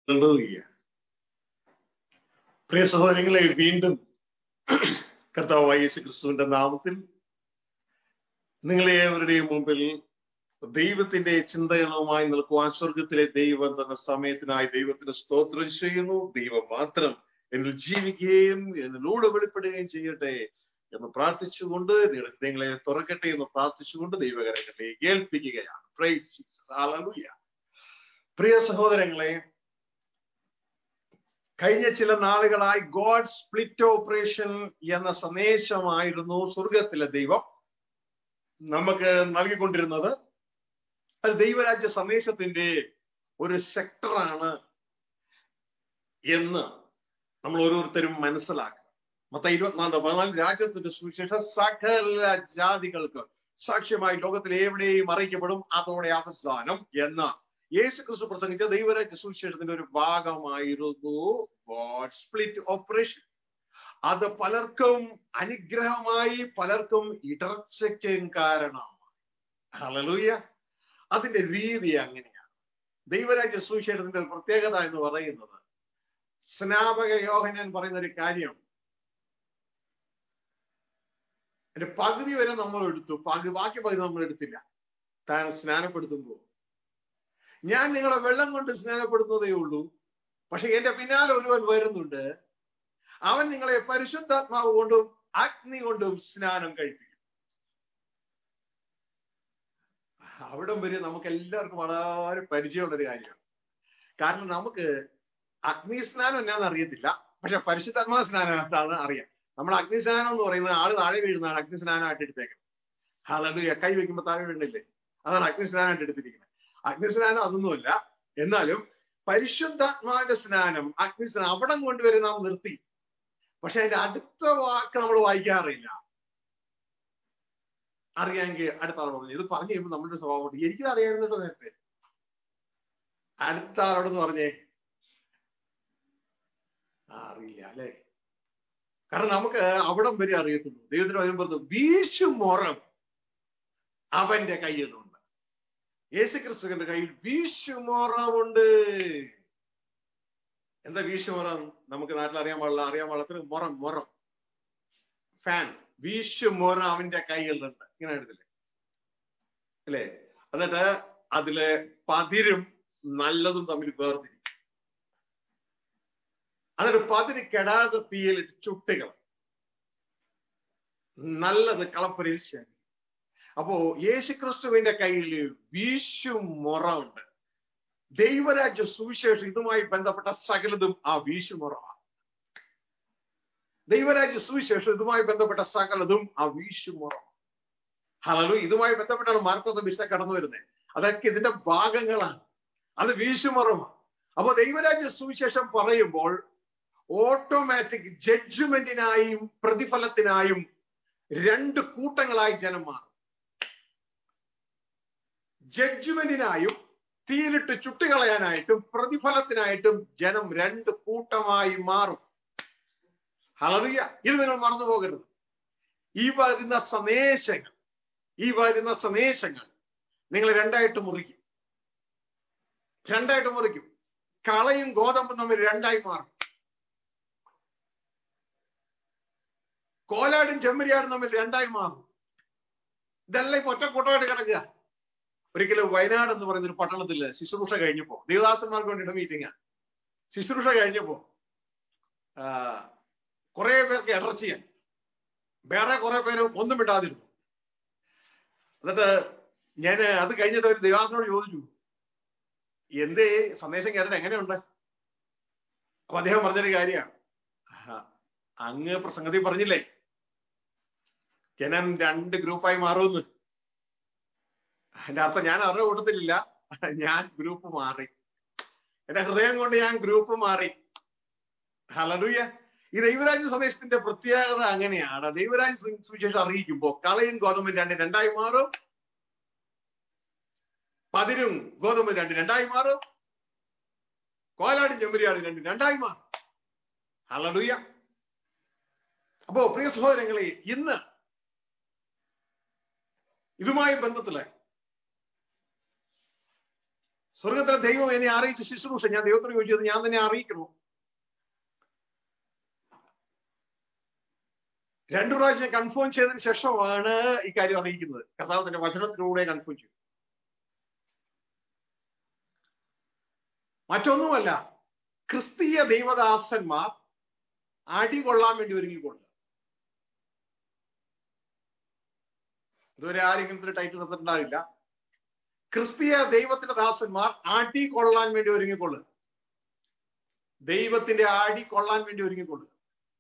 Hallelujah. പ്രിയ സഹോദരങ്ങളെ വീണ്ടും കർത്താവായ യേശു ക്രിസ്തുവിന്റെ നാമത്തിൽ നിങ്ങളെ ഏവരുടെയും മുമ്പിൽ ദൈവത്തിന്റെ ചിന്തകളുമായി നിൽക്കുവാൻ സ്വർഗത്തിലെ ദൈവം തന്ന സമയത്തിനായി ദൈവത്തിന് സ്തോത്രം ചെയ്യുന്നു ദൈവം മാത്രം എന്നിൽ ജീവിക്കുകയും എന്നിലൂടെ വെളിപ്പെടുകയും ചെയ്യട്ടെ എന്ന് പ്രാർത്ഥിച്ചുകൊണ്ട് നിങ്ങളുടെ ഹൃദയങ്ങളെ തുറക്കട്ടെ എന്ന് പ്രാർത്ഥിച്ചുകൊണ്ട് ദൈവകരങ്ങളെ ഏൽപ്പിക്കുകയാണ് Praise Jesus. Hallelujah. പ്രിയ സഹോദരങ്ങളെ കഴിഞ്ഞ ചില നാളുകളായി ഗോഡ് സ്പ്ലിറ്റ് ഓപ്പറേഷൻ എന്ന സന്ദേശമായിരുന്നു സ്വർഗത്തിലെ ദൈവം നമുക്ക് നൽകിക്കൊണ്ടിരുന്നത് അത് ദൈവരാജ്യ സന്ദേശത്തിന്റെ ഒരു സെക്ടറാണ് എന്ന് നമ്മൾ ഓരോരുത്തരും മനസ്സിലാക്കുക മത്ത ഇരുപത്തിനാല് പതിനാല് രാജ്യത്തിന്റെ സുവിശേഷം സകല ജാതികൾക്ക് സാക്ഷ്യമായി ലോകത്തിൽ എവിടെയും അറിയിക്കപ്പെടും അതോടെ അവസാനം എന്ന യേശു ക്രിസ്തു പ്രസംഗിച്ച ദൈവരാജ്യ സുവിശേഷത്തിന്റെ ഒരു ഭാഗമായിരുന്നു ഗോഡ് സ്പ്ലിറ്റ് ഓപ്പറേഷൻ അത് പലർക്കും അനുഗ്രഹമായി പലർക്കും ഇടർച്ചയ്ക്കും കാരണമാണ് ഹലലൂയ അതിന്റെ രീതി അങ്ങനെയാണ് ദൈവരാജ്യ സുവിശേഷത്തിന്റെ ഒരു പ്രത്യേകത എന്ന് പറയുന്നത് സ്നാപക യോഹനൻ പറയുന്ന ഒരു കാര്യം എന്റെ പകുതി വരെ നമ്മൾ എടുത്തു പകുതി ബാക്കി പകുതി നമ്മൾ എടുത്തില്ല താൻ സ്നാനപ്പെടുത്തുമ്പോൾ ഞാൻ നിങ്ങളെ വെള്ളം കൊണ്ട് സ്നാനപ്പെടുന്നതേ ഉള്ളൂ പക്ഷെ എന്റെ പിന്നാലെ ഒരുവൻ വരുന്നുണ്ട് അവൻ നിങ്ങളെ പരിശുദ്ധാത്മാവ് കൊണ്ടും അഗ്നി കൊണ്ടും സ്നാനം കഴിപ്പിക്കും അവിടം വരെ നമുക്ക് എല്ലാവർക്കും വളരെ പരിചയമുള്ള ഒരു കാര്യമാണ് കാരണം നമുക്ക് അഗ്നി സ്നാനം എന്നാന്ന് അറിയത്തില്ല പക്ഷെ പരിശുദ്ധാത്മാ സ്നാനം എന്താണെന്ന് അറിയാം നമ്മൾ അഗ്നി സ്നാനം എന്ന് പറയുന്നത് ആള് താഴെ വീഴുന്നതാണ് അഗ്നി സ്നാനമായിട്ട് എടുത്തേക്കുന്നത് ഹാലു കൈ വെക്കുമ്പോൾ താഴെ വീണില്ലേ അതാണ് അഗ്നി സ്നാനമായിട്ട് എടുത്തിരിക്കുന്നത് അഗ്നി സ്നാനം അതൊന്നുമല്ല എന്നാലും പരിശുദ്ധാത്മാവിന്റെ സ്നാനം അഗ്നി സ്നാനം അവിടം കൊണ്ടുവരെ നാം നിർത്തി പക്ഷെ അതിന്റെ അടുത്ത വാക്ക് നമ്മൾ വായിക്കാറില്ല അറിയാമെങ്കിൽ അടുത്ത ആളോട് പറഞ്ഞു ഇത് പറഞ്ഞു കഴിയുമ്പോൾ നമ്മുടെ സ്വഭാവം എനിക്കത് അറിയായിരുന്നല്ലോ നേരത്തെ അടുത്ത ആളോടെന്ന് പറഞ്ഞേ അറിയില്ല അല്ലേ കാരണം നമുക്ക് അവിടം വരെ അറിയത്തുള്ളൂ ദൈവത്തിന് വരുമ്പോൾ വീശുമൊറം അവന്റെ കയ്യിലുണ്ട് യേശുക്രിസ്തുവിന്റെ കയ്യിൽ വീശുമൊറമുണ്ട് എന്താ വീശുമൊറം നമുക്ക് നാട്ടിൽ അറിയാൻ പാടില്ല അറിയാൻ പാടില്ല മൊറം മൊറം ഫാൻ വീശുമൊറം അവന്റെ കയ്യിലുണ്ട് ഇങ്ങനെ എടുത്തില്ലേ അല്ലേ എന്നിട്ട് അതില് പതിരും നല്ലതും തമ്മിൽ വേർതിരിക്കും എന്നിട്ട് പതിര് കെടാതെ തീയിലിട്ട് ചുട്ടുകൾ നല്ലത് കളപ്പുരയിൽ ശരി അപ്പോ യേശുക്രിസ്തുവിന്റെ കയ്യിൽ വീശും മുറമുണ്ട് ദൈവരാജ്യ സുവിശേഷം ഇതുമായി ബന്ധപ്പെട്ട സകലതും ആ വീശുമുറമാണ് ദൈവരാജ്യ സുവിശേഷം ഇതുമായി ബന്ധപ്പെട്ട സകലതും ആ വീശുമുറം ഹലോ ഇതുമായി ബന്ധപ്പെട്ടാണ് മാർക്കോത്ത ബിഷ്ട കടന്നു വരുന്നത് അതൊക്കെ ഇതിന്റെ ഭാഗങ്ങളാണ് അത് വീശുമുറമാണ് അപ്പൊ ദൈവരാജ്യ സുവിശേഷം പറയുമ്പോൾ ഓട്ടോമാറ്റിക് ജഡ്ജ്മെന്റിനായും പ്രതിഫലത്തിനായും രണ്ട് കൂട്ടങ്ങളായി ജനം മാറും ജഡ്ജ്മെന്റിനായും തീരിട്ട് ചുട്ടുകളയാനായിട്ടും പ്രതിഫലത്തിനായിട്ടും ജനം രണ്ട് കൂട്ടമായി മാറും ഹളറിയ ഇത് നിങ്ങൾ മറന്നു പോകരുത് ഈ വരുന്ന സന്ദേശങ്ങൾ ഈ വരുന്ന സന്ദേശങ്ങൾ നിങ്ങൾ രണ്ടായിട്ട് മുറിക്കും രണ്ടായിട്ട് മുറിക്കും കളയും ഗോതമ്പും തമ്മിൽ രണ്ടായി മാറും കോലാടും ചെമ്മരിയാടും തമ്മിൽ രണ്ടായി മാറും ഇതെല്ലാം ഇപ്പൊ ഒറ്റക്കൂട്ടമായിട്ട് കിടക്കുക ഒരിക്കലും വയനാട് എന്ന് പറയുന്ന ഒരു പട്ടണത്തില് ശുശ്രൂഷ കഴിഞ്ഞപ്പോ ദേവദാസന്മാർക്ക് വേണ്ടിയിട്ട് മീറ്റിംഗ് ശുശ്രൂഷ കഴിഞ്ഞപ്പോ കുറെ പേർക്ക് ഇടർച്ചയായി വേറെ കുറെ പേര് ഒന്നും വിടാതിരുന്നു എന്നിട്ട് ഞാൻ അത് കഴിഞ്ഞിട്ട് ഒരു ദേവാസനോട് ചോദിച്ചു എന്തേ സന്ദേശം കേട്ടിട്ട് എങ്ങനെയുണ്ട് അപ്പൊ അദ്ദേഹം പറഞ്ഞൊരു കാര്യമാണ് അങ്ങ് പ്രസംഗത്തിൽ പറഞ്ഞില്ലേ ജനം രണ്ട് ഗ്രൂപ്പായി മാറുമെന്ന് എന്റെ അർത്ഥം ഞാൻ അവരുടെ കൂട്ടത്തിലില്ല ഞാൻ ഗ്രൂപ്പ് മാറി എന്റെ ഹൃദയം കൊണ്ട് ഞാൻ ഗ്രൂപ്പ് മാറി ഹലലൂയ ഈ ദൈവരാജ്യ സന്ദേശത്തിന്റെ പ്രത്യേകത അങ്ങനെയാണ് ദൈവരാജ്യ സുവിശേഷം അറിയിക്കുമ്പോൾ കളയും ഗോതമ്പും രണ്ട് രണ്ടായി മാറും പതിരും ഗോതമ്പും രണ്ട് രണ്ടായി മാറും കോലാടും ചെമ്പരിയാടും രണ്ട് രണ്ടായി മാറും ഹലലൂയ അപ്പോ പ്രിയ സഹോദരങ്ങളെ ഇന്ന് ഇതുമായി ബന്ധത്തില് സ്വർഗത്തിലെ ദൈവം എന്നെ അറിയിച്ച ശുശ്രൂഷ ഞാൻ ദൈവത്തോട് ചോദിച്ചത് ഞാൻ തന്നെ അറിയിക്കണോ രണ്ടു പ്രാവശ്യം കൺഫേം ചെയ്തതിന് ശേഷമാണ് ഈ കാര്യം അറിയിക്കുന്നത് കർത്താവിന്റെ വചനത്തിലൂടെ കൺഫേം ചെയ്തു മറ്റൊന്നുമല്ല ക്രിസ്തീയ ദൈവദാസന്മാർ അടി കൊള്ളാൻ വേണ്ടി ഒരുങ്ങിക്കൊള്ളുക ഇതുവരെ ആരും ഇങ്ങനത്തെ ടൈറ്റിൽ നിർത്തിയിട്ടുണ്ടാവില്ല ക്രിസ്തീയ ദൈവത്തിന്റെ ദാസന്മാർ അടി കൊള്ളാൻ വേണ്ടി ഒരുങ്ങിക്കൊള്ളുക ദൈവത്തിന്റെ അടി കൊള്ളാൻ വേണ്ടി ഒരുങ്ങിക്കൊള്ളുക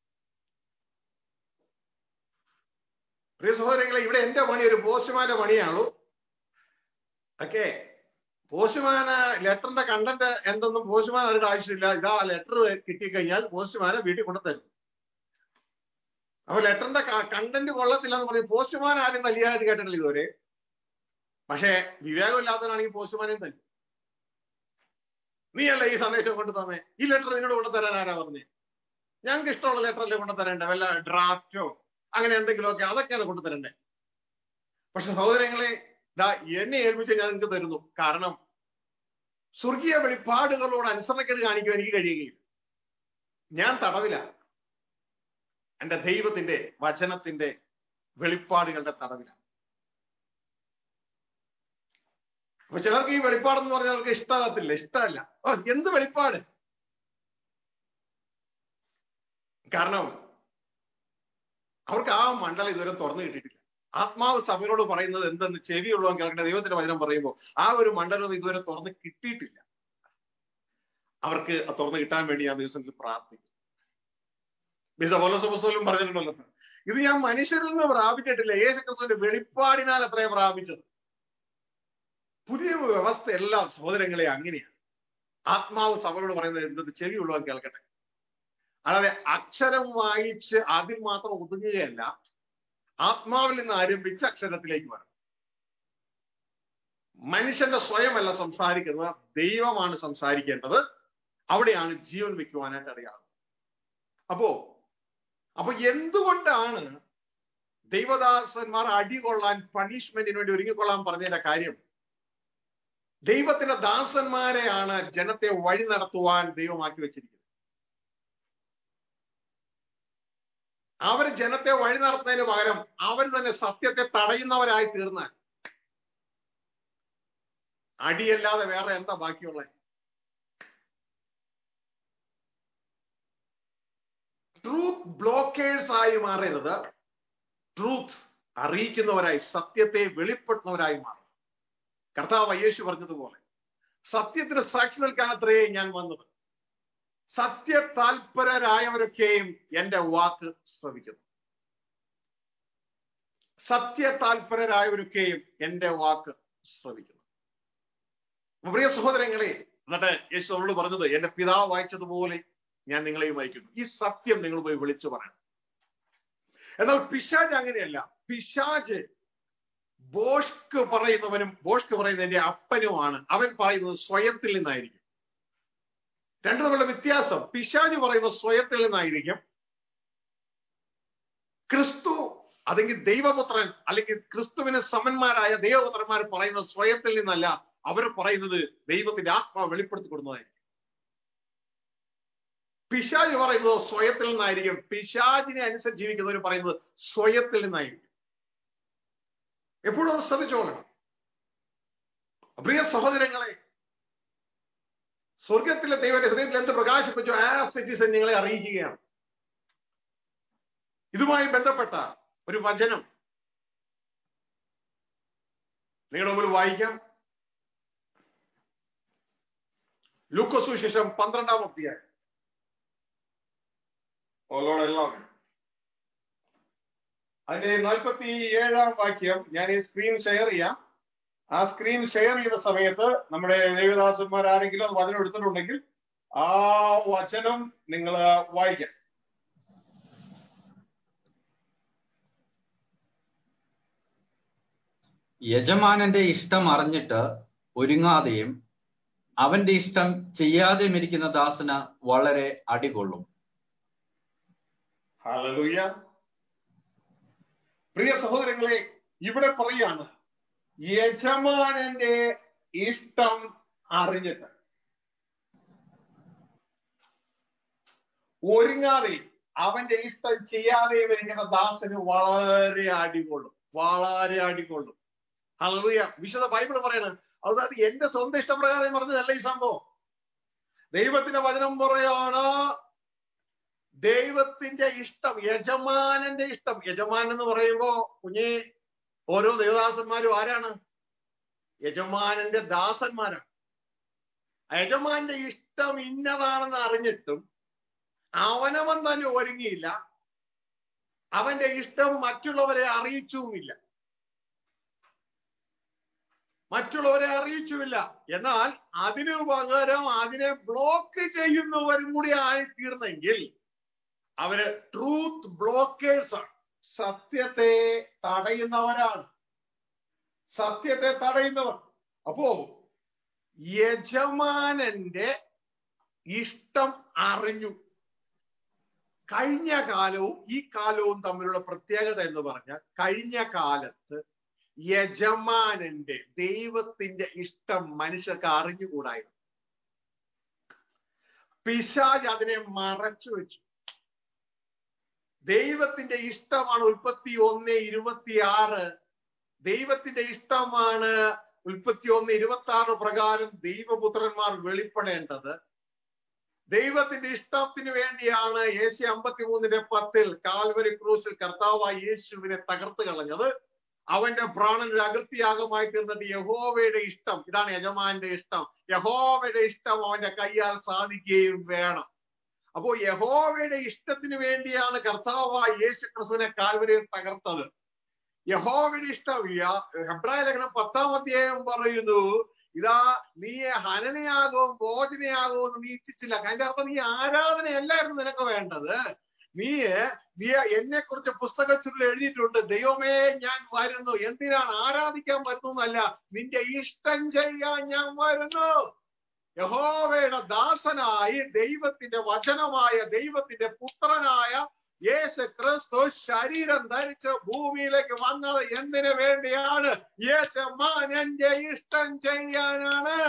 പ്രിയ സഹോദരങ്ങളെ ഇവിടെ എന്റെ പണി ഒരു പോസ്റ്റ്മാന്റെ പണിയാണു ഓക്കെ പോസ്റ്റ്മാന് ലെറ്ററിന്റെ കണ്ടന്റ് എന്തെന്നും പോസ്റ്റ്മാൻ അവരുടെ ആവശ്യമില്ല ഇതാ ലെറ്റർ കിട്ടിക്കഴിഞ്ഞാൽ പോസ്റ്റ്മാനെ വീട്ടിൽ കൊണ്ടുതരും അപ്പൊ ലെറ്ററിന്റെ കണ്ടന്റ് കൊള്ളത്തില്ല എന്ന് പറയും പോസ്റ്റ്മാൻ ആരും വലിയതായിട്ട് കേട്ടിട്ടില്ല ഇതുവരെ പക്ഷേ വിവേകമില്ലാത്തവനാണെങ്കിൽ പോസ്റ്റ്മാനെയും തരും നീയല്ല ഈ സന്ദേശം കൊണ്ടു തന്നെ ഈ ലെറ്റർ നിന്നോട് കൊണ്ടുതരാൻ ആരാ പറഞ്ഞേ ഞങ്ങൾക്ക് ഇഷ്ടമുള്ള ലെറ്റർ അല്ലേ കൊണ്ടുതരേണ്ട വല്ല ഡ്രാഫ്റ്റോ അങ്ങനെ എന്തെങ്കിലുമൊക്കെ അതൊക്കെയാണ് കൊണ്ടുതരണ്ടേ പക്ഷെ സഹോദരങ്ങളെ ദാ എന്നെ ഏൽപ്പിച്ച് ഞാൻ നിങ്ങൾക്ക് തരുന്നു കാരണം സ്വർഗീയ വെളിപ്പാടുകളോട് അനുസരണക്കേട് കാണിക്കാൻ എനിക്ക് കഴിയുകയില്ല ഞാൻ തടവില എന്റെ ദൈവത്തിന്റെ വചനത്തിന്റെ വെളിപ്പാടുകളുടെ തടവില അപ്പൊ ചിലർക്ക് ഈ വെളിപ്പാടെന്ന് പറഞ്ഞാൽ അവർക്ക് ഇഷ്ടമാകത്തില്ല ഇഷ്ടമല്ല ഓ എന്ത് വെളിപ്പാട് കാരണം അവർക്ക് ആ മണ്ഡലം ഇതുവരെ തുറന്നു കിട്ടിയിട്ടില്ല ആത്മാവ് സഭയോട് പറയുന്നത് എന്തെന്ന് ചെവിയുള്ളവൻ കേൾക്കേണ്ട ദൈവത്തിന്റെ വചനം പറയുമ്പോൾ ആ ഒരു മണ്ഡലം ഇതുവരെ തുറന്ന് കിട്ടിയിട്ടില്ല അവർക്ക് തുറന്നു കിട്ടാൻ വേണ്ടി ഞാൻ ദിവസത്തിൽ പ്രാർത്ഥിക്കും വിശുദ്ധ പൗലോസപുസ്തകനും പറഞ്ഞിട്ടുണ്ടല്ലോ ഇത് ഞാൻ മനുഷ്യരിൽ നിന്ന് പ്രാപിച്ചിട്ടില്ല യേശു ക്രിസ്തുവിന്റെ വെളിപ്പാടിനാൽ അത്രയും പ്രാപിച്ചത് പുതിയ വ്യവസ്ഥ എല്ലാ സഹോദരങ്ങളെ അങ്ങനെയാണ് ആത്മാവ് സഭയോട് പറയുന്നത് എന്തെന്ന് ചെവിയുള്ളവൻ കേൾക്കട്ടെ അല്ലാതെ അക്ഷരം വായിച്ച് അതിൽ മാത്രം ഒതുങ്ങുകയല്ല ആത്മാവിൽ നിന്ന് ആരംഭിച്ച് അക്ഷരത്തിലേക്ക് വരണം മനുഷ്യന്റെ സ്വയമല്ല സംസാരിക്കുന്നത് ദൈവമാണ് സംസാരിക്കേണ്ടത് അവിടെയാണ് ജീവൻ വെക്കുവാനായിട്ട് അറിയാവുന്നത് അപ്പോ അപ്പൊ എന്തുകൊണ്ടാണ് ദൈവദാസന്മാർ അടികൊള്ളാൻ പണിഷ്മെന്റിന് വേണ്ടി ഒരുങ്ങിക്കൊള്ളാൻ പറഞ്ഞതിന്റെ കാര്യം ദൈവത്തിന്റെ ദാസന്മാരെയാണ് ജനത്തെ വഴി നടത്തുവാൻ ദൈവമാക്കി വെച്ചിരിക്കുന്നത് അവർ ജനത്തെ വഴി നടത്തുന്നതിന് പകരം അവർ തന്നെ സത്യത്തെ തടയുന്നവരായി തീർന്നാൽ അടിയല്ലാതെ വേറെ എന്താ ബാക്കിയുള്ളത് ട്രൂത്ത് ബ്ലോക്കേഴ്സ് ആയി മാറരുത് ട്രൂത്ത് അറിയിക്കുന്നവരായി സത്യത്തെ വെളിപ്പെടുത്തുന്നവരായി മാറും കർത്താവ് യേശു പറഞ്ഞതുപോലെ സത്യത്തിന് സാക്ഷി നിൽക്കാനത്രേ ഞാൻ വന്നത് സത്യ താൽപരരായവരൊക്കെയും എന്റെ വാക്ക് ശ്രവിക്കുന്നു സത്യ താൽപരരായവരൊക്കെയും എന്റെ വാക്ക് ശ്രവിക്കുന്നു പ്രിയ സഹോദരങ്ങളെ എന്നിട്ട് യേശു നമ്മളോട് പറഞ്ഞത് എന്റെ പിതാവ് വായിച്ചതുപോലെ ഞാൻ നിങ്ങളെയും വായിക്കുന്നു ഈ സത്യം നിങ്ങൾ പോയി വിളിച്ചു പറയണം എന്നാൽ പിശാജ് അങ്ങനെയല്ല പിശാജ് ബോഷ്ക്ക് പറയുന്നവനും ബോഷ്ക്ക് പറയുന്ന എന്റെ അപ്പനുമാണ് അവൻ പറയുന്നത് സ്വയത്തിൽ നിന്നായിരിക്കും രണ്ടു തമ്മിലുള്ള വ്യത്യാസം പിശാജ് പറയുന്നത് സ്വയത്തിൽ നിന്നായിരിക്കും ക്രിസ്തു അല്ലെങ്കിൽ ദൈവപുത്രൻ അല്ലെങ്കിൽ ക്രിസ്തുവിന് സമന്മാരായ ദൈവപുത്രന്മാർ പറയുന്നത് സ്വയത്തിൽ നിന്നല്ല അവർ പറയുന്നത് ദൈവത്തിന്റെ ആത്മാവ് വെളിപ്പെടുത്തി കൊടുക്കുന്നതായിരിക്കും പിശാജ് പറയുന്നത് സ്വയത്തിൽ നിന്നായിരിക്കും പിശാജിനെ അനുസരിച്ച് ജീവിക്കുന്നവർ പറയുന്നത് സ്വയത്തിൽ നിന്നായിരിക്കും എപ്പോഴും അത് ശ്രദ്ധിച്ചോളണം പ്രിയ സഹോദരങ്ങളെ സ്വർഗത്തിലെ ദൈവന്റെ ഹൃദയത്തിൽ എന്ത് പ്രകാശിപ്പിച്ചു ആ സിറ്റിസൺ നിങ്ങളെ അറിയിക്കുകയാണ് ഇതുമായി ബന്ധപ്പെട്ട ഒരു വചനം നിങ്ങളുടെ മുമ്പിൽ വായിക്കാം ലൂക്കോസുവിശേഷം പന്ത്രണ്ടാം അധ്യായം ഓലോട് എല്ലാവരും അതിന്റെ നാൽപ്പത്തി ഏഴാം വാക്യം ഞാൻ ഈ സ്ക്രീൻ ഷെയർ ചെയ്യാം ആ സ്ക്രീൻ ഷെയർ ചെയ്ത സമയത്ത് നമ്മുടെ ദേവദാസന്മാർ ആരെങ്കിലും അത് വചനം എടുത്തിട്ടുണ്ടെങ്കിൽ ആ വചനം നിങ്ങൾ വായിക്കാം യജമാനന്റെ ഇഷ്ടം അറിഞ്ഞിട്ട് ഒരുങ്ങാതെയും അവന്റെ ഇഷ്ടം ചെയ്യാതെയും ഇരിക്കുന്ന ദാസന് വളരെ അടികൊള്ളും ഹല്ലേലൂയ പ്രിയ സഹോദരങ്ങളെ ഇവിടെ പറയാണ് യജമാനന്റെ ഇഷ്ടം അറിഞ്ഞിട്ട് ഒരുങ്ങാതെ അവന്റെ ഇഷ്ടം ചെയ്യാതെയും ഇരിക്കുന്ന ദാസന് വളരെ അടികൊള്ളും വളരെ അടികൊള്ളും ഹല്ലേലൂയ വിശുദ്ധ ബൈബിൾ പറയണ അതായത് എന്റെ സ്വന്തം ഇഷ്ടപ്രകാരം പറഞ്ഞതല്ല ഈ സംഭവം ദൈവത്തിന്റെ വചനം പറയാണ് ദൈവത്തിന്റെ ഇഷ്ടം യജമാനന്റെ ഇഷ്ടം യജമാനൻ എന്ന് പറയുമ്പോ കുഞ്ഞെ ഓരോ ദേവദാസന്മാരും ആരാണ് യജമാനന്റെ ദാസന്മാരാണ് ആ യജമാന്റെ ഇഷ്ടം ഇന്നതാണെന്ന് അറിഞ്ഞിട്ടും അവനവൻ തന്നെ ഒരുങ്ങിയില്ല അവന്റെ ഇഷ്ടം മറ്റുള്ളവരെ അറിയിച്ചുമില്ല മറ്റുള്ളവരെ അറിയിച്ചുമില്ല എന്നാൽ അതിനു പകരം അതിനെ ബ്ലോക്ക് ചെയ്യുന്നവരും കൂടി ആയിത്തീർന്നെങ്കിൽ അവര് ട്രൂത്ത് ബ്ലോക്കേഴ്സ് ആണ് സത്യത്തെ തടയുന്നവരാണ് സത്യത്തെ തടയുന്നവർ അപ്പോ യജമാനന്റെ ഇഷ്ടം അറിഞ്ഞു കഴിഞ്ഞ കാലവും ഈ കാലവും തമ്മിലുള്ള പ്രത്യേകത എന്ന് പറഞ്ഞാൽ കഴിഞ്ഞ കാലത്ത് യജമാനന്റെ ദൈവത്തിന്റെ ഇഷ്ടം മനുഷ്യർക്ക് അറിഞ്ഞുകൂടായിരുന്നു പിശാജ് അതിനെ മറച്ചു വെച്ചു ദൈവത്തിന്റെ ഇഷ്ടമാണ് ഉൽപ്പത്തി ഒന്ന് ഇരുപത്തിയാറ് ദൈവത്തിന്റെ ഇഷ്ടമാണ് ഉൽപ്പത്തി ഒന്ന് ഇരുപത്തി ആറ് പ്രകാരം ദൈവപുത്രന്മാർ വെളിപ്പെടേണ്ടത് ദൈവത്തിന്റെ ഇഷ്ടത്തിന് വേണ്ടിയാണ് യേശു അമ്പത്തി മൂന്നിന്റെ പത്തിൽ കാൽവരി ക്രൂസിൽ കർത്താവായ യേശുവിനെ തകർത്ത് കളഞ്ഞത് അവന്റെ പ്രാണൻ ഒരു അകൃത്യാഗമായി തീർന്നിട്ട് യഹോവയുടെ ഇഷ്ടം ഇതാണ് യജമാന്റെ ഇഷ്ടം യഹോവയുടെ ഇഷ്ടം അവന്റെ കയ്യാൽ സാധിക്കുകയും വേണം അപ്പോ യഹോവയുടെ ഇഷ്ടത്തിന് വേണ്ടിയാണ് കർത്താവായ യേശു ക്രിസ്തുവിനെ കാൽവരിയിൽ തകർത്തത് യഹോവയുടെ ഇഷ്ടം ഹെബ്രായ ലേഖനം പത്താം അധ്യായം പറയുന്നു ഇതാ നീ ഹനനയാകവും ഭോജനയാകവും നീ ഇച്ഛിച്ചില്ല അതിന്റെ അർത്ഥം നീ ആരാധനയല്ലായിരുന്നു നിനക്ക് വേണ്ടത് നീ നീ എന്നെ കുറിച്ച് പുസ്തകത്തിൽ എഴുതിയിട്ടുണ്ട് ദൈവമേ ഞാൻ വരുന്നു എന്തിനാണ് ആരാധിക്കാൻ വരുന്നു എന്നല്ല നിന്റെ ഇഷ്ടം ചെയ്യാൻ ഞാൻ വരുന്നു യഹോവയുടെ ദാസനായി ദൈവത്തിന്റെ വചനമായ ദൈവത്തിന്റെ പുത്രനായ യേശു ക്രിസ്തു ശരീരം ധരിച്ച് ഭൂമിയിലേക്ക് വന്നത് എന്തിനു വേണ്ടിയാണ് യേശമാൻ എന്റെ ഇഷ്ടം ചെയ്യാനാണ്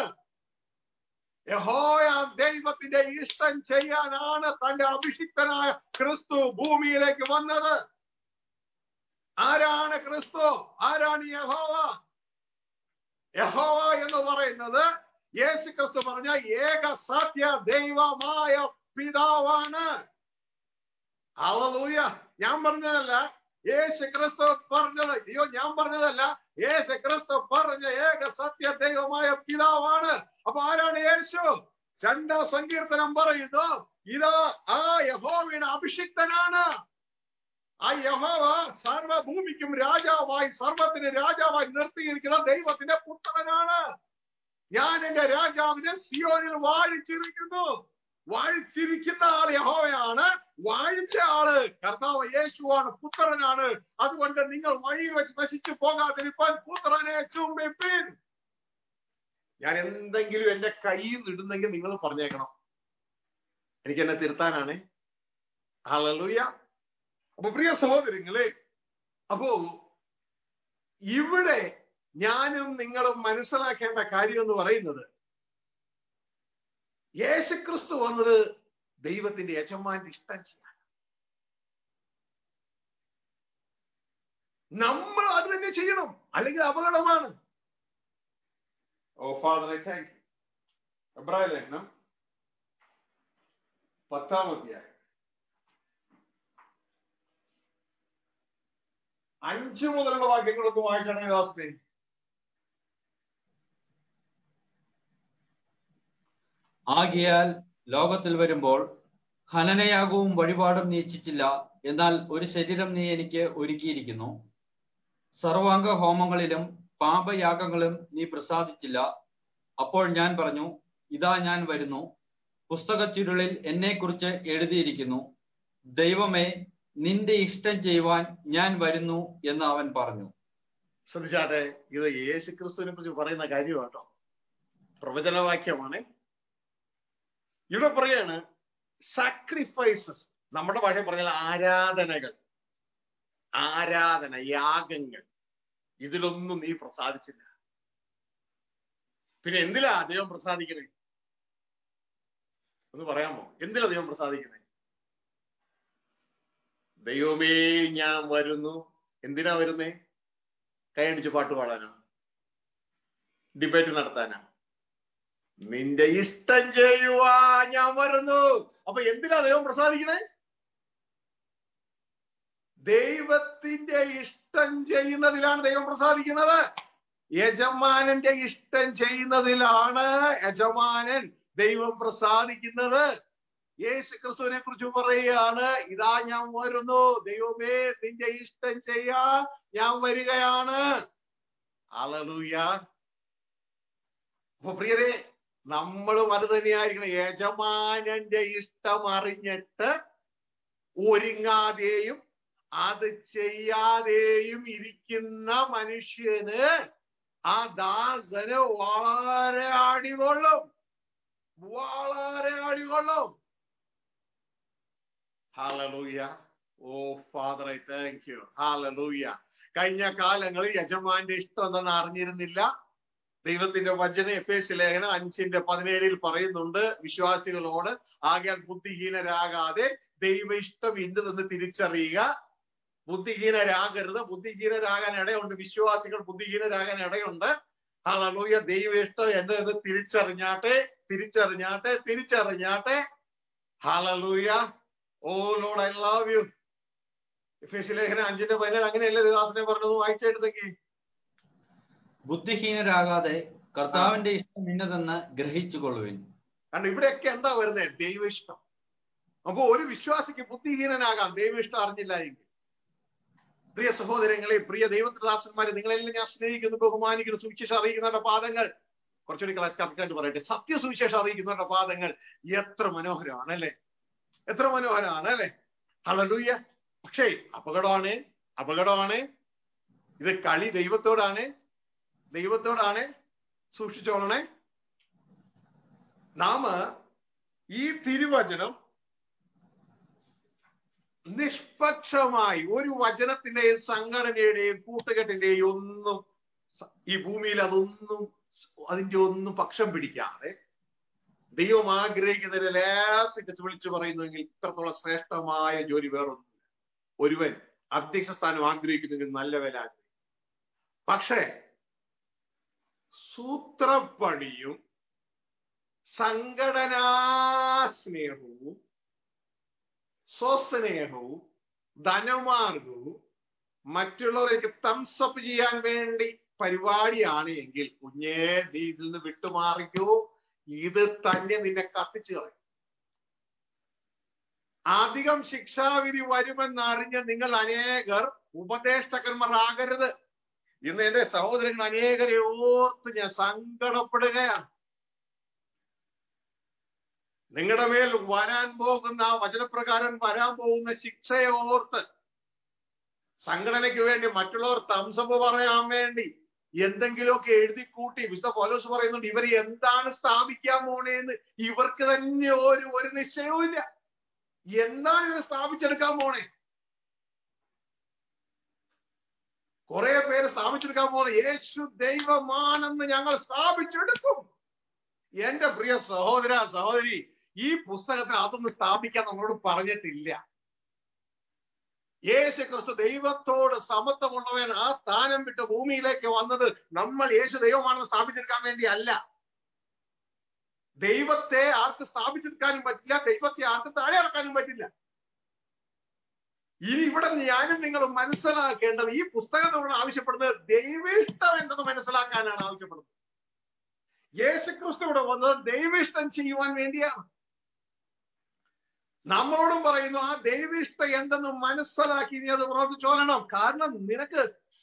യഹോയ ദൈവത്തിന്റെ ഇഷ്ടം ചെയ്യാനാണ് തന്റെ അഭിഷിക്തനായ ക്രിസ്തു ഭൂമിയിലേക്ക് വന്നത് ആരാണ് ക്രിസ്തു ആരാണ് യഹോവ യഹോവ എന്ന് പറയുന്നത് യേശു ക്രിസ്തു പറഞ്ഞ ഏക സത്യ ദൈവമായ പിതാവാണ് അളലൂയ ഞാൻ പറഞ്ഞതല്ല യേശു ക്രിസ്തു പറഞ്ഞത് അയ്യോ ഞാൻ പറഞ്ഞതല്ല യേശു ക്രിസ്തു പറഞ്ഞ ഏക സത്യ ദൈവമായ പിതാവാണ് അപ്പൊ ആരാണ് യേശു രണ്ടാം സങ്കീർത്തനം പറയുന്നു ഇതാ ആ യഹോവയുടെ അഭിഷിക്തനാണ് ആ യഹോവ സർവഭൂമിക്കും രാജാവായി സർവത്തിന് രാജാവായി നിർത്തിയിരിക്കുന്ന ദൈവത്തിന്റെ പുത്രനാണ് ഞാൻ എന്റെ രാജാവിനെ സിയോനിൽ വാഴിച്ചിരിക്കുന്നു വാഴിച്ചിരിക്കുന്ന ആൾ യഹോവയാണ് വാഴിച്ച ആള് കർത്താവ് യേശുവാണ് പുത്രനാണ് അതുകൊണ്ട് നിങ്ങൾ വഴിയിൽ വെച്ച് നശിച്ചു പോകാതിരിപ്പാൻ പുത്രനെ ചുംബിപ്പിൻ ഞാൻ എന്തെങ്കിലും എന്റെ കയ്യിൽ ഇടുന്നെങ്കിൽ നിങ്ങൾ പറഞ്ഞേക്കണം എനിക്ക് എന്നെ തിരുത്താനാണ് ഹലലൂയ അപ്പൊ പ്രിയ സഹോദരങ്ങളെ അപ്പോ ഇവിടെ ഞാനും നിങ്ങളും മനസ്സിലാക്കേണ്ട കാര്യം എന്ന് പറയുന്നത് യേശുക്രിസ്തു വന്നത് ദൈവത്തിന്റെ യജമാന്റെ ഇഷ്ടം ചെയ്യാൻ നമ്മൾ അത് തന്നെ ചെയ്യണം അല്ലെങ്കിൽ അപകടമാണ് ഓ ഫാദർ താങ്ക് യു എബ്രായ ലേഖനം പത്താം അധ്യായം അഞ്ചു മുതലുള്ള വാക്യങ്ങളൊക്കെ വായിച്ചാണെങ്കിൽ ദാസനെ ആകിയാൽ ലോകത്തിൽ വരുമ്പോൾ ഹനനയാകവും വഴിപാടും നീ ഇച്ഛിച്ചില്ല എന്നാൽ ഒരു ശരീരം നീ എനിക്ക് ഒരുക്കിയിരിക്കുന്നു സർവാംഗ ഹോമങ്ങളിലും പാപയാഗങ്ങളും നീ പ്രസാദിച്ചില്ല അപ്പോൾ ഞാൻ പറഞ്ഞു ഇതാ ഞാൻ വരുന്നു പുസ്തക ചുരുളിൽ എന്നെക്കുറിച്ച് എഴുതിയിരിക്കുന്നു ദൈവമേ നിന്റെ ഇഷ്ടം ചെയ്യുവാൻ ഞാൻ വരുന്നു എന്ന് അവൻ പറഞ്ഞു ശ്രദ്ധിച്ചാട്ടെ ഇത് യേശു ക്രിസ്തുവിനെ കുറിച്ച് പറയുന്ന കാര്യമാട്ടോ പ്രവചനവാക്യമാണ് ഇവിടെ പറയാണ് സാക്രിഫൈസസ് നമ്മുടെ ഭാഷ പറഞ്ഞാൽ ആരാധനകൾ ആരാധന യാഗങ്ങൾ ഇതിലൊന്നും നീ പ്രസാദിച്ചില്ല പിന്നെ എന്തിലാ ദൈവം പ്രസാദിക്കണേ ഒന്ന് പറയാമോ എന്തിലാ ദൈവം പ്രസാദിക്കണേ ദൈവമേ ഞാൻ വരുന്നു എന്തിനാ വരുന്നേ കൈയടിച്ച് പാട്ട് പാടാനോ ഡിബേറ്റ് നടത്താനാ നിന്റെ ഇഷ്ടം ചെയ്യുവാ ഞാൻ വരുന്നു അപ്പൊ എന്തിനാ ദൈവം പ്രസാദിക്കണേ ദൈവത്തിന്റെ ഇഷ്ടം ചെയ്യുന്നതിലാണ് ദൈവം പ്രസാദിക്കുന്നത് യജമാനന്റെ ഇഷ്ടം ചെയ്യുന്നതിലാണ് യജമാനൻ ദൈവം പ്രസാദിക്കുന്നത് യേശു ക്രിസ്തുവിനെ കുറിച്ച് പറയുകയാണ് ഇതാ ഞാൻ വരുന്നു ദൈവമേ നിന്റെ ഇഷ്ടം ചെയ്യാൻ ഞാൻ വരികയാണ് അലലൂയ അപ്പൊ പ്രിയരെ നമ്മളും അത് തന്നെയായിരിക്കണം യജമാനന്റെ ഇഷ്ടം അറിഞ്ഞിട്ട് ഒരുങ്ങാതെയും അത് ചെയ്യാതെയും ഇരിക്കുന്ന മനുഷ്യന് ആ ദാസന് വളരെ അടികൊള്ളും വളരെ അടികൊള്ളും hallelujah oh father I thank you hallelujah കഴിഞ്ഞ കാലങ്ങളിൽ യജമാന്റെ ഇഷ്ടം എന്തെന്ന് അറിഞ്ഞിരുന്നില്ല ദൈവത്തിന്റെ വചന എഫ് എസ് ലേഖനം അഞ്ചിന്റെ പതിനേഴിൽ പറയുന്നുണ്ട് വിശ്വാസികളോട് ആകയാൽ ബുദ്ധിഹീനരാകാതെ ദൈവ ഇഷ്ടം ഇന്നതെന്ന് തിരിച്ചറിയുക ബുദ്ധിഹീനരാകരുത് ബുദ്ധിഹീനരാകാൻ ഇടയുണ്ട് വിശ്വാസികൾ ബുദ്ധിഹീനരാകാൻ ഇടയുണ്ട് ഹലലൂയ ദൈവ ഇഷ്ടം എന്തെന്ന് തിരിച്ചറിഞ്ഞാട്ടെ തിരിച്ചറിഞ്ഞാട്ടെ തിരിച്ചറിഞ്ഞാട്ടെ hallelujah oh lord I love you എഫ് എസ് ലേഖനം അഞ്ചിന്റെ പതിനേഴ് അങ്ങനെയല്ലേ ദാസനെ പറഞ്ഞത് വായിച്ചെടുത്തെങ്കിൽ ബുദ്ധിഹീനരാകാതെ കർത്താവിന്റെ ഇഷ്ടം ഇന്നതെന്ന് ഗ്രഹിച്ചു കൊള്ളുവിൻ കാരണം ഇവിടെയൊക്കെ എന്താ വരുന്നത് ദൈവ ഇഷ്ടം അപ്പൊ ഒരു വിശ്വാസിക്ക് ബുദ്ധിഹീനനാകാം ദൈവ ഇഷ്ടം അറിഞ്ഞില്ല എങ്കിൽ പ്രിയ സഹോദരങ്ങളെ പ്രിയ ദൈവദാസന്മാരെ നിങ്ങളെല്ലാം ഞാൻ സ്നേഹിക്കുന്നു ബഹുമാനിക്കുന്നു സുവിശേഷം അറിയിക്കുന്നവരുടെ പാദങ്ങൾ കുറച്ചുകൂടി കറക്റ്റായിട്ട് പറയട്ടെ സത്യസുവിശേഷം അറിയിക്കുന്നവരുടെ പാദങ്ങൾ എത്ര മനോഹരമാണ് അല്ലെ എത്ര മനോഹരമാണ് അല്ലെ ഹളലൂയ പക്ഷേ അപകടമാണ് അപകടമാണ് ഇത് കളി ദൈവത്തോടാണ് ദൈവത്തോടാണ് സൂക്ഷിച്ചോളണേ നാം ഈ തിരുവചനം നിഷ്പക്ഷമായി ഒരു വചനത്തിന്റെയും സംഘടനയുടെയും കൂട്ടുകെട്ടിന്റെയും ഒന്നും ഈ ഭൂമിയിൽ അതൊന്നും അതിന്റെ ഒന്നും പക്ഷം പിടിക്കാതെ ദൈവം ആഗ്രഹിക്കുന്നതിനെ ലേസിച്ച് വിളിച്ചു പറയുന്നുവെങ്കിൽ ഇത്രത്തോളം ശ്രേഷ്ഠമായ ജോലി വേറൊന്നുമില്ല ഒരുവൻ അധ്യക്ഷ സ്ഥാനം ആഗ്രഹിക്കുന്നെങ്കിൽ നല്ല വില ആഗ്രഹിക്കും പക്ഷേ സൂത്രപ്പണിയും സംഘടനാ സ്നേഹവും സ്വസ്നേഹവും ധനമാർഗവും മറ്റുള്ളവർക്ക് തംസപ്പ് ചെയ്യാൻ വേണ്ടി പരിപാടിയാണ് എങ്കിൽ കുഞ്ഞേ നീ ഇതിൽ നിന്ന് വിട്ടുമാറിക്കൂ ഇത് തന്നെ നിന്നെ കത്തിച്ചു കളയും അധികം ശിക്ഷാവിധി വരുമെന്ന് അറിഞ്ഞ് നിങ്ങൾ അനേകർ ഉപദേഷ്ടകന്മാർ ആകരുത് ഇന്ന് എന്റെ സഹോദരങ്ങൾ അനേകരെ ഓർത്ത് ഞാൻ സങ്കടപ്പെടുകയാണ് നിങ്ങളുടെ മേൽ വരാൻ പോകുന്ന ആ വചനപ്രകാരം വരാൻ പോകുന്ന ശിക്ഷയെ ഓർത്ത് സംഘടനയ്ക്ക് വേണ്ടി മറ്റുള്ളവർ തംസപ്പ് പറയാൻ വേണ്ടി എന്തെങ്കിലുമൊക്കെ എഴുതി കൂട്ടി വിശുദ്ധ പോലോസ് പറയുന്നുണ്ട് ഇവർ എന്താണ് സ്ഥാപിക്കാൻ പോണേന്ന് ഇവർക്ക് തന്നെ ഒരു ഒരു നിശ്ചയവും ഇല്ല എന്താണ് ഇവർ സ്ഥാപിച്ചെടുക്കാൻ പോണേ കുറെ പേര് സ്ഥാപിച്ചെടുക്കാൻ പോണേ യേശു ദൈവമാണെന്ന് ഞങ്ങൾ സ്ഥാപിച്ചെടുക്കും എന്റെ പ്രിയ സഹോദര സഹോദരി ഈ പുസ്തകത്തിൽ അതൊന്നും സ്ഥാപിക്കാൻ നമ്മളോട് പറഞ്ഞിട്ടില്ല യേശു ക്രിസ്തു ദൈവത്തോട് സമത്വമുള്ളവൻ ആ സ്ഥാനം വിട്ട് ഭൂമിയിലേക്ക് വന്നത് നമ്മൾ യേശു ദൈവമാണെന്ന് സ്ഥാപിച്ചെടുക്കാൻ വേണ്ടി അല്ല ദൈവത്തെ ആർക്ക് സ്ഥാപിച്ചെടുക്കാനും പറ്റില്ല ദൈവത്തെ ആർക്ക് താഴെ ഇറക്കാനും പറ്റില്ല ഇനി ഇവിടെ ഞാനും നിങ്ങൾ മനസ്സിലാക്കേണ്ടത് ഈ പുസ്തകം നമ്മൾ ആവശ്യപ്പെടുന്നത് ദൈവിഷ്ടം എന്തെന്ന് മനസ്സിലാക്കാനാണ് ആവശ്യപ്പെടുന്നത് യേശുക്രിസ്തു ഇവിടെ വന്നത് ദൈവിഷ്ടം ചെയ്യുവാൻ വേണ്ടിയാണ് നമ്മളോടും പറയുന്നു ആ ദൈവിഷ്ടം എന്തെന്ന് മനസ്സിലാക്കി നീ അത് പ്രവർത്തിച്ചോളണം കാരണം നിനക്ക്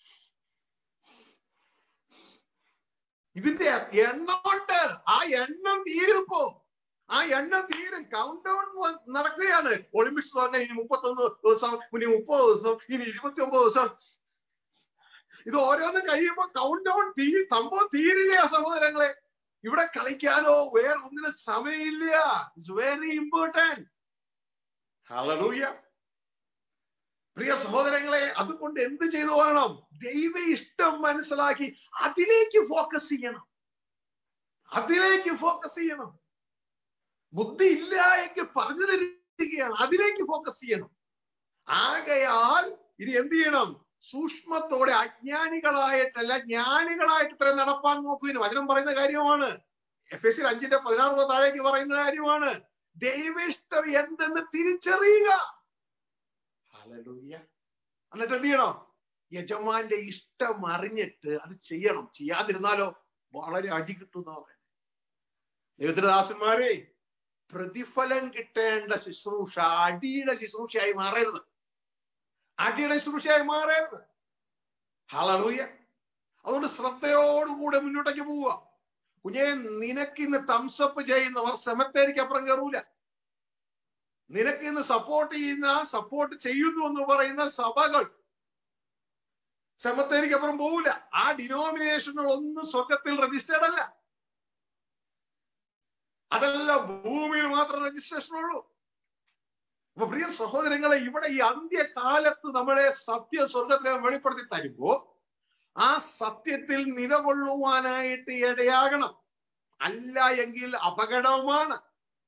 ഇതിന്റെ എണ്ണമുണ്ട് ആ എണ്ണം തീരുമ്പോ ആ എണ്ണം തീരും കൗണ്ട് ഡൗൺ നടക്കുകയാണ് ഒളിമ്പിക്സ് പറഞ്ഞ ഇനി മുപ്പത്തൊന്ന് ദിവസം ഇനി മുപ്പത് ദിവസം ഇനി ഇരുപത്തി ഒമ്പത് ദിവസം ഇത് ഓരോന്നും കഴിയുമ്പോ കൗണ്ട് ഡൗൺ തീ സംഭവം തീരുകയാ സഹോദരങ്ങളെ ഇവിടെ കളിക്കാനോ വേറെ ഒന്നിനും സമയമില്ല ഇറ്റ്സ് വെരി ഇമ്പോർട്ടൻറ്റ് ഹലലൂയ പ്രിയ സഹോദരങ്ങളെ അതുകൊണ്ട് എന്ത് ചെയ്തു വേണം ദൈവ ഇഷ്ടം മനസ്സിലാക്കി അതിലേക്ക് ഫോക്കസ് ചെയ്യണം അതിലേക്ക് ഫോക്കസ് ചെയ്യണം ബുദ്ധി ഇല്ല എങ്കിൽ പറഞ്ഞു തരികയാണ് അതിലേക്ക് ഫോക്കസ് ചെയ്യണം ആകയാൽ ഇനി എന്ത് ചെയ്യണം സൂക്ഷ്മത്തോടെ അജ്ഞാനികളായിട്ടല്ല ജ്ഞാനികളായിട്ട് ഇത്രയും നടപ്പാൻ നോക്കുവിന് വചനം പറയുന്ന കാര്യമാണ് എഫ് എസ് അഞ്ചിന്റെ പതിനാറ് താഴേക്ക് പറയുന്ന കാര്യമാണ് ദൈവിഷ്ടം എന്തെന്ന് തിരിച്ചറിയുക ഹല്ലേലൂയ എന്നിട്ട് എന്ത് ചെയ്യണം യജമാന്റെ ഇഷ്ടം അറിഞ്ഞിട്ട് അത് ചെയ്യണം ചെയ്യാതിരുന്നാലോ വളരെ അടി കിട്ടുന്ന പറയുന്നത് ദൈവത്തിനദാസന്മാരെ പ്രതിഫലം കിട്ടേണ്ട ശുശ്രൂഷ അടിയുടെ ശുശ്രൂഷയായി മാറരുത് അടിയുടെ ശുശ്രൂഷയായി മാറരുത് ഹലലൂയ അതുകൊണ്ട് ശ്രദ്ധയോടുകൂടെ മുന്നോട്ടേക്ക് പോവുക കുഞ്ഞെ നിനക്ക് ഇന്ന് തംസപ്പ് ചെയ്യുന്നവർ സെമത്തേരിക്ക് അപ്പുറം കയറൂല നിനക്ക് ഇന്ന് സപ്പോർട്ട് ചെയ്യുന്ന സപ്പോർട്ട് ചെയ്യുന്നു എന്ന് പറയുന്ന സഭകൾ സെമത്തേരിക്ക് അപ്പുറം പോവില്ല ആ ഡിനോമിനേഷനുകൾ ഒന്നും സ്വർഗത്തിൽ രജിസ്റ്റേർഡ് അല്ല അതല്ല ഭൂമിയിൽ മാത്രം രജിസ്ട്രേഷൻ ഉള്ളൂ അപ്പൊ പ്രിയ സഹോദരങ്ങളെ ഇവിടെ ഈ അന്ത്യകാലത്ത് നമ്മളെ സത്യ സ്വർഗത്തിലെ വെളിപ്പെടുത്തി തരുമ്പോ ആ സത്യത്തിൽ നിലകൊള്ളുവാനായിട്ട് ഇടയാകണം അല്ല എങ്കിൽ അപകടമാണ്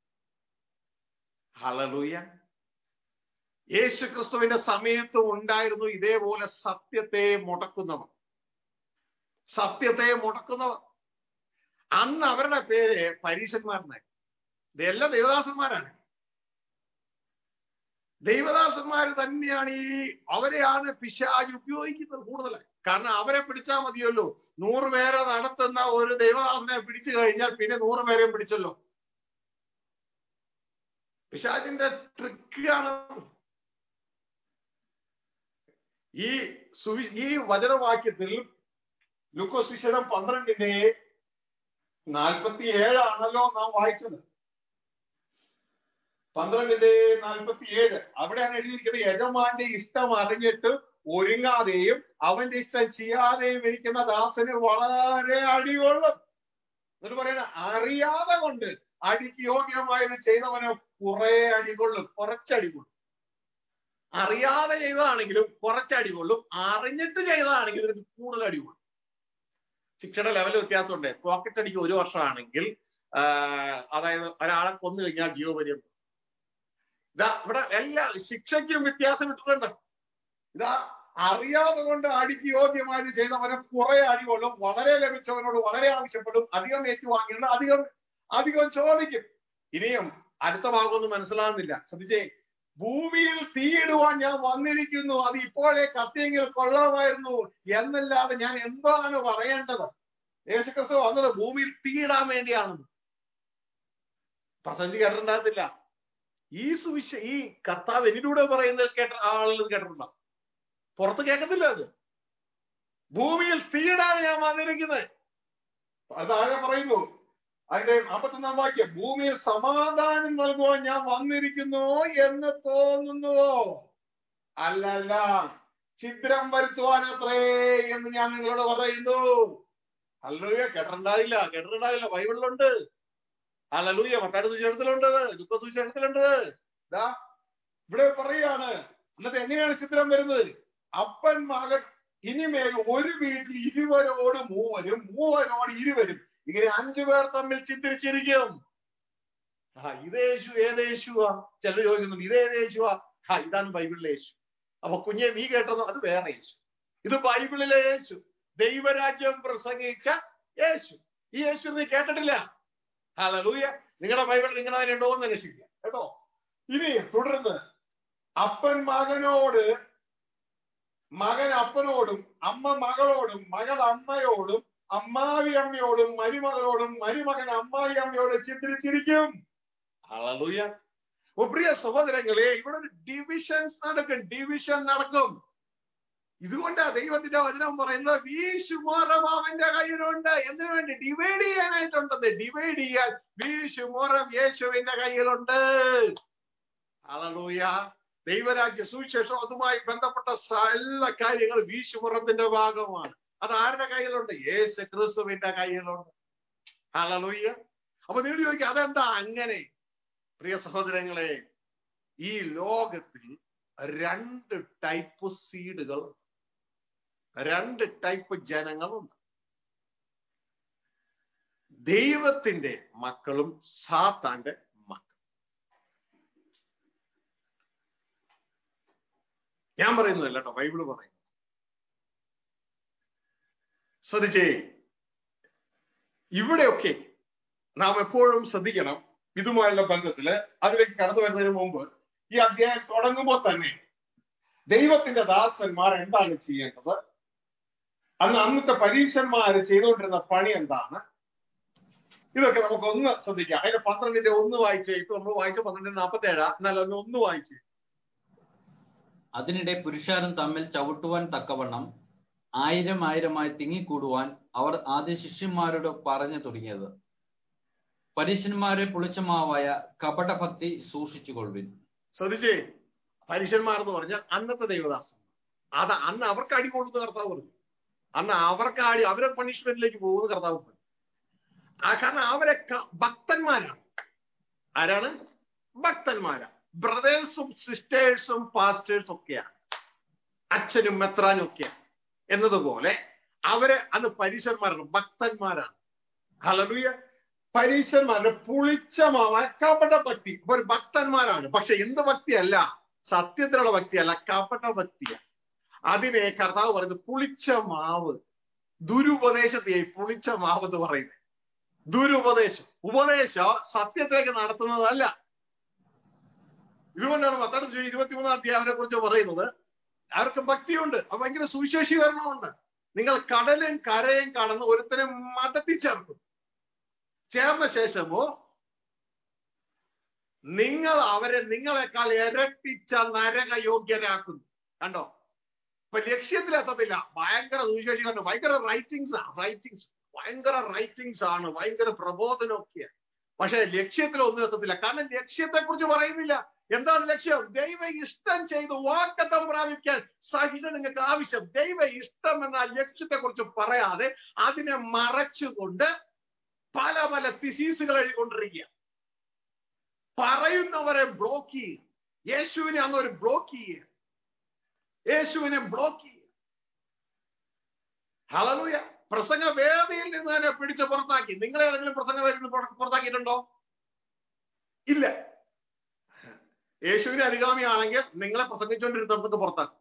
ഹലലൂയ യേശു ക്രിസ്തുവിന്റെ സമയത്തും ഉണ്ടായിരുന്നു ഇതേപോലെ സത്യത്തെ മുടക്കുന്നവർ സത്യത്തെ മുടക്കുന്നവർ അന്ന് അവരുടെ പേര് പരീശന്മാരെന്നായി ഇതെല്ലാം ദൈവദാസന്മാരാണ് ദൈവദാസന്മാർ തന്നെയാണ് ഈ അവരെയാണ് പിശാജ് ഉപയോഗിക്കുന്നത് കൂടുതലായി കാരണം അവരെ പിടിച്ചാൽ മതിയല്ലോ നൂറ് പേരെ നടത്തുന്ന ഒരു ദൈവദാസനെ പിടിച്ചു കഴിഞ്ഞാൽ പിന്നെ നൂറ് പേരെയും പിടിച്ചല്ലോ പിശാജിന്റെ ട്രിക്കാണ് ഈ സുവി ഈ വചനവാക്യത്തിൽ ലുക്കോസ് വിശേഷം പന്ത്രണ്ടിന്റെ നാൽപ്പത്തി ഏഴാണല്ലോ നാം വായിച്ചത് പന്ത്രണ്ടിന്റെ നാൽപ്പത്തി ഏഴ് അവിടെയാണ് എഴുതിയിരിക്കുന്നത് യജമാന്റെ ഇഷ്ടം അറിഞ്ഞിട്ട് ഒരുങ്ങാതെയും അവന്റെ ഇഷ്ടം ചെയ്യാതെയും ഇരിക്കുന്ന ദാസന് വളരെ അടികൊള്ളും എന്നിട്ട് പറയണ അറിയാതെ കൊണ്ട് അടിക്ക് യോഗ്യമായത് ചെയ്തവന് കുറെ അടികൊള്ളും കുറച്ചടികൊള്ളും അറിയാതെ ചെയ്തതാണെങ്കിലും കുറച്ചടികൊള്ളും അറിഞ്ഞിട്ട് ചെയ്തതാണെങ്കിലും ഇതിന് കൂടുതൽ അടികൊള്ളും ശിക്ഷയുടെ ലെവൽ വ്യത്യാസമുണ്ട് പോക്കറ്റ് അടിക്ക് ഒരു വർഷമാണെങ്കിൽ അതായത് ഒരാളെ കൊന്നു കഴിഞ്ഞാൽ ജീവപര്യന്തം ഇതാ ഇവിടെ എല്ലാ ശിക്ഷയ്ക്കും വ്യത്യാസം ഇട്ടിട്ടുണ്ട് ഇതാ അറിയാതെ കൊണ്ട് അടിക്ക് യോഗ്യമായത് ചെയ്തവനെ കുറെ അടികൊള്ളും വളരെ ലഭിച്ചവനോട് വളരെ ആവശ്യപ്പെടും അധികം ഏറ്റുവാങ്ങിയിട്ട് അധികം അധികം ചോദിക്കും ഇനിയും അടുത്ത ഭാഗമൊന്നും മനസ്സിലാകുന്നില്ല ശ്രദ്ധിച്ചേ ഭൂമിയിൽ തീയിടുവാൻ ഞാൻ വന്നിരിക്കുന്നു അത് ഇപ്പോഴേ കത്തിയെങ്കിൽ കൊള്ളാമായിരുന്നു എന്നല്ലാതെ ഞാൻ എന്താണ് പറയേണ്ടത് യേശുക്രിസ്തു വന്നത് ഭൂമിയിൽ തീയിടാൻ വേണ്ടിയാണെന്ന് പ്രസംഗിച്ച് കേട്ടിട്ടുണ്ടാകത്തില്ല ഈ സുവിശ ഈ കർത്താവ് എന്നിലൂടെ പറയുന്നത് കേട്ട ആളുകൾ കേട്ടിട്ടുണ്ടോ പുറത്ത് കേൾക്കത്തില്ല അത് ഭൂമിയിൽ തീയിടാണ് ഞാൻ വന്നിരിക്കുന്നത് അതാകെ പറയുന്നു അതിന്റെ നാൽപ്പത്തൊന്നാം വാക്യം ഭൂമിയിൽ സമാധാനം നൽകുവാൻ ഞാൻ വന്നിരിക്കുന്നു എന്ന് തോന്നുന്നുവോ അല്ലല്ല ഛിദ്രം വരുത്തുവാനത്രേ എന്ന് ഞാൻ നിങ്ങളോട് പറയുന്നു അല്ലൂയ കേട്ടിട്ടുണ്ടായില്ല കേട്ടിട്ടുണ്ടായില്ല ബൈബിളിലുണ്ട് അല്ലൂയ മത്താട് സുശേഷത്തിലുണ്ട് ദുഃഖ സുശേഷത്തിലുണ്ട് ഇതാ ഇവിടെ പറയാണ് എന്നിട്ട് എങ്ങനെയാണ് ചിത്രം വരുന്നത് അപ്പൻ മകൻ ഇനിമേൽ ഒരു വീട്ടിൽ ഇരുവരോട് മൂവരും മൂവരോട് ഇരുവരും ഇങ്ങനെ അഞ്ചു പേർ തമ്മിൽ ചിന്തിച്ചിരിക്കും ആ ഇതേശു ഏതേശുവാ ചിലർ ചോദിക്കുന്നുണ്ട് ഇതേതേശുവാ ആ ഇതാണ് ബൈബിളിലെ യേശു അപ്പൊ കുഞ്ഞെ നീ കേട്ടതോ അത് വേറെ യേശു ഇത് ബൈബിളിലെ യേശു ദൈവരാജ്യം പ്രസംഗിച്ച യേശു ഈ യേശു നീ കേട്ടിട്ടില്ല ഹലലൂയ നിങ്ങളുടെ ബൈബിൾ നിങ്ങൾ അതിനെ ഉണ്ടോ എന്ന് അന്വേഷിക്കുക കേട്ടോ ഇനി തുടർന്ന് അപ്പൻ മകനോട് മകൻ അപ്പനോടും അമ്മ മകളോടും മകൾ അമ്മയോടും അമ്മാവി അമ്മയോടും മരുമകളോടും മരുമകൻ അമ്മായി അമ്മയോടും ചിന്തിച്ചിരിക്കും ഹലലൂയ ഓ പ്രിയ സഹോദരങ്ങളെ ഇവിടെ ഒരു ഡിവിഷൻസ് നടക്കും ഡിവിഷൻ നടക്കും ഇതുകൊണ്ടാ ദൈവത്തിന്റെ വചനം പറയുന്നത് വീശുമോറമാവന്റെ കയ്യിലുണ്ട് എന്തിനു വേണ്ടി ഡിവൈഡ് ചെയ്യാനായിട്ടുണ്ടത് ഡിവൈഡ് ചെയ്യാൻ വീശുമോറം യേശുവിന്റെ കയ്യിലുണ്ട് അലലൂയ ദൈവരാജ്യ സുവിശേഷം അതുമായി ബന്ധപ്പെട്ട എല്ലാ കാര്യങ്ങളും വീശുമുറത്തിന്റെ ഭാഗമാണ് അത് ആരുടെ കയ്യിലുണ്ട് യേശു ക്രിസ്തുവിന്റെ കയ്യിലുണ്ട് അലലൂയ അപ്പൊ നിങ്ങൾ ചോദിക്കുക അതെന്താ അങ്ങനെ പ്രിയ സഹോദരങ്ങളെ ഈ ലോകത്തിൽ രണ്ട് ടൈപ്പ് സീഡുകൾ രണ്ട് ടൈപ്പ് ജനങ്ങളുണ്ട് ദൈവത്തിന്റെ മക്കളും സാത്താന്റെ മക്കൾ ഞാൻ പറയുന്നതല്ല കേട്ടോ ബൈബിള് പറയുന്നു ശ്രദ്ധിച്ചേ ഇവിടെയൊക്കെ നാം എപ്പോഴും ശ്രദ്ധിക്കണം ഇതുമായുള്ള ബന്ധത്തില് അതിലേക്ക് കടന്നു വരുന്നതിന് മുമ്പ് ഈ അധ്യായം തുടങ്ങുമ്പോൾ തന്നെ ദൈവത്തിന്റെ ദാസന്മാർ എന്താണ് ചെയ്യേണ്ടത് അന്ന് അന്നത്തെ പരീക്ഷന്മാര് ചെയ്തുകൊണ്ടിരുന്ന പണി എന്താണ് ഇതൊക്കെ നമുക്ക് ഒന്ന് ശ്രദ്ധിക്കാം അതിന്റെ പന്ത്രണ്ടിന്റെ ഒന്ന് വായിച്ച് ഇപ്പൊ നമ്മൾ വായിച്ച പന്ത്രണ്ടിന്റെ നാൽപ്പത്തി ഏഴാ എന്നാൽ അതിന് ഒന്ന് വായിച്ച് അതിനിടെ പുരുഷാരം തമ്മിൽ ചവിട്ടുവാൻ തക്കവണ്ണം ആയിരം ആയിരമായി തിങ്ങിക്കൂടുവാൻ അവർ ആദ്യ ശിഷ്യന്മാരോട് പറഞ്ഞു തുടങ്ങിയത് പരീശന്മാരെ പുളിച്ചമാവായ കപടഭക്തി സൂക്ഷിച്ചുകൊള്ളുവിൻ ശ്രദ്ധിച്ചേ പരീക്ഷന്മാർ എന്ന് പറഞ്ഞാൽ അന്നത്തെ ദൈവദാസൻ അത് അന്ന് അവർക്ക് അടി കൊടുത്ത് കർത്താവ് പറഞ്ഞു അന്ന് അവർക്ക് അടി അവരെ പണിഷ്മെന്റിലേക്ക് പോകുന്ന കർത്താവ് പറഞ്ഞു ആ കാരണം അവരെ ക- ഭക്തന്മാരാണ് ആരാണ് ഭക്തന്മാരാ ബ്രദേഴ്സും സിസ്റ്റേഴ്സും പാസ്റ്റേഴ്സും ഒക്കെയാണ് അച്ഛനും മെത്രാനും ഒക്കെയാണ് എന്നതുപോലെ അവരെ അന്ന് പരീശന്മാരാണ് ഭക്തന്മാരാണ് ഹലലുയ പരീശന്മാരുടെ പുളിച്ചമാവാൻ കപട ഭക്തി അപ്പൊ ഒരു ഭക്തന്മാരാണ് പക്ഷെ എന്ത് ഭക്തിയല്ല സത്യത്തിലുള്ള ഭക്തിയല്ല കപട ഭക്തിയാണ് അതിനെ കർത്താവ് പറയുന്നത് പുളിച്ച മാവ് ദുരുപദേശത്തെയായി പുളിച്ച മാവ് എന്ന് പറയുന്നത് ദുരുപദേശം ഉപദേശം സത്യത്തിലേക്ക് നടത്തുന്നതല്ല ഇതുകൊണ്ടാണ് പത്താം ഇരുപത്തിമൂന്നാം അധ്യായനെ കുറിച്ച് പറയുന്നത് അവർക്ക് ഭക്തിയുണ്ട് അത് ഭയങ്കര സുവിശേഷീകരണമുണ്ട് നിങ്ങൾ കടലും കരയും കടന്ന് ഒരുത്തനെ മതത്തിൽ ചേർക്കും ചേർന്ന ശേഷമോ നിങ്ങൾ അവരെ നിങ്ങളെക്കാൾ ഇരട്ടിച്ച നരക യോഗ്യരാക്കുന്നു കണ്ടോ ഇപ്പൊ ലക്ഷ്യത്തിലെത്തത്തില്ല ഭയങ്കര സുവിശേഷീകരണം ഭയങ്കര റൈറ്റിങ്സ് ആണ് റൈറ്റിങ്സ് ഭയങ്കര റൈറ്റിങ്സ് ആണ് ഭയങ്കര പ്രബോധനമൊക്കെയാണ് പക്ഷെ ലക്ഷ്യത്തിലൊന്നും എത്തത്തില്ല കാരണം ലക്ഷ്യത്തെ കുറിച്ച് പറയുന്നില്ല എന്താണ് ലക്ഷ്യം ദൈവ ഇഷ്ടം ചെയ്ത് വാക്കത്തം പ്രാപിക്കാൻ സഹിതം നിങ്ങൾക്ക് ആവശ്യം ദൈവ ഇഷ്ടം എന്ന ലക്ഷ്യത്തെ കുറിച്ച് പറയാതെ അതിനെ മറച്ചുകൊണ്ട് പല പല തിസീസുകൾ എഴുതിക്കൊണ്ടിരിക്കുക പറയുന്നവരെ ബ്ലോക്ക് ചെയ്യുക യേശുവിനെ അന്ന് ഒരു ബ്ലോക്ക് ചെയ്യുക യേശുവിനെ ബ്ലോക്ക് ചെയ്യുക ഹലലൂയ പ്രസംഗ വേദിയിൽ നിന്ന് തന്നെ പിടിച്ച് പുറത്താക്കി നിങ്ങൾ ഏതെങ്കിലും പ്രസംഗ വേദിയിൽ നിന്ന് പുറ- പുറത്താക്കിയിട്ടുണ്ടോ ഇല്ല യേശുവിന് അനുഗാമിയാണെങ്കിൽ നിങ്ങളെ പ്രസംഗിച്ചുകൊണ്ടിരുന്നിടത്തേക്ക് പുറത്താക്കും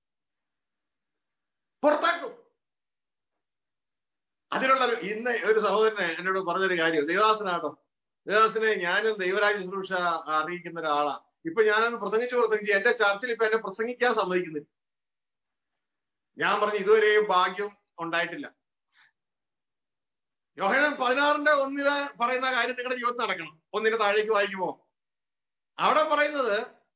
പുറത്താക്കും അതിനുള്ള ഒരു- ഇന്ന് ഒരു സഹോദരനെ എന്നോട് പറഞ്ഞൊരു കാര്യം ദേവദാസനാട്ടോ ദേവദാസനെ ഞാനും ദൈവരാജ ശുശ്രൂഷ അറിയിക്കുന്ന ഒരാളാ ഇപ്പൊ ഞാനൊന്ന് പ്രസംഗിച്ചു പ്രസംഗിച്ച് എന്റെ ചർച്ചിൽ ഇപ്പൊ എന്നെ പ്രസംഗിക്കാൻ സമ്മതിക്കുന്നില്ല ഞാൻ പറഞ്ഞു ഇതുവരെയും ഭാഗ്യം ഉണ്ടായിട്ടില്ല യോഹനൻ പതിനാറിന്റെ ഒന്നില് പറയുന്ന കാര്യം നിങ്ങളുടെ ജീവിതത്തിൽ നടക്കണം ഒന്നിന്റെ താഴേക്ക് വായിക്കുമോ അവിടെ പറയുന്നത്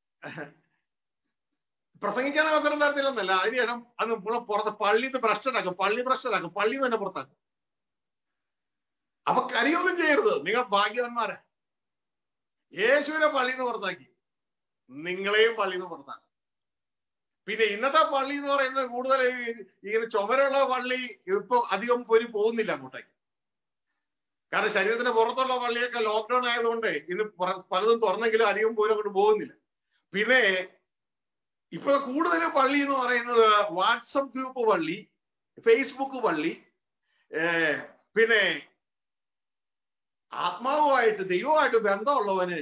പ്രസംഗിക്കാൻ അവസരം തരത്തില്ലെന്നല്ല അതിനുശേഷം അന്ന് നമ്മളെ പുറത്ത് പള്ളിയിൽ നിന്ന് ഭ്രഷ്ടനാക്കും പള്ളി ഭ്രഷ്ടനാക്കും പള്ളി തന്നെ പുറത്താക്കും അപ്പൊ കരിയൊന്നും ചെയ്യരുത് നിങ്ങൾ ഭാഗ്യവന്മാരാ യേശുവിനെ പള്ളിയിൽ നിന്ന് പുറത്താക്കി നിങ്ങളെയും പള്ളിയിൽ നിന്ന് പുറത്താക്കും പിന്നെ ഇന്നത്തെ പള്ളി എന്ന് പറയുന്നത് കൂടുതൽ ഈ- ഇങ്ങനെ ചുമരുള്ള പള്ളി ഇപ്പൊ അധികം പോലും പോകുന്നില്ല അങ്ങോട്ടേക്ക് കാരണം ശരീരത്തിന് പുറത്തുള്ള പള്ളിയൊക്കെ ലോക്ക്ഡൌൺ ആയതുകൊണ്ട് ഇന്ന് പുറ- പലതും തുറന്നെങ്കിലും അധികം പോലും അങ്ങോട്ട് പോകുന്നില്ല പിന്നെ ഇപ്പൊ കൂടുതൽ പള്ളി എന്ന് പറയുന്നത് വാട്സപ്പ് ഗ്രൂപ്പ് പള്ളി ഫേസ്ബുക്ക് പള്ളി ഏർ പിന്നെ ആത്മാവുമായിട്ട് ദൈവമായിട്ട് ബന്ധമുള്ളവന്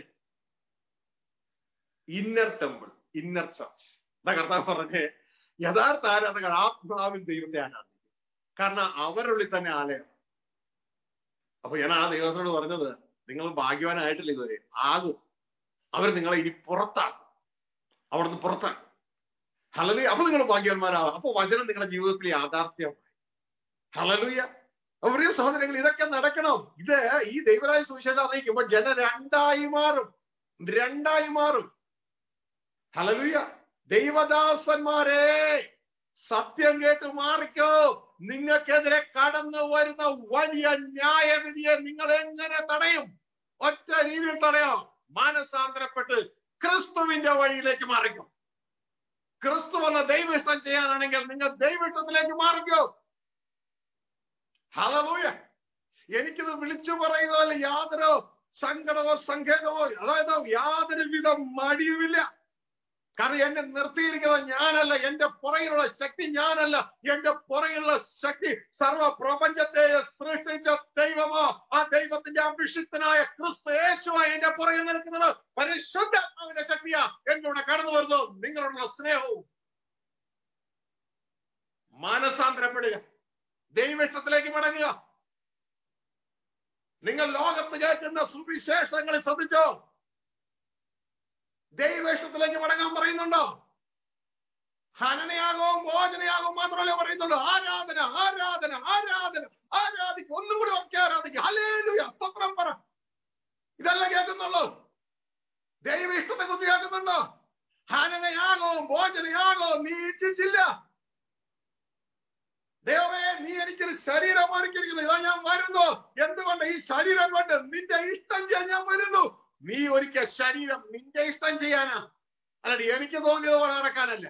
ഇന്നർ ടെമ്പിൾ ഇന്നർ ചർച്ച് എന്താ കർത്താവ് പറഞ്ഞേ യഥാർത്ഥ ആരാധകർ ആത്മാവിൽ ദൈവത്തെ ആരാധിക്കും കാരണം അവരുള്ളിൽ തന്നെ ആലയം അപ്പൊ ഞാൻ ആ ദൈവത്തിനോട് പറഞ്ഞത് നിങ്ങൾ ഭാഗ്യവാനായിട്ടില്ല ഇതുവരെ ആകും അവർ നിങ്ങളെ ഇനി പുറത്താക്കും അവിടുന്ന് പുറത്താക്കും ഹലലുയ അപ്പൊ നിങ്ങൾ ഭാഗ്യവാന്മാരാകും അപ്പൊ വചനം നിങ്ങളുടെ ജീവിതത്തിൽ യാഥാർത്ഥ്യമായി ഹലലുയ പ്രിയ സഹോദരങ്ങൾ ഇതൊക്കെ നടക്കണം ഇത് ഈ ദൈവരായ സുവിശേഷം അറിയിക്കുമ്പോൾ ജനം രണ്ടായി മാറും രണ്ടായി മാറും ഹലലുയ ദൈവദാസന്മാരെ സത്യം കേട്ട് മാറിക്കോ നിങ്ങൾക്കെതിരെ കടന്നു വരുന്ന വലിയ ന്യായവിധിയെ നിങ്ങൾ എങ്ങനെ തടയും ഒറ്റ രീതിയിൽ തടയാം മാനസാന്തരപ്പെട്ട് ക്രിസ്തുവിന്റെ വഴിയിലേക്ക് മാറിക്കോ ക്രിസ്തു എന്ന ദൈവ ഇഷ്ടം ചെയ്യാനാണെങ്കിൽ നിങ്ങൾ ദൈവ ഇഷ്ടത്തിലേക്ക് മാറിക്കോ ഹലലൂയ എനിക്കിത് വിളിച്ചു പറയുന്നതല്ല യാതൊരു സങ്കടമോ സങ്കേതമോ അതായത് യാതൊരു വിധ മടിയുമില്ല കാരണം എന്നെ നിർത്തിയിരിക്കുന്നത് ഞാനല്ല എന്റെ പുറകിലുള്ള ശക്തി ഞാനല്ല എന്റെ പുറകിലുള്ള ശക്തി സർവ പ്രപഞ്ചത്തെ സൃഷ്ടിച്ച ദൈവമോ ആ ദൈവത്തിന്റെ അഭിഷിക്തനായ ക്രിസ്തു യേശുവാ എന്റെ പുറകിൽ നിൽക്കുന്നത് പരിശുദ്ധാത്മാവിന്റെ ശക്തിയാ എന്നോട് കടന്നു വരുന്നു നിങ്ങളുള്ള സ്നേഹവും മാനസാന്തരപ്പെടുക ദൈവിഷ്ടത്തിലേക്ക് മടങ്ങുക നിങ്ങൾ ലോകത്ത് കേൾക്കുന്ന സുവിശേഷങ്ങളിൽ ശ്രദ്ധിച്ചോ ദൈവേഷ്ടത്തിലേക്ക് മടങ്ങാൻ പറയുന്നുണ്ടോ ഹനനയാകവും ഭോജനയാകവും മാത്രമല്ല പറയുന്നുള്ളൂ ആരാധന ആരാധന ആരാധന ആരാധിക്കും ഒന്നും കൂടി ഒക്കെ ആരാധിക്കും ഹലേലുയ സ്തോത്രം പറ ഇതല്ല കേൾക്കുന്നുള്ളൂ ദൈവ ഇഷ്ടത്തെ കുറിച്ച് കേൾക്കുന്നുണ്ടോ ഹനനയാകവും ഭോജനയാകവും നീ ഇച്ഛിച്ചില്ല ദൈവമേ നീ എനിക്കൊരു ശരീരം ഒരുക്കിയിരിക്കുന്നു ഇതാ ഞാൻ വരുന്നു എന്തുകൊണ്ട് ഈ ശരീരം കൊണ്ട് നിന്റെ ഇഷ്ടം ചെയ്യാൻ ഞാൻ വരുന്നു നീ ഒരിക്കൽ ശരീരം നിന്റെ ഇഷ്ടം ചെയ്യാനാ അല്ലാണ്ട് എനിക്ക് തോന്നിയതുപോലെ നടക്കാനല്ല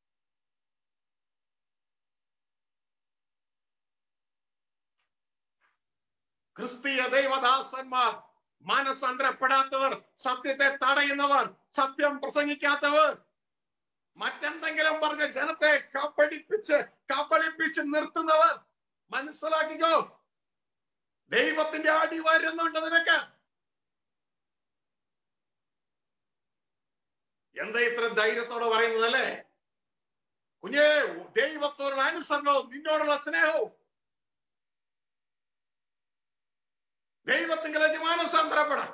ക്രിസ്തീയ ദൈവദാസന്മാർ മനസ്സന്തരപ്പെടാത്തവർ സത്യത്തെ തടയുന്നവർ സത്യം പ്രസംഗിക്കാത്തവർ മറ്റെന്തെങ്കിലും പറഞ്ഞ ജനത്തെ കബളിപ്പിച്ച് കബളിപ്പിച്ച് നിർത്തുന്നവർ മനസ്സിലാക്കിക്കോ ദൈവത്തിന്റെ അടി വരുന്നുണ്ട് നിനക്ക് എന്താ ഇത്ര ധൈര്യത്തോടെ പറയുന്നത് അല്ലേ കുഞ്ഞേ ദൈവത്തോടുള്ള അനുസരണവും നിന്നോടുള്ള സ്നേഹവും ദൈവത്തിങ്കിലേക്ക് മാനസാന്തരപ്പെടാം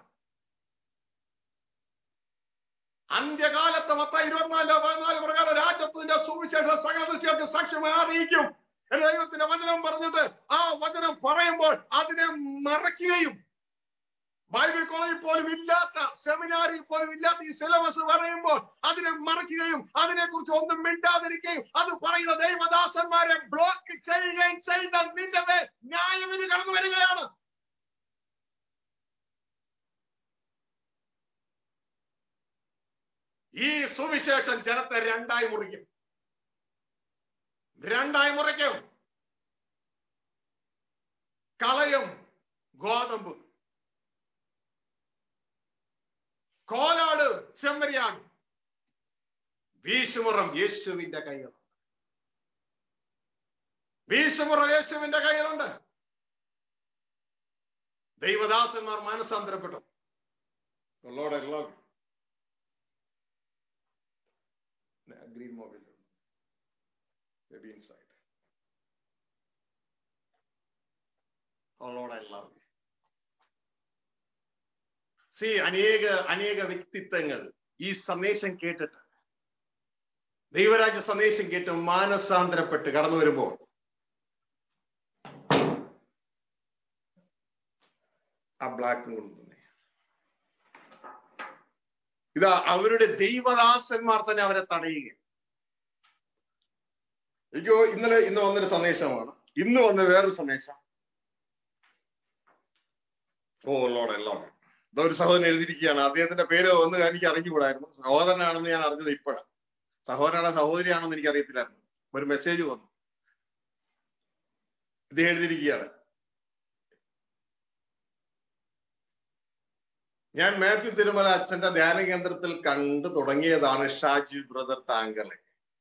അന്ത്യകാലത്ത് മത്ത ഇരുപത്തിനാല് പതിനാല് പ്രകാരം രാജ്യത്തിന്റെ സുവിശേഷ സകല ദൃശ്യർക്ക് സാക്ഷ്യമായി അറിയിക്കും എന്ന് ദൈവത്തിന്റെ വചനം പറഞ്ഞിട്ട് ആ വചനം പറയുമ്പോൾ അതിനെ മറയ്ക്കുകയും ബൈബിൾ കോളേജിൽ പോലും ഇല്ലാത്ത സെമിനാറിൽ പോലും ഇല്ലാത്ത ഈ സിലബസ് പറയുമ്പോൾ അതിനെ മറയ്ക്കുകയും അതിനെക്കുറിച്ച് ഒന്നും മിണ്ടാതിരിക്കുകയും അത് പറയുന്ന ദൈവദാസന്മാരെ ബ്ലോക്ക് ചെയ്യുകയും ചെയ്യുന്ന നിന്റെ മേൽ ന്യായവിധി കടന്നു വരികയാണ് ഈ സുവിശേഷം ജനത്തെ രണ്ടായി മുറിക്കും രണ്ടായി മുറിക്കും കളയും ഗോതമ്പ് കോലാട് ചെമ്മരിയാടും വീശുമുറം യേശുവിന്റെ കയ്യിലുണ്ട് വീശുമുറം യേശുവിന്റെ കയ്യിലുണ്ട് ദൈവദാസന്മാർ മാനസാന്തരപ്പെട്ടു Lord, I love you. green mobile maybe inside oh lord i love you സി അനേക അനേക വ്യക്തിത്വങ്ങൾ ഈ സന്ദേശം കേട്ടിട്ട് ദൈവരാജ്യ സന്ദേശം കേട്ട് മാനസാന്തരപ്പെട്ട് കടന്നു വരുമ്പോൾ ആ ബ്ലാക്ക് കൊണ്ടുതന്നെ ഇതാ അവരുടെ ദൈവദാസന്മാർ തന്നെ അവരെ തടയുക എനിക്ക് ഇന്നലെ ഇന്ന് വന്നൊരു സന്ദേശമാണ് ഇന്ന് വന്ന വേറൊരു സന്ദേശം ഓ ലോഡ് എല്ലാം ഇതൊരു സഹോദരൻ എഴുതിയിരിക്കുകയാണ് അദ്ദേഹത്തിന്റെ പേര് ഒന്ന് എനിക്ക് അറിഞ്ഞുകൂടായിരുന്നു സഹോദരനാണെന്ന് ഞാൻ അറിഞ്ഞത് ഇപ്പോഴാണ് സഹോദരനാണോ സഹോദരിയാണെന്ന് എനിക്ക് അറിയത്തില്ലായിരുന്നു ഒരു മെസ്സേജ് വന്നു ഇത് എഴുതിയിരിക്കുകയാണ് ഞാൻ മാത്യു തിരുമല അച്ഛന്റെ ധ്യാന കേന്ദ്രത്തിൽ കണ്ടു തുടങ്ങിയതാണ് ഷാജി ബ്രദർ താങ്കളെ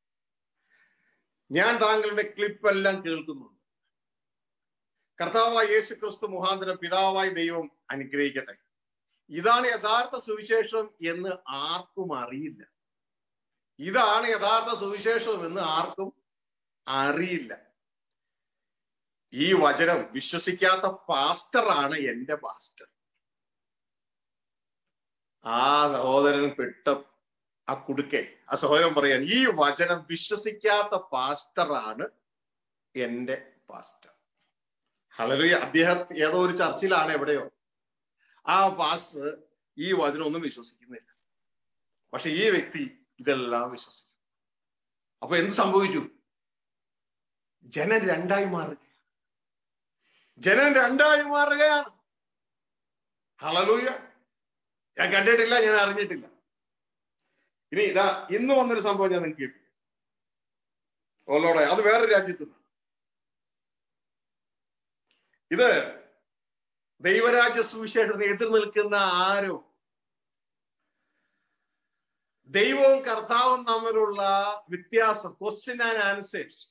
ഞാൻ താങ്കളുടെ ക്ലിപ്പ് എല്ലാം കേൾക്കുന്നുണ്ട് കർത്താവായ യേശു ക്രിസ്തു മുഖാന്തരം പിതാവായി ദൈവം അനുഗ്രഹിക്കട്ടെ ഇതാണ് യഥാർത്ഥ സുവിശേഷം എന്ന് ആർക്കും അറിയില്ല ഇതാണ് യഥാർത്ഥ സുവിശേഷം എന്ന് ആർക്കും അറിയില്ല ഈ വചനം വിശ്വസിക്കാത്ത പാസ്റ്ററാണ് എന്റെ പാസ്റ്റർ ആ സഹോദരൻ പെട്ട ആ കുടുക്കെ ആ സഹോദരൻ പറയാൻ ഈ വചനം വിശ്വസിക്കാത്ത പാസ്റ്ററാണ് എന്റെ പാസ്റ്റർ ഹലലുയ അദ്ദേഹം ഏതോ ഒരു ചർച്ചിലാണ് എവിടെയോ ആ പാസ്റ്റർ ഈ വചനം ഒന്നും വിശ്വസിക്കുന്നില്ല പക്ഷെ ഈ വ്യക്തി ഇതെല്ലാം വിശ്വസിക്കും അപ്പൊ എന്ത് സംഭവിച്ചു ജനം രണ്ടായി മാറുക ജനം രണ്ടായി മാറുകയാണ് ഹലലൂയ ഞാൻ കണ്ടിട്ടില്ല ഞാൻ അറിഞ്ഞിട്ടില്ല ഇനി ഇതാ ഇന്ന് വന്നൊരു സംഭവം ഞാൻ നിങ്ങൾക്ക് കേൾപ്പിക്കാം ഓലോടെ അത് വേറെ രാജ്യത്ത് ഇത് ദൈവരാജ്യ സുവിശേഷത്തിന് എതിർ നിൽക്കുന്ന ആരോ ദൈവവും കർത്താവും തമ്മിലുള്ള വ്യത്യാസം ക്വസ്റ്റ്യൻ ആൻഡ് ആൻസേഴ്സ്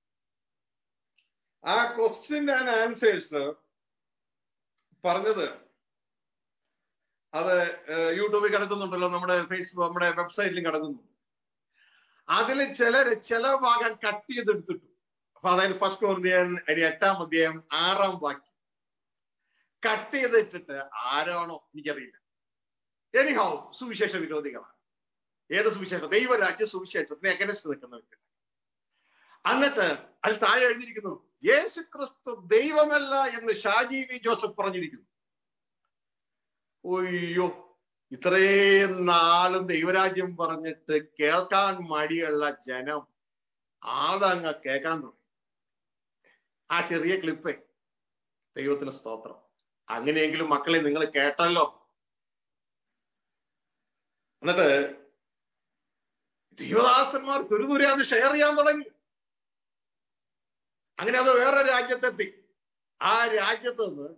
ആ ക്വസ്റ്റ്യൻ ആൻഡ് ആൻസേഴ്സ് പറഞ്ഞത് അത് ഏഹ്, യൂട്യൂബിൽ കിടക്കുന്നുണ്ടല്ലോ നമ്മുടെ ഫേസ്ബുക്ക് നമ്മുടെ വെബ്സൈറ്റിലും കിടക്കുന്നു അതിൽ ചിലര് ചില ഭാഗം കട്ട് ചെയ്തെടുത്തിട്ടു അപ്പൊ അതായത് ഫസ്റ്റ് കോർദിയൻ അതിന് എട്ടാം അധ്യായം ആറാം വാക്യം കട്ട് ചെയ്തിട്ടിട്ട് ആരാണോ എനിക്കറിയില്ല എനിഹൗ സുവിശേഷ വിരോധികളാണ് ഏത് സുവിശേഷം ദൈവരാജ്യ സുവിശേഷത്തിന് എഗനസ്റ്റ് നിൽക്കുന്ന വ്യക്തി എന്നിട്ട് അതിൽ താഴെ എഴുതിയിരിക്കുന്നു യേശു ക്രിസ്തു ദൈവമല്ല എന്ന് ഷാജി വി ജോസഫ് പറഞ്ഞിരിക്കുന്നു ഒയ്യോ ഇത്രയും നാളും ദൈവരാജ്യം പറഞ്ഞിട്ട് കേൾക്കാൻ മടിയുള്ള ജനം ആദങ്ങ കേൾക്കാൻ തുടങ്ങി ആ ചെറിയ ക്ലിപ്പേ ദൈവത്തിന് സ്തോത്രം അങ്ങനെയെങ്കിലും മക്കളെ നിങ്ങൾ കേട്ടല്ലോ എന്നിട്ട് ദൈവദാസന്മാർ തുരുതുരാന്ന് ഷെയർ ചെയ്യാൻ തുടങ്ങി അങ്ങനെ അത് വേറെ രാജ്യത്തെത്തി ആ രാജ്യത്ത് നിന്ന്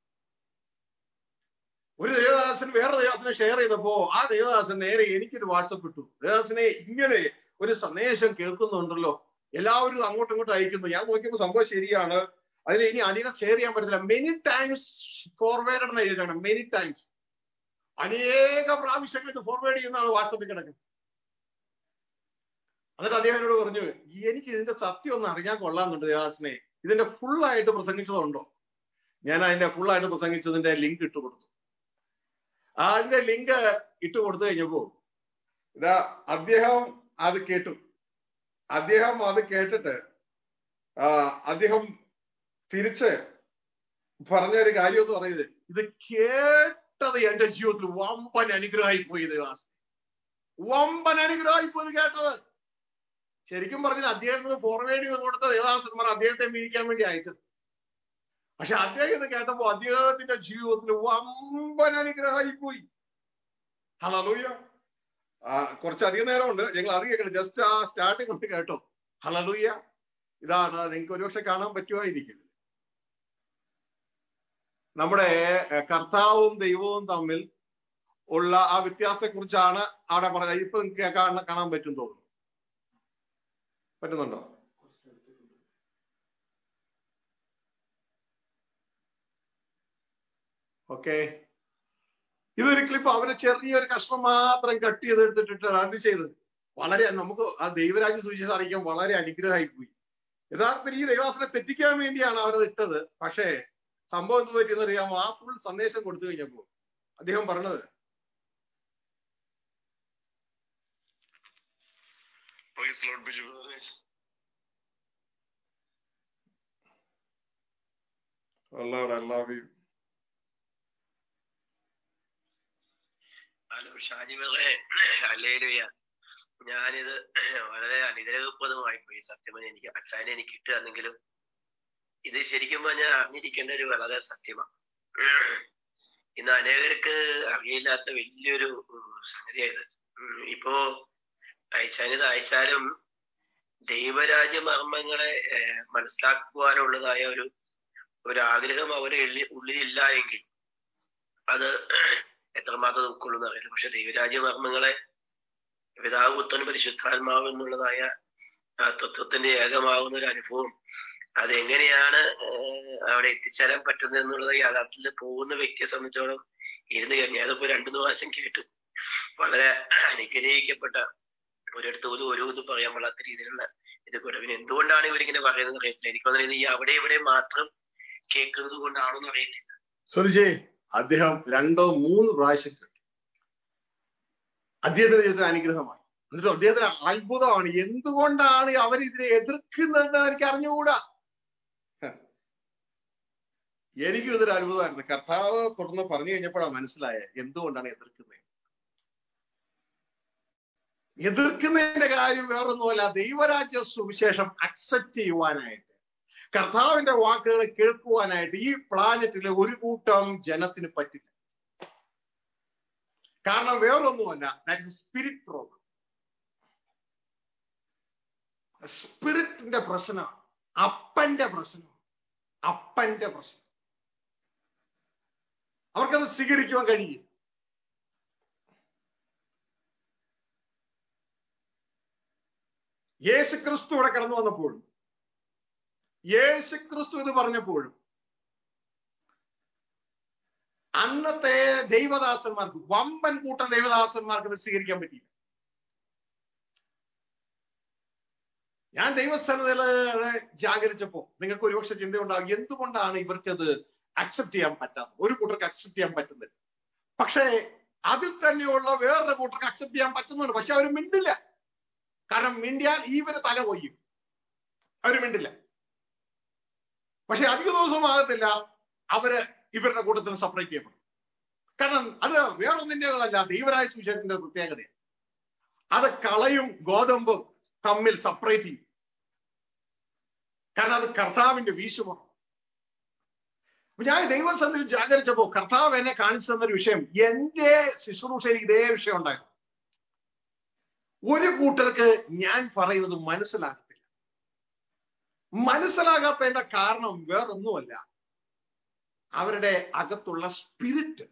ഒരു ദേവദാസൻ വേറെ ദേവദാസനെ ഷെയർ ചെയ്തപ്പോ ആ ദേവദാസൻ നേരെ എനിക്കൊരു വാട്സപ്പ് ഇട്ടു ദേവദാസനെ ഇങ്ങനെ ഒരു സന്ദേശം കേൾക്കുന്നുണ്ടല്ലോ എല്ലാവരും അങ്ങോട്ടും ഇങ്ങോട്ടും അയക്കുന്നു ഞാൻ നോക്കിയപ്പോൾ സംഭവം ശരിയാണ് അതിന് ഇനി അധികം ഷെയർ ചെയ്യാൻ പറ്റത്തില്ല മെനി ടൈംസ് ഫോർവേഡ് എന്ന് എഴുതണം മെനി ടൈംസ് അനേക പ്രാവശ്യങ്ങൾ ഇത് ഫോർവേഡ് ചെയ്യുന്നതാണ് വാട്സപ്പിൽ കിടക്കുന്നത് എന്നിട്ട് അദ്ദേഹം എന്നോട് പറഞ്ഞു എനിക്ക് ഇതിന്റെ സത്യം ഒന്ന് അറിയാൻ കൊള്ളാമെന്നുണ്ട് ദേവാസിനെ ഇതിന്റെ full ആയിട്ട് പ്രസംഗിച്ചതുണ്ടോ ഞാൻ അതിന്റെ full ആയിട്ട് പ്രസംഗിച്ചതിന്റെ ലിങ്ക് ഇട്ട് കൊടുത്തു ആ അതിന്റെ ലിങ്ക് ഇട്ട് കൊടുത്തു കഴിഞ്ഞപ്പോ ഇതാ അദ്ദേഹം അത് കേട്ടു അദ്ദേഹം അത് കേട്ടിട്ട് ആ അദ്ദേഹം തിരിച്ച് പറഞ്ഞ ഒരു കാര്യം എന്ന് പറയുന്നത് ഇത് കേട്ടത് എന്റെ ജീവിതത്തിൽ വമ്പൻ അനുഗ്രഹമായി പോയി ദേവാസ് വമ്പൻ അനുഗ്രഹമായി പോയി കേട്ടത് ശരിക്കും പറഞ്ഞാൽ അദ്ദേഹത്തിന് ഫോർവേഡ് ചെയ്ത് കൊടുത്ത ദേവദാസന്മാർ അദ്ദേഹത്തെ വീഴിക്കാൻ വേണ്ടി അയച്ചത് പക്ഷെ അദ്ദേഹം ഇത് കേട്ടപ്പോ അദ്ദേഹത്തിന്റെ ജീവിതത്തിൽ വമ്പൻ അനുഗ്രഹമായി പോയി ഹലലൂയ ആ കുറച്ചധികം നേരമുണ്ട് ഞങ്ങൾ അത് കേൾക്കണം ജസ്റ്റ് ആ സ്റ്റാർട്ടിംഗ് ഒന്ന് കേട്ടോ ഹലലൂയ ഇതാണ് നിങ്ങൾക്ക് ഒരുപക്ഷെ കാണാൻ പറ്റുമായിരിക്കും നമ്മുടെ ഏഹ്, കർത്താവും ദൈവവും തമ്മിൽ ഉള്ള ആ വ്യത്യാസത്തെ കുറിച്ചാണ് അവിടെ പറഞ്ഞത് ഇപ്പൊ നിങ്ങൾക്ക് കാണാൻ കാണാൻ പറ്റും തോന്നുന്നു പറ്റുന്നുണ്ടോ ഓക്കെ ഇതൊരു ക്ലിപ്പ് അവര് ചെറിയൊരു കഷ്ണം മാത്രം കട്ട് ചെയ്തെടുത്തിട്ട് റൺ ചെയ്തത് വളരെ നമുക്ക് ആ ദൈവരാജ്യ സുവിശേഷം അറിയിക്കാൻ വളരെ അനുഗ്രഹമായി പോയി യഥാർത്ഥത്തിൽ ഈ ദൈവാസനെ തെറ്റിക്കാൻ വേണ്ടിയാണ് അവരത് ഇട്ടത് പക്ഷേ സംഭവം എന്ത് പറ്റിയെന്ന് അറിയാമോ ആ ഫുൾ സന്ദേശം കൊടുത്തു കഴിഞ്ഞപ്പോ അദ്ദേഹം പറഞ്ഞത് Praise the Lord, Bishop Brother. Lord, I love you. Hello Shaji ബദറെ അല്ലേലുയ ഞാനിത് വളരെ അനുഗ്രഹപ്രദമായി പോയി സത്യം പറഞ്ഞാൽ എനിക്ക് അച്ഛനെ എനിക്ക് കിട്ടുകയാണെങ്കിലും ഇത് ശരിക്കും പറഞ്ഞാൽ അറിഞ്ഞിരിക്കേണ്ട ഒരു വളരെ സത്യമാണ് ഇന്ന് അനേകർക്ക് അറിയില്ലാത്ത വലിയൊരു ഉം, സംഗതിയായത് ഉം, ഇപ്പോ അയച്ചാനിത് അയച്ചാലും ദൈവരാജ്യ മർമ്മങ്ങളെ ഏർ, മനസ്സിലാക്കുവാനുള്ളതായ ഒരു ഒരു ആഗ്രഹം അവരെ ഉള്ളിൽ ഉള്ളിലില്ല എങ്കിൽ അത് എത്രമാത്രം ഉൾക്കൊള്ളുന്ന അറിയില്ല പക്ഷെ ദൈവരാജ്യ മർമ്മങ്ങളെ പിതാവ് പുത്രന് പരിശുദ്ധാത്മാവ് എന്നുള്ളതായ ആ തത്വത്തിന്റെ ഏകമാകുന്ന ഒരു അനുഭവം അതെങ്ങനെയാണ് ഏഹ്, അവിടെ എത്തിച്ചേരാൻ പറ്റുന്നത് എന്നുള്ളത് യാഥാർത്ഥ്യത്തിൽ പോകുന്ന വ്യക്തിയെ സംബന്ധിച്ചോളം ഇരുന്ന് കഴിഞ്ഞാൽ അതിപ്പോ രണ്ടു മൂന്ന് പ്രാവശ്യം കേട്ടു വളരെ അനുഗ്രഹിക്കപ്പെട്ട ഒരിടത്ത് പോലും ഒരു ഇത് പറയാൻ പാടാത്ത രീതിയിലുള്ള ഇത് കൂടെ പിന്നെ എന്തുകൊണ്ടാണ് ഇവരിങ്ങനെ പറയുന്നത് അറിയത്തില്ല എനിക്ക് തോന്നുന്നത് ഈ അവിടെ ഇവിടെ മാത്രം കേൾക്കുന്നത് കൊണ്ടാണോ എന്ന് അറിയത്തില്ല ശ്രദ്ധിച്ചേ അദ്ദേഹം രണ്ടോ മൂന്ന് പ്രാവശ്യം കേട്ടു അദ്ദേഹത്തിന്റെ ജീവിതത്തിൽ അനുഗ്രഹമായി എന്നിട്ട് അദ്ദേഹത്തിന് അത്ഭുതമാണ് എന്തുകൊണ്ടാണ് അവർ ഇതിനെ എതിർക്കുന്നതെന്ന് എനിക്ക് അറിഞ്ഞുകൂടാ ഹ. എനിക്കും ഇതൊരു അത്ഭുതമായിരുന്നു കർത്താവ് തുടർന്ന് പറഞ്ഞു കഴിഞ്ഞപ്പോഴാണ് മനസ്സിലായ എന്തുകൊണ്ടാണ് എതിർക്കുന്നത് എതിർക്കുന്നതിന്റെ കാര്യം വേറൊന്നുമല്ല ദൈവരാജ്യ സുവിശേഷം അക്സെപ്റ്റ് ചെയ്യുവാനായിട്ട് കർത്താവിന്റെ വാക്കുകൾ കേൾക്കുവാനായിട്ട് ഈ പ്ലാനറ്റിലെ ഒരു കൂട്ടം ജനത്തിന് പറ്റില്ല കാരണം വേറൊന്നുമല്ല ദാറ്റ് സ്പിരിറ്റ് പ്രോബ്ലം സ്പിരിറ്റിന്റെ പ്രശ്നമാണ് അപ്പന്റെ പ്രശ്നം അപ്പന്റെ പ്രശ്നം അവർക്കത് സ്വീകരിക്കുവാൻ കഴിയും യേശു ക്രിസ്തു ഇവിടെ കടന്നു വന്നപ്പോഴും യേശു ക്രിസ്തു ഇത് പറഞ്ഞപ്പോഴും അന്നത്തെ ദൈവദാസന്മാർക്ക് വമ്പൻ കൂട്ടം ദൈവദാസന്മാർക്ക് ഇത് സ്വീകരിക്കാൻ പറ്റിയില്ല ഞാൻ ദൈവസ്ഥാനത്തിൽ ജാഗരിച്ചപ്പോ നിങ്ങൾക്ക് ഒരുപക്ഷെ ചിന്തയുണ്ടാകും എന്തുകൊണ്ടാണ് ഇവർക്കത് അക്സെപ്റ്റ് ചെയ്യാൻ പറ്റാത്തത് ഒരു കൂട്ടർക്ക് അക്സെപ്റ്റ് ചെയ്യാൻ പറ്റുന്നില്ല പക്ഷേ അതിൽ തന്നെയുള്ള വേറൊരു കൂട്ടർക്ക് അക്സെപ്റ്റ് ചെയ്യാൻ പറ്റുന്നുണ്ട് പക്ഷെ അവർ മിണ്ടില്ല കാരണം മിണ്ടിയാൽ ഇവര് തല കൊയ്യും അവർ മിണ്ടില്ല പക്ഷെ അധിക ദിവസം ആകത്തില്ല അവര് ഇവരുടെ കൂട്ടത്തിൽ സെപ്പറേറ്റ് ചെയ്യപ്പെടും കാരണം അത് വേറൊന്നിൻ്റെതല്ല ദൈവരായ സുവിശേഷത്തിന്റെ പ്രത്യേകതയാണ് അത് കളയും ഗോതമ്പും തമ്മിൽ സെപ്പറേറ്റ് ചെയ്യും കാരണം അത് കർത്താവിന്റെ വീശുമാണ് അപ്പൊ ഞാൻ ദൈവസന്നിധിയിൽ ജാഗരിച്ചപ്പോ കർത്താവ് എന്നെ കാണിച്ചു തന്നൊരു വിഷയം എന്റെ ശുശ്രൂഷയിൽ ഇതേ വിഷയം ഉണ്ടായിരുന്നു ഒരു കൂട്ടർക്ക് ഞാൻ പറയുന്നത് മനസ്സിലാകത്തില്ല മനസ്സിലാകാത്തതിന്റെ കാരണം വേറൊന്നുമല്ല അവരുടെ അകത്തുള്ള സ്പിരിറ്റ്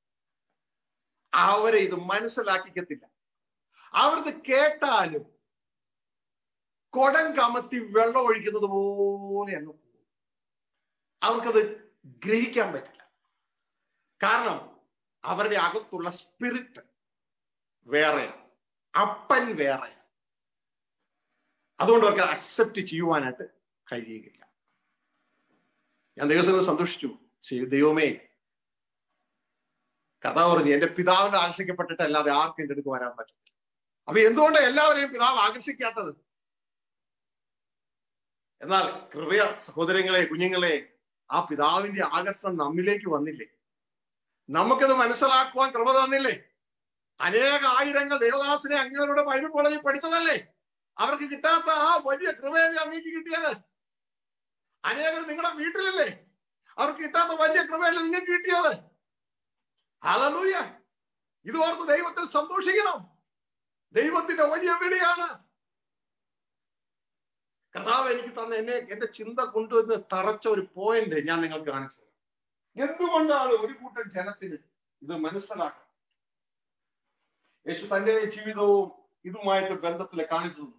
അവരെ ഇത് മനസ്സിലാക്കിക്കത്തില്ല അവരത് കേട്ടാലും കൊടം കമത്തി വെള്ളം ഒഴിക്കുന്നത് പോലെ അങ്ങ് പോകും അവർക്കത് ഗ്രഹിക്കാൻ പറ്റില്ല കാരണം അവരുടെ അകത്തുള്ള സ്പിരിറ്റ് വേറെയാണ് അപ്പൻ വേറെയാണ് അതുകൊണ്ട് അവർക്ക് അക്സെപ്റ്റ് ചെയ്യുവാനായിട്ട് കഴിയുകയില്ല ഞാൻ ദൈവത്തിന് സന്തോഷിച്ചു ശരി, ദൈവമേ കഥ പറഞ്ഞു എന്റെ പിതാവിനെ ആകർഷിക്കപ്പെട്ടിട്ടല്ലാതെ ആർക്കും എന്റെ അടുത്ത് വരാൻ പറ്റില്ല അപ്പൊ എന്തുകൊണ്ടാണ് എല്ലാവരെയും പിതാവ് ആകർഷിക്കാത്തത് എന്നാൽ കൃപയ സഹോദരങ്ങളെ കുഞ്ഞുങ്ങളെ ആ പിതാവിന്റെ ആകർഷണം നമ്മിലേക്ക് വന്നില്ലേ നമുക്കത് മനസ്സിലാക്കുവാൻ കൃപ തന്നില്ലേ അനേക ആയിരങ്ങൾ ദേവദാസിനെ അങ്ങനെയുടെ ബൈബിൾ കോളേജിൽ പഠിച്ചതല്ലേ അവർക്ക് കിട്ടാത്ത ആ വലിയ കൃപയെ അങ്ങേക്ക് കിട്ടിയത് അനേകർ നിങ്ങളുടെ വീട്ടിലല്ലേ അവർക്ക് കിട്ടാത്ത വലിയ കൃപയല്ലേ നിങ്ങൾക്ക് കിട്ടിയത് ഹല്ലേലൂയ ഇത് ഓർത്ത് ദൈവത്തിൽ സന്തോഷിക്കണം ദൈവത്തിന്റെ വലിയ വിളിയാണ് കർത്താവ് എനിക്ക് തന്ന എന്നെ എന്റെ ചിന്ത കൊണ്ടുവന്ന് തറച്ച ഒരു പോയിന്റ് ഞാൻ നിങ്ങൾക്ക് കാണിച്ചു തരാം എന്തുകൊണ്ടാണ് ഒരു കൂട്ടം ജനത്തിന് ഇത് മനസ്സിലാക്കണം യേശു തന്റെ ജീവിതവും ഇതുമായിട്ട് ബന്ധത്തിൽ കാണിച്ചു തന്നു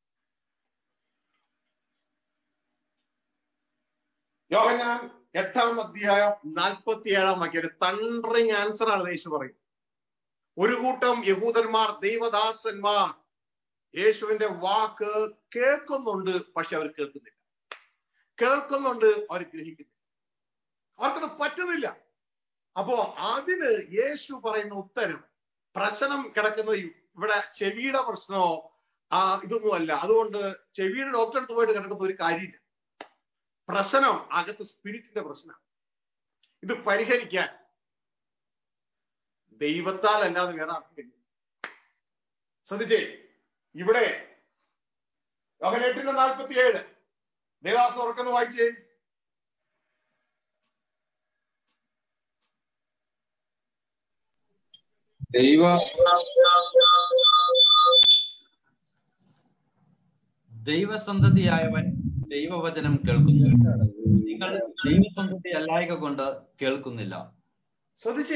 യോഹന്നാൻ എട്ടാം അധ്യായം നാൽപ്പത്തി ഏഴാം വാക്യം ഒരു തണ്ടറിങ് ആൻസർ ആണ് യേശു പറയും ഒരു കൂട്ടം യഹൂദന്മാർ ദൈവദാസന്മാർ യേശുവിന്റെ വാക്ക് കേൾക്കുന്നുണ്ട് പക്ഷെ അവർ കേൾക്കുന്നില്ല കേൾക്കുന്നുണ്ട് അവർ ഗ്രഹിക്കുന്നില്ല അവർക്കത് പറ്റുന്നില്ല അപ്പോ അതിന് യേശു പറയുന്ന ഉത്തരം പ്രശ്നം കിടക്കുന്നത് ഇവിടെ ചെവിയുടെ പ്രശ്നമോ ആ ഇതൊന്നുമല്ല അതുകൊണ്ട് ചെവിയുടെ ഡോക്ടറെ അടുത്ത് പോയിട്ട് കിടക്കുന്ന ഒരു കാര്യമില്ല പ്രശ്നം അകത്ത് സ്പിരിറ്റിന്റെ പ്രശ്നം ഇത് പരിഹരിക്കാൻ ദൈവത്താൽ അല്ലാതെ വേറെ ആർക്കും കഴിയും ശ്രദ്ധിച്ചേ ഇവിടെ എട്ടിന്റെ നാൽപ്പത്തി ഏഴ് ദേവാസം ഉറക്കുന്ന വായിച്ചേ ദൈവ ദൈവസന്തതിയായവൻ ദൈവവചനം കേൾക്കുന്നു നിങ്ങൾ ദൈവസന്തതി അല്ലായക കൊണ്ട് കേൾക്കുന്നില്ല ശ്രദ്ധിച്ചേ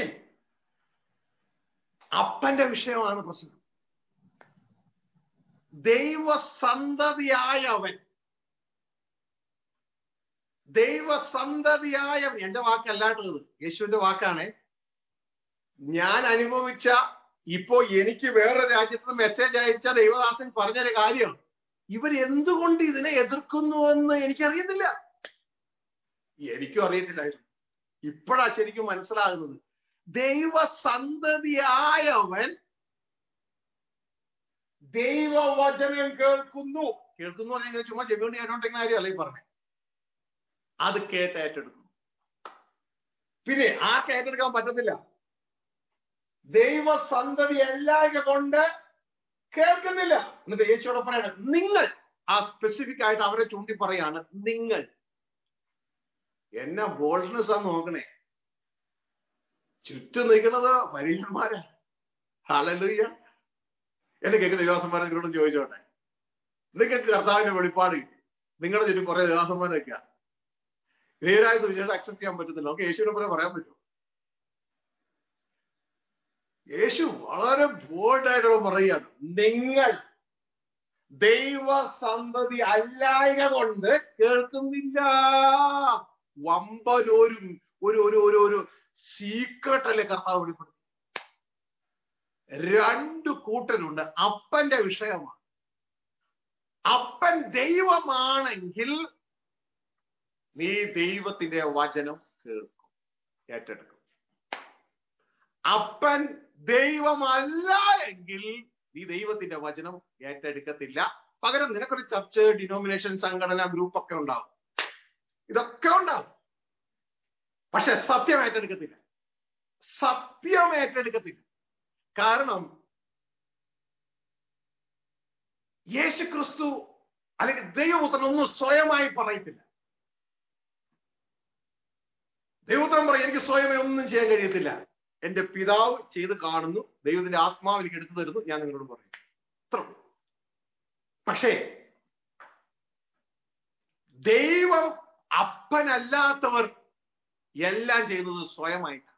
അപ്പന്റെ വിഷയമാണ് പ്രശ്നം ദൈവസന്തതിയായവൻ ദൈവസന്തതിയായവൻ എന്റെ വാക്കല്ലാട്ടത് യേശുവിന്റെ വാക്കാണ് ഞാൻ അനുഭവിച്ച ഇപ്പോ എനിക്ക് വേറെ രാജ്യത്ത് മെസ്സേജ് അയച്ച ദൈവദാസൻ പറഞ്ഞൊരു കാര്യം ഇവർ എന്തുകൊണ്ട് ഇതിനെ എതിർക്കുന്നുവെന്ന് എനിക്കറിയുന്നില്ല എനിക്കും അറിയത്തില്ലായിരുന്നു ഇപ്പോഴാ ശരിക്കും മനസ്സിലാകുന്നത് ദൈവസന്തതിയായവൻ ദൈവവചനം കേൾക്കുന്നു കേൾക്കുന്നു പറഞ്ഞാൽ ചുമ്മാ ചെവികൊണ്ട് കേട്ടോണ്ടിരിക്കുന്ന കാര്യമല്ല ഈ പറഞ്ഞേ അത് കേട്ട് ഏറ്റെടുക്കുന്നു പിന്നെ ആർക്ക് ഏറ്റെടുക്കാൻ പറ്റത്തില്ല ദൈവസന്തതി എല്ലാവരും കൊണ്ട് കേൾക്കുന്നില്ല എന്നിട്ട് യേശുവിടെ പറയണം നിങ്ങൾ ആ സ്പെസിഫിക് ആയിട്ട് അവരെ ചൂണ്ടി പറയാണ് നിങ്ങൾ എന്നെ ബോൾഡ്നെസ് ആ നോക്കണേ ചുറ്റും നിൽക്കുന്നത് പരീക്ഷന്മാരാ ഹലലുയ്യ എന്നെ കേൾക്കുന്ന ദേവാസന്മാരെ നിങ്ങളോട് ചോദിച്ചോട്ടെ നിങ്ങൾക്ക് കർത്താവിന്റെ വെളിപ്പാട് നിങ്ങളുടെ ചുറ്റും കുറെ ദേവാസന്മാരൊക്കെയാ നേരായ സുവിശേഷം അക്സെപ്റ്റ് ചെയ്യാൻ പറ്റുന്നില്ല നമുക്ക് യേശുവിനെ പോലെ പറയാൻ പറ്റുമോ യേശു വളരെ ബോൾഡായിട്ടുള്ള പറയുകയാണ് നിങ്ങൾ ദൈവസന്തതി അല്ലായക കൊണ്ട് കേൾക്കുന്നില്ല വമ്പനൊരു ഒരു ഒരു ഒരു ഒരു സീക്രട്ട് അല്ലേ കർത്താവ് വെളിപ്പെടുത്തി രണ്ട് കൂട്ടരുണ്ട് അപ്പന്റെ വിഷയമാണ് അപ്പൻ ദൈവമാണെങ്കിൽ നീ ദൈവത്തിന്റെ വചനം കേൾക്കും ഏറ്റെടുക്കും അപ്പൻ ദൈവമല്ല എങ്കിൽ നീ ദൈവത്തിന്റെ വചനം ഏറ്റെടുക്കത്തില്ല പകരം നിനക്കൊരു ചർച്ച് ഡിനോമിനേഷൻ സംഘടന ഗ്രൂപ്പ് ഒക്കെ ഉണ്ടാവും ഇതൊക്കെ ഉണ്ടാവും പക്ഷെ സത്യം ഏറ്റെടുക്കത്തില്ല സത്യം ഏറ്റെടുക്കത്തില്ല കാരണം യേശു ക്രിസ്തു അല്ലെങ്കിൽ ദൈവപുത്രൻ ഒന്നും സ്വയമായി പറയത്തില്ല ദൈവപുത്രൻ പറയും എനിക്ക് സ്വയമേ ഒന്നും ചെയ്യാൻ കഴിയത്തില്ല എന്റെ പിതാവ് ചെയ്ത് കാണുന്നു ദൈവത്തിന്റെ ആത്മാവ് എനിക്ക് എടുത്തു തരുന്നു ഞാൻ നിങ്ങളോട് പറയും ഇത്ര ഉള്ളൂ. പക്ഷേ ദൈവം അപ്പനല്ലാത്തവർ എല്ലാം ചെയ്യുന്നത് സ്വയമായിട്ടാണ്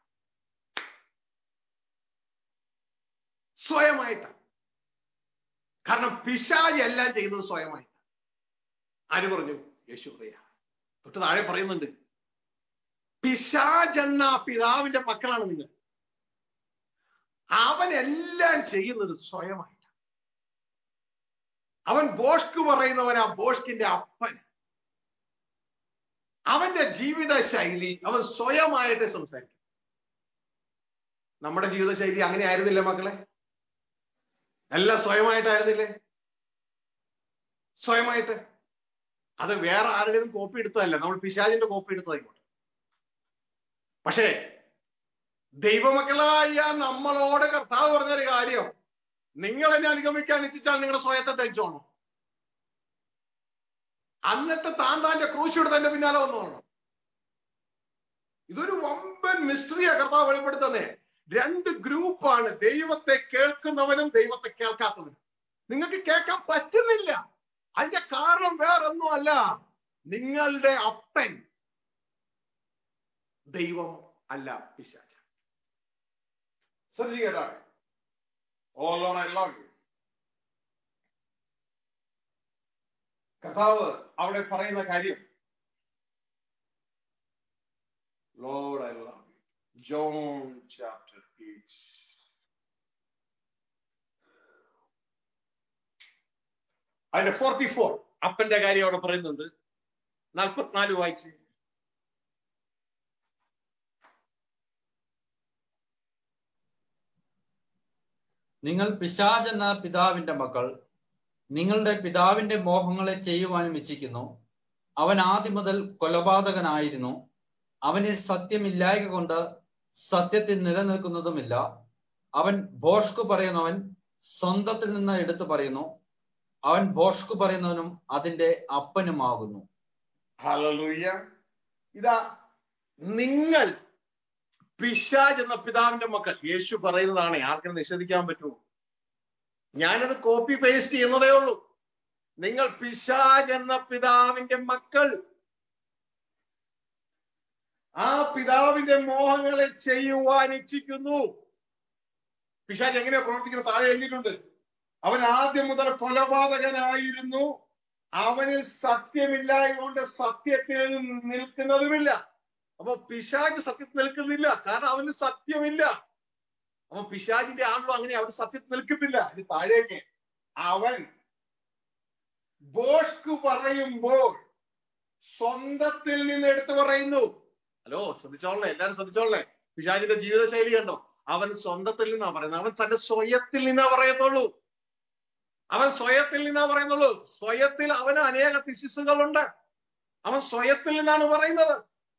സ്വയമായിട്ടാണ് കാരണം പിശാജ് എല്ലാം ചെയ്യുന്നത് സ്വയമായിട്ടാണ് ആര് പറഞ്ഞു യേശു പറയാ തൊട്ട് താഴെ പറയുന്നുണ്ട് പിശാജ് എന്ന പിതാവിന്റെ മക്കളാണ് നിങ്ങൾ അവൻ എല്ലാം ചെയ്യുന്നത് സ്വയമായിട്ടാണ് അവൻ ബോഷ്ക്ക് പറയുന്നവനാ ബോഷ്കിന്റെ അപ്പൻ അവന്റെ ജീവിത ശൈലി അവൻ സ്വയമായിട്ട് സംസാരിക്കും നമ്മുടെ ജീവിത ശൈലി അങ്ങനെ ആയിരുന്നില്ല മക്കളെ എല്ലാം സ്വയമായിട്ടായിരുന്നില്ലേ സ്വയമായിട്ട് അത് വേറെ ആരുടെയും കോപ്പി എടുത്തതല്ല നമ്മൾ പിശാചിന്റെ കോപ്പി എടുത്തതായിക്കോട്ടെ പക്ഷേ ദൈവമക്കളായ നമ്മളോട് കർത്താവ് പറഞ്ഞൊരു കാര്യം നിങ്ങൾ എന്നെ അനുഗമിക്കാൻ ഇച്ഛിച്ചാൽ നിങ്ങളുടെ സ്വയത്തെ തയ്ച്ചോണം എന്നിട്ട് താൻ താന്റെ ക്രൂശിയുടെ തന്റെ പിന്നാലെ വന്നു വേണം ഇതൊരു വമ്പൻ മിസ്റ്ററിയാ കർത്താവ് വെളിപ്പെടുത്തുന്നേ രണ്ട് ഗ്രൂപ്പാണ് ദൈവത്തെ കേൾക്കുന്നവനും ദൈവത്തെ കേൾക്കാത്തവനും നിങ്ങൾക്ക് കേൾക്കാൻ പറ്റുന്നില്ല അതിന്റെ കാരണം വേറൊന്നും അല്ല നിങ്ങളുടെ അപ്പൻ ദൈവം അല്ല പിശാച ശ്രദ്ധിക്കേട്ടാണ് oh lord I love you കഥാവ് അവിടെ പറയുന്ന കാര്യം lord I love you John chapter eight അതിന്റെ ഫോർട്ടി ഫോർ അപ്പന്റെ കാര്യം അവിടെ പറയുന്നുണ്ട് നാൽപ്പത്തിനാല് വായിച്ച് നിങ്ങൾ പിശാച് എന്ന പിതാവിന്റെ മക്കൾ നിങ്ങളുടെ പിതാവിന്റെ മോഹങ്ങളെ ചെയ്യുവാനും ഇച്ഛിക്കുന്നു അവൻ ആദ്യം മുതൽ കൊലപാതകനായിരുന്നു അവന് സത്യമില്ലായക കൊണ്ട് സത്യത്തിൽ നിലനിൽക്കുന്നതുമില്ല അവൻ ഭോഷ്കു പറയുന്നവൻ സ്വന്തത്തിൽ നിന്ന് എടുത്തു പറയുന്നു അവൻ ഭോഷ്കു പറയുന്നവനും അതിന്റെ അപ്പനുമാകുന്നു ഹല്ലേലൂയ ഇതാ നിങ്ങൾ പിശാജ് എന്ന പിതാവിന്റെ മക്കൾ യേശു പറയുന്നതാണ് ആർക്കും നിഷേധിക്കാൻ പറ്റുമോ ഞാനത് കോപ്പി പേസ്റ്റ് ചെയ്യുന്നതേ ഉള്ളൂ നിങ്ങൾ പിശാജ് എന്ന പിതാവിന്റെ മക്കൾ ആ പിതാവിന്റെ മോഹങ്ങളെ ചെയ്യുവാൻ ഇച്ഛിക്കുന്നു പിശാജ് എങ്ങനെയാ പ്രവർത്തിക്കുന്നത് താഴെ എഴുതിയിട്ടുണ്ട് അവൻ ആദ്യം മുതൽ കൊലപാതകനായിരുന്നു അവനിൽ സത്യമില്ലായതുകൊണ്ട് സത്യത്തിൽ നിൽക്കുന്നതുമില്ല അപ്പൊ പിശാജ് സത്യത്തിൽ നിൽക്കുന്നില്ല കാരണം അവന് സത്യമില്ല അപ്പൊ പിശാജിന്റെ ആണല്ലോ അങ്ങനെ അവൻ സത്യത്തിൽ നിൽക്കുന്നില്ല ഇത് താഴേക്ക് അവൻ ബോഷ്കു പറയുമ്പോൾ സ്വന്തത്തിൽ നിന്ന് എടുത്തു പറയുന്നു ഹലോ ശ്രദ്ധിച്ചോളേ എല്ലാരും ശ്രദ്ധിച്ചോളേ പിശാജിന്റെ ജീവിതശൈലി കണ്ടോ അവൻ സ്വന്തത്തിൽ നിന്നാ പറയുന്നത് അവൻ തന്റെ സ്വയത്തിൽ നിന്നാ പറയത്തുള്ളൂ അവൻ സ്വയത്തിൽ നിന്നാ പറയുന്നുള്ളൂ സ്വയത്തിൽ അവന് അനേക തിശിസുകളുണ്ട് അവൻ സ്വയത്തിൽ നിന്നാണ് പറയുന്നത്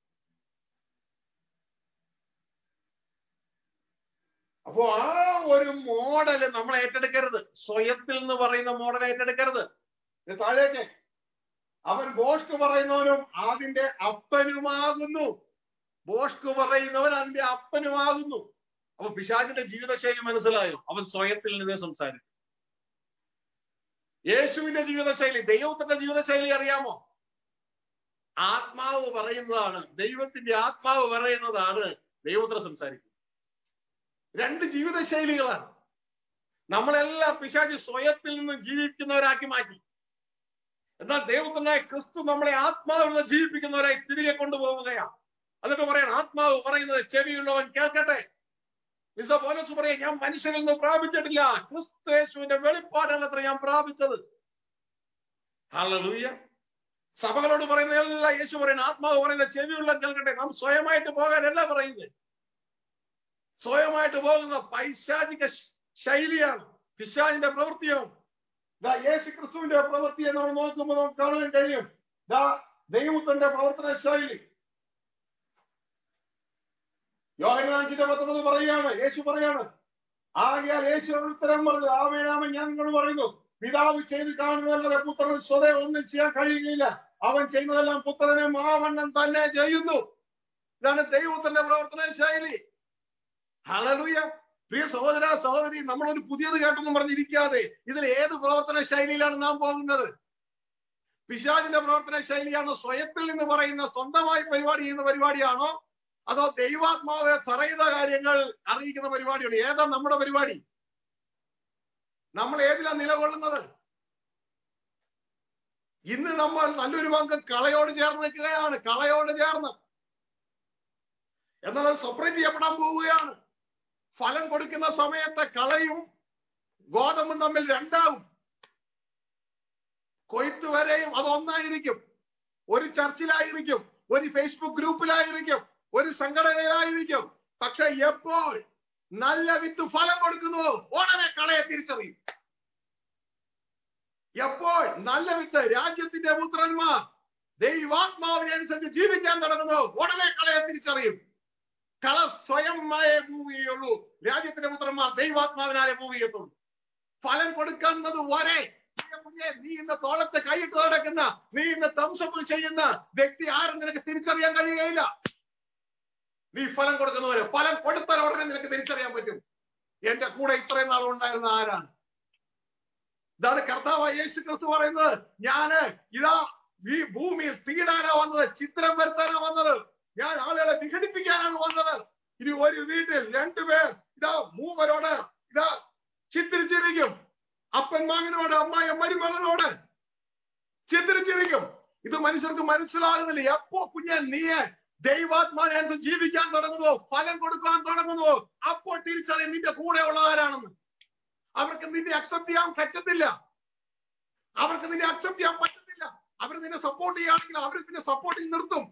അപ്പോ ആ ഒരു മോഡൽ നമ്മൾ ഏറ്റെടുക്കരുത് സ്വയത്തിൽ നിന്ന് പറയുന്ന മോഡൽ ഏറ്റെടുക്കരുത് ഇത് താഴേക്ക് അവൻ ബോഷ്ക്ക് പറയുന്നവനും അതിന്റെ അപ്പനുമാകുന്നു ബോഷ്ക്ക് പറയുന്നവൻ അതിന്റെ അപ്പനുമാകുന്നു അപ്പൊ പിശാചിന്റെ ജീവിതശൈലി മനസ്സിലായോ അവൻ സ്വയത്തിൽ നിന്നേ സംസാരിക്കും യേശുവിന്റെ ജീവിതശൈലി ദൈവത്തിന്റെ ജീവിതശൈലി അറിയാമോ ആത്മാവ് പറയുന്നതാണ് ദൈവത്തിന്റെ ആത്മാവ് പറയുന്നതാണ് ദൈവത്തിന് സംസാരിക്കുന്നത് രണ്ട് ജീവിതശൈലികളാണ് നമ്മളെല്ലാം പിശാചി സ്വയത്തിൽ നിന്ന് ജീവിക്കുന്നവരാക്കി മാറ്റി എന്നാൽ ദൈവത്തിനായ ക്രിസ്തു നമ്മളെ ആത്മാവിൽ നിന്ന് ജീവിപ്പിക്കുന്നവരായി തിരികെ കൊണ്ടുപോവുകയാണ് എന്നിട്ട് പറയണം ആത്മാവ് പറയുന്നത് ചെവിയുള്ളവൻ കേൾക്കട്ടെ മിസ്റ്റർ പോലീസ് പറയാം ഞാൻ മനുഷ്യരിൽ നിന്ന് പ്രാപിച്ചിട്ടില്ല ക്രിസ്തു യേശുവിന്റെ വെളിപ്പാടാണ് അത്ര ഞാൻ പ്രാപിച്ചത് ഹല്ലേലൂയ സഭകളോട് പറയുന്ന എല്ലാം യേശു പറയുന്ന ആത്മാവ് പറയുന്ന ചെവിയുള്ള കേൾക്കട്ടെ നാം സ്വയമായിട്ട് പോകാനല്ല പറയുന്നത് സ്വയമായിട്ട് പോകുന്ന പൈശാചിക ശ- ശൈലിയാണ് പിശാചിന്റെ പ്രവൃത്തിയാണ് ദാ യേശു ക്രിസ്തുവിന്റെ പ്രവൃത്തിയെ നമ്മൾ നോക്കുമ്പോൾ നമുക്ക് കാണാൻ കഴിയും ദാ ദൈവത്തിന്റെ പ്രവർത്തന ശൈലി യോഹനാഞ്ചിന്റെ പത്തൊമ്പത് പറയാണ് യേശു പറയാണ് ആകയാൽ യേശു ഉത്തരം പറഞ്ഞു ആവേനാമൻ ഞാൻ നിങ്ങളോട് പറയുന്നു പിതാവ് ചെയ്ത് കാണുന്നതല്ലാതെ പുത്രന് സ്വതേ ഒന്നും ചെയ്യാൻ കഴിയുകയില്ല അവൻ ചെയ്യുന്നതെല്ലാം പുത്രനെ മാവണ്ണം തന്നെ ചെയ്യുന്നു ഇതാണ് ദൈവത്തിന്റെ പ്രവർത്തന ശൈലി ഹലലുയ പ്രിയ സഹോദര സഹോദരി നമ്മളൊരു പുതിയത് കേട്ടെന്ന് പറഞ്ഞിരിക്കാതെ ഇതിൽ ഏത് പ്രവർത്തന ശൈലിയിലാണ് നാം പോകുന്നത് പിശാചിന്റെ പ്രവർത്തന ശൈലിയാണോ സ്വയത്തിൽ നിന്ന് പറയുന്ന സ്വന്തമായി പരിപാടി ചെയ്യുന്ന പരിപാടിയാണോ അതോ ദൈവാത്മാവ് പറയുന്ന കാര്യങ്ങൾ അറിയിക്കുന്ന പരിപാടിയാണ് ഏതാ നമ്മുടെ പരിപാടി നമ്മൾ ഏതിലാ നിലകൊള്ളുന്നത് ഇന്ന് നമ്മൾ നല്ലൊരു പങ്ക് കളയോട് ചേർന്ന് നിൽക്കുകയാണ് കളയോട് ചേർന്ന് എന്നാൽ അത് സെപ്പറേറ്റ് ചെയ്യപ്പെടാൻ പോവുകയാണ് ഫലം കൊടുക്കുന്ന സമയത്ത് കളയും ഗോതമ്പും തമ്മിൽ രണ്ടാവും കൊയ്ത്ത് വരെയും അത് ഒന്നായിരിക്കും ഒരു ചർച്ചിലായിരിക്കും ഒരു ഫേസ്ബുക്ക് ഗ്രൂപ്പിലായിരിക്കും ഒരു സംഘടനയിലായിരിക്കും പക്ഷെ എപ്പോൾ നല്ല വിത്ത് ഫലം കൊടുക്കുന്നു ഉടനെ കളയെ തിരിച്ചറിയും എപ്പോൾ നല്ല വിത്ത് രാജ്യത്തിന്റെ പുത്രന്മാർ ദൈവാത്മാവിനെ അനുസരിച്ച് ജീവിക്കാൻ തുടങ്ങുന്നു ഉടനെ കളയെ തിരിച്ചറിയും കള സ്വയമായ പോവുകയുള്ളൂ രാജ്യത്തിന്റെ പുത്രന്മാർ ദൈവാത്മാവിനാലെ പോവുകയുള്ളൂ ഫലം കൊടുക്കുന്നത് വരെ പ്രിയ കുഞ്ഞെ, നീ ഇന്ന് തോളത്ത് കൈയിട്ട് നടക്കുന്ന നീ ഇന്ന് തംസപ്പ് ചെയ്യുന്ന വ്യക്തി ആരും നിനക്ക് തിരിച്ചറിയാൻ കഴിയുകയില്ല നീ ഫലം കൊടുക്കുന്നവര് ഫലം കൊടുത്താൽ ഉടനെ നിനക്ക് തിരിച്ചറിയാൻ പറ്റും എന്റെ കൂടെ ഇത്രയും നാൾ ഉണ്ടായിരുന്ന ആരാണ് ഇതാണ് കർത്താവ് യേശു ക്രിസ്തു പറയുന്നത് ഞാന് ഇതാ ഈ ഭൂമിയിൽ തീടാനാ വന്നത് ചിത്രം വരുത്താനാ വന്നത് ഞാൻ ആളുകളെ വിഘടിപ്പിക്കാനാണ് വന്നത് ഇനി ഒരു വീട്ടിൽ രണ്ടുപേർ ഇതാ മൂവരോട് ഇതാ ചിത്രിച്ചിരിക്കും അപ്പൻ മകനോട് അമ്മായ മരുമകനോട് ചിത്രിച്ചിരിക്കും ഇത് മനുഷ്യർക്ക് മനസ്സിലാകുന്നില്ല എപ്പോ കുഞ്ഞൻ നീ ദൈവാത്മാനെ അനുസരിച്ച് ജീവിക്കാൻ തുടങ്ങുന്നു ഫലം കൊടുക്കാൻ തുടങ്ങുന്നു അപ്പോൾ തിരിച്ചറിയും നിന്റെ കൂടെ ഉള്ളവരാണെന്ന് അവർക്ക് നിന്നെ അക്സെപ്റ്റ് ചെയ്യാൻ പറ്റത്തില്ല അവർക്ക് നിന്നെ അക്സെപ്റ്റ് ചെയ്യാൻ പറ്റത്തില്ല അവർ നിന്നെ സപ്പോർട്ട് ചെയ്യുകയാണെങ്കിൽ അവർ നിന്നെ സപ്പോർട്ടിൽ നിർത്തും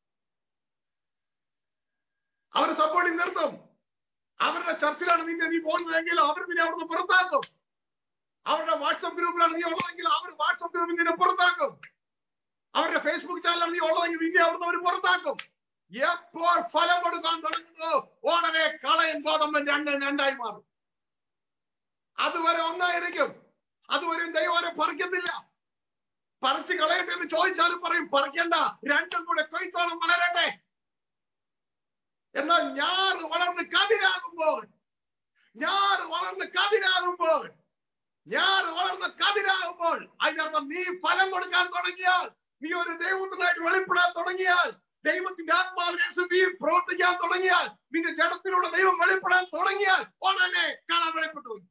അവർ സപ്പോർട്ടിൽ നിർത്തും അവരുടെ ചർച്ചിലാണ് നിന്നെ നീ പോകുന്നതെങ്കിൽ അവർ നിന്നെ അവിടുന്ന് പുറത്താക്കും അവരുടെ വാട്സപ്പ് ഗ്രൂപ്പിലാണ് നീ ഉള്ളതെങ്കിൽ അവർ വാട്സപ്പ് ഗ്രൂപ്പിൽ നിന്നെ പുറത്താക്കും അവരുടെ ഫേസ്ബുക്ക് ചാനലാണ് നീ ഉള്ളതെങ്കിൽ നിന്നെ അവിടുന്ന് അവർ പുറത്താക്കും എപ്പോൾ ഫലം കൊടുക്കാൻ തുടങ്ങുന്നു ഉടനെ കളയും ഗോതമ്പൻ രണ്ട് രണ്ടായി മാറും അതുവരെ ഒന്നായിരിക്കും അതുവരെയും ദൈവം അവരെ പറിക്കത്തില്ല പറിച്ച് കളയട്ടെ എന്ന് ചോദിച്ചാലും പറയും പറിക്കണ്ട രണ്ടും കൂടെ കൊയ്ത്തോളം വളരട്ടെ എന്നാൽ ഞാറ് വളർന്ന് കതിരാകുമ്പോൾ ഞാറ് വളർന്ന് കതിരാകുമ്പോൾ ഞാറ് വളർന്ന് കതിരാകുമ്പോൾ അതിനർത്ഥം നീ ഫലം കൊടുക്കാൻ തുടങ്ങിയാൽ നീ ഒരു ദൈവത്തിനായിട്ട് വെളിപ്പെടാൻ തുടങ്ങിയാൽ ദൈവത്തിന്റെ ആത്മാവിനെ നീ പ്രവർത്തിക്കാൻ തുടങ്ങിയാൽ നിന്റെ ജഡത്തിലൂടെ ദൈവം വെളിപ്പെടാൻ തുടങ്ങിയാൽ ഉടനെ കാണാൻ വെളിപ്പെട്ടു പോയി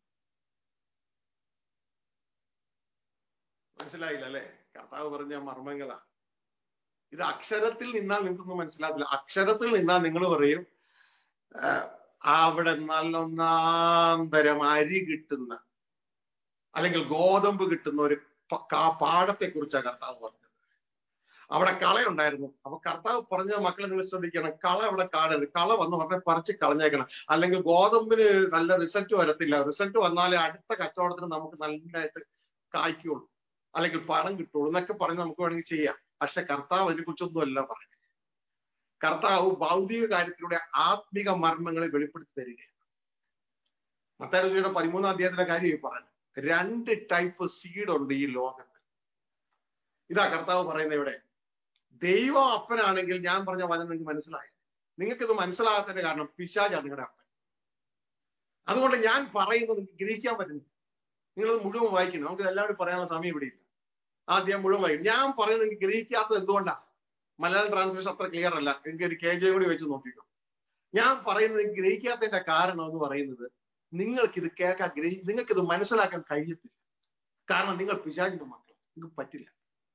മനസ്സിലായില്ല അല്ലെ കർത്താവ് പറഞ്ഞ മർമ്മങ്ങളാ ഇത് അക്ഷരത്തിൽ നിന്നാൽ നിങ്ങൾക്കൊന്നും മനസ്സിലാകില്ല അക്ഷരത്തിൽ നിന്നാൽ നിങ്ങൾ പറയും ആ, അവിടെ നല്ലൊന്നാം തരം അരി കിട്ടുന്ന അല്ലെങ്കിൽ ഗോതമ്പ് കിട്ടുന്ന ഒരു പ- കാ- പാടത്തെ കുറിച്ചാണ് കർത്താവ് പറഞ്ഞത് അവിടെ കളയുണ്ടായിരുന്നു അപ്പൊ കർത്താവ് പറഞ്ഞ മക്കളെ നിങ്ങൾ ശ്രദ്ധിക്കണം കള അവിടെ കാണരുത് കള വന്ന് പറഞ്ഞ പറിച്ച് കളഞ്ഞേക്കണം അല്ലെങ്കിൽ ഗോതമ്പിന് നല്ല റിസൾട്ട് വരത്തില്ല റിസൾട്ട് വന്നാലേ അടുത്ത കച്ചവടത്തിന് നമുക്ക് നല്ലതായിട്ട് കായ്ക്കുള്ളൂ അല്ലെങ്കിൽ പണം കിട്ടുള്ളൂ എന്നൊക്കെ പറഞ്ഞ് നമുക്ക് വേണമെങ്കിൽ ചെയ്യാം പക്ഷെ കർത്താവ് അതിനെ കുറിച്ചൊന്നും അല്ല പറഞ്ഞത് കർത്താവ് ഭൗതിക കാര്യത്തിലൂടെ ആത്മിക മർമ്മങ്ങളെ വെളിപ്പെടുത്തി തരികയാണ് മത്താരുടെ പതിമൂന്നാം അധ്യായത്തിന്റെ കാര്യം ഈ പറഞ്ഞു രണ്ട് ടൈപ്പ് സീഡ് ഉണ്ട് ഈ ലോകത്ത് ഇതാ കർത്താവ് പറയുന്നത് ഇവിടെ ദൈവം അപ്പനാണെങ്കിൽ ഞാൻ പറഞ്ഞ വചനം നിങ്ങൾക്ക് മനസ്സിലായി നിങ്ങൾക്ക് ഇത് മനസ്സിലാകാത്തതിന്റെ കാരണം പിശാചാണ് നിങ്ങളുടെ അപ്പൻ അതുകൊണ്ട് ഞാൻ പറയുന്നത് നിങ്ങൾക്ക് ഗ്രഹിക്കാൻ പറ്റുന്നില്ല നിങ്ങളത് മുഴുവൻ വായിക്കണം നമുക്ക് എല്ലാവരും പറയാനുള്ള സമയം ഇവിടെ ഇല്ല ആദ്യം മുഴുവൻ വായിക്കും ഞാൻ പറയുന്നത് നിങ്ങൾക്ക് ഗ്രഹിക്കാത്തത് എന്തുകൊണ്ടാ മലയാളം ട്രാൻസ്ലേഷൻ അത്ര ക്ലിയർ അല്ല എനിക്ക് ഒരു കെ ജെ കൂടി വെച്ച് നോക്കിക്കോ ഞാൻ പറയുന്നത് നിങ്ങൾക്ക് ഗ്രഹിക്കാത്തതിന്റെ കാരണം എന്ന് പറയുന്നത് നിങ്ങൾക്ക് ഇത് കേൾക്കാൻ ഗ്രഹി നിങ്ങൾക്ക് ഇത് മനസ്സിലാക്കാൻ കഴിയത്തില്ല കാരണം നിങ്ങൾ പിശാചിന്റെ മക്കൾ നിങ്ങൾക്ക് പറ്റില്ല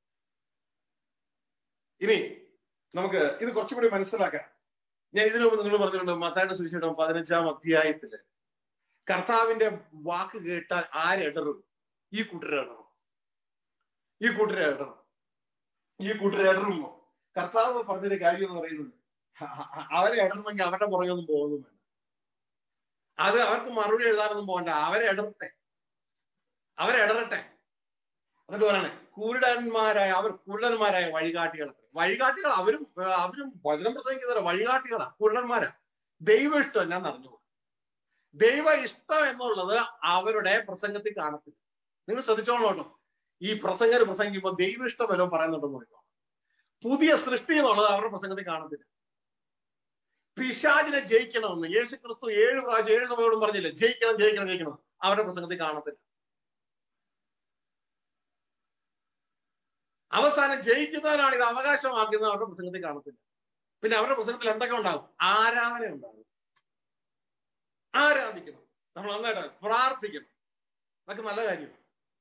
ഇനി നമുക്ക് ഇത് കുറച്ചുകൂടി മനസ്സിലാക്കാം ഞാൻ ഇതിനു മുമ്പ് നിങ്ങൾ പറഞ്ഞിട്ടുണ്ട് മത്തായുടെ സുവിശേഷം പതിനഞ്ചാം അധ്യായത്തില് കർത്താവിന്റെ വാക്ക് കേട്ടാൽ ആരിടറും ഈ കൂട്ടരെ ഇടറും ഈ കൂട്ടരെ ഇടറും ഈ കൂട്ടരെ ഇടറുമ്പോ കർത്താവ് പറഞ്ഞൊരു കാര്യം എന്ന് പറയുന്നത് അവരെ ഇടണമെങ്കിൽ അവരുടെ പുറകെയൊന്നും പോകുന്നു വേണ്ട അത് അവർക്ക് മറുപടി എഴുതാനൊന്നും പോകണ്ട അവരെ ഇടറട്ടെ അവരെ ഇടറട്ടെ എന്നിട്ട് പറയണേ കുരുടന്മാരായ അവർ കുരുടന്മാരായ വഴികാട്ടികൾ വഴികാട്ടികൾ അവരും ഏർ അവരും വചനം പ്രസംഗിക്കുന്നവരാ വഴികാട്ടികളാ കുരുടന്മാരാ ദൈവ ഇഷ്ടം ഞാൻ അറിഞ്ഞു ദൈവ ഇഷ്ടം എന്നുള്ളത് അവരുടെ പ്രസംഗത്തിൽ കാണത്തില്ല നിങ്ങൾ ശ്രദ്ധിച്ചോളൂ കേട്ടോ ഈ പ്രസംഗർ പ്രസംഗിക്കുമ്പോൾ ദൈവ ഇഷ്ടം വല്ലതും പറയുന്നുണ്ടെന്ന് നോക്കണം പുതിയ സൃഷ്ടി എന്നുള്ളത് അവരുടെ പ്രസംഗത്തിൽ കാണത്തില്ല പിശാചിനെ ജയിക്കണമെന്ന് യേശു ക്രിസ്തു ഏഴ് പ്രാവശ്യം ഏഴ് സഭയോടും പറഞ്ഞില്ലേ ജയിക്കണം ജയിക്കണം ജയിക്കണം അവരുടെ പ്രസംഗത്തിൽ കാണത്തില്ല അവസാനം ജയിക്കുന്നവരാണ് ഇത് അവകാശമാക്കുന്നത് അവരുടെ പ്രസംഗത്തിൽ കാണത്തില്ല പിന്നെ അവരുടെ പ്രസംഗത്തിൽ എന്തൊക്കെ ഉണ്ടാകും ആരാധന ഉണ്ടാകും ആരാധിക്കണം നമ്മൾ നന്നായിട്ട് പ്രാർത്ഥിക്കണം അതൊക്കെ നല്ല കാര്യമാണ്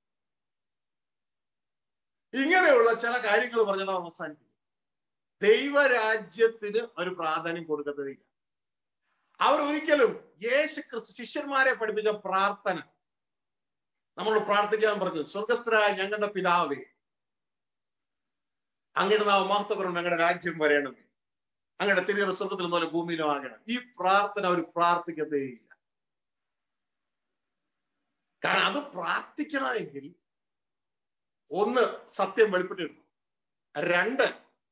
ഇങ്ങനെയുള്ള ചില കാര്യങ്ങൾ പറഞ്ഞാൽ അവസാനിപ്പിക്കും ദൈവരാജ്യത്തിന് ഒരു പ്രാധാന്യം കൊടുക്കുന്നതില്ല അവർ ഒരിക്കലും യേശു ക്രിസ്തു ശിഷ്യന്മാരെ പഠിപ്പിച്ച പ്രാർത്ഥന നമ്മൾ പ്രാർത്ഥിക്കാൻ പറഞ്ഞു സ്വർഗസ്ഥരായ ഞങ്ങളുടെ പിതാവേ അങ്ങയുടെ നാം മഹത്വപരം ഞങ്ങളുടെ രാജ്യം വരേണമേ അങ്ങയുടെ തിരികെ സ്വർഗത്തിൽ പോലെ ഭൂമിയിലും ആകണം ഈ പ്രാർത്ഥന അവർ പ്രാർത്ഥിക്കത്തേയില്ല കാരണം അത് പ്രാർത്ഥിക്കണമെങ്കിൽ ഒന്ന് സത്യം വെളിപ്പെട്ടിരുന്നു രണ്ട്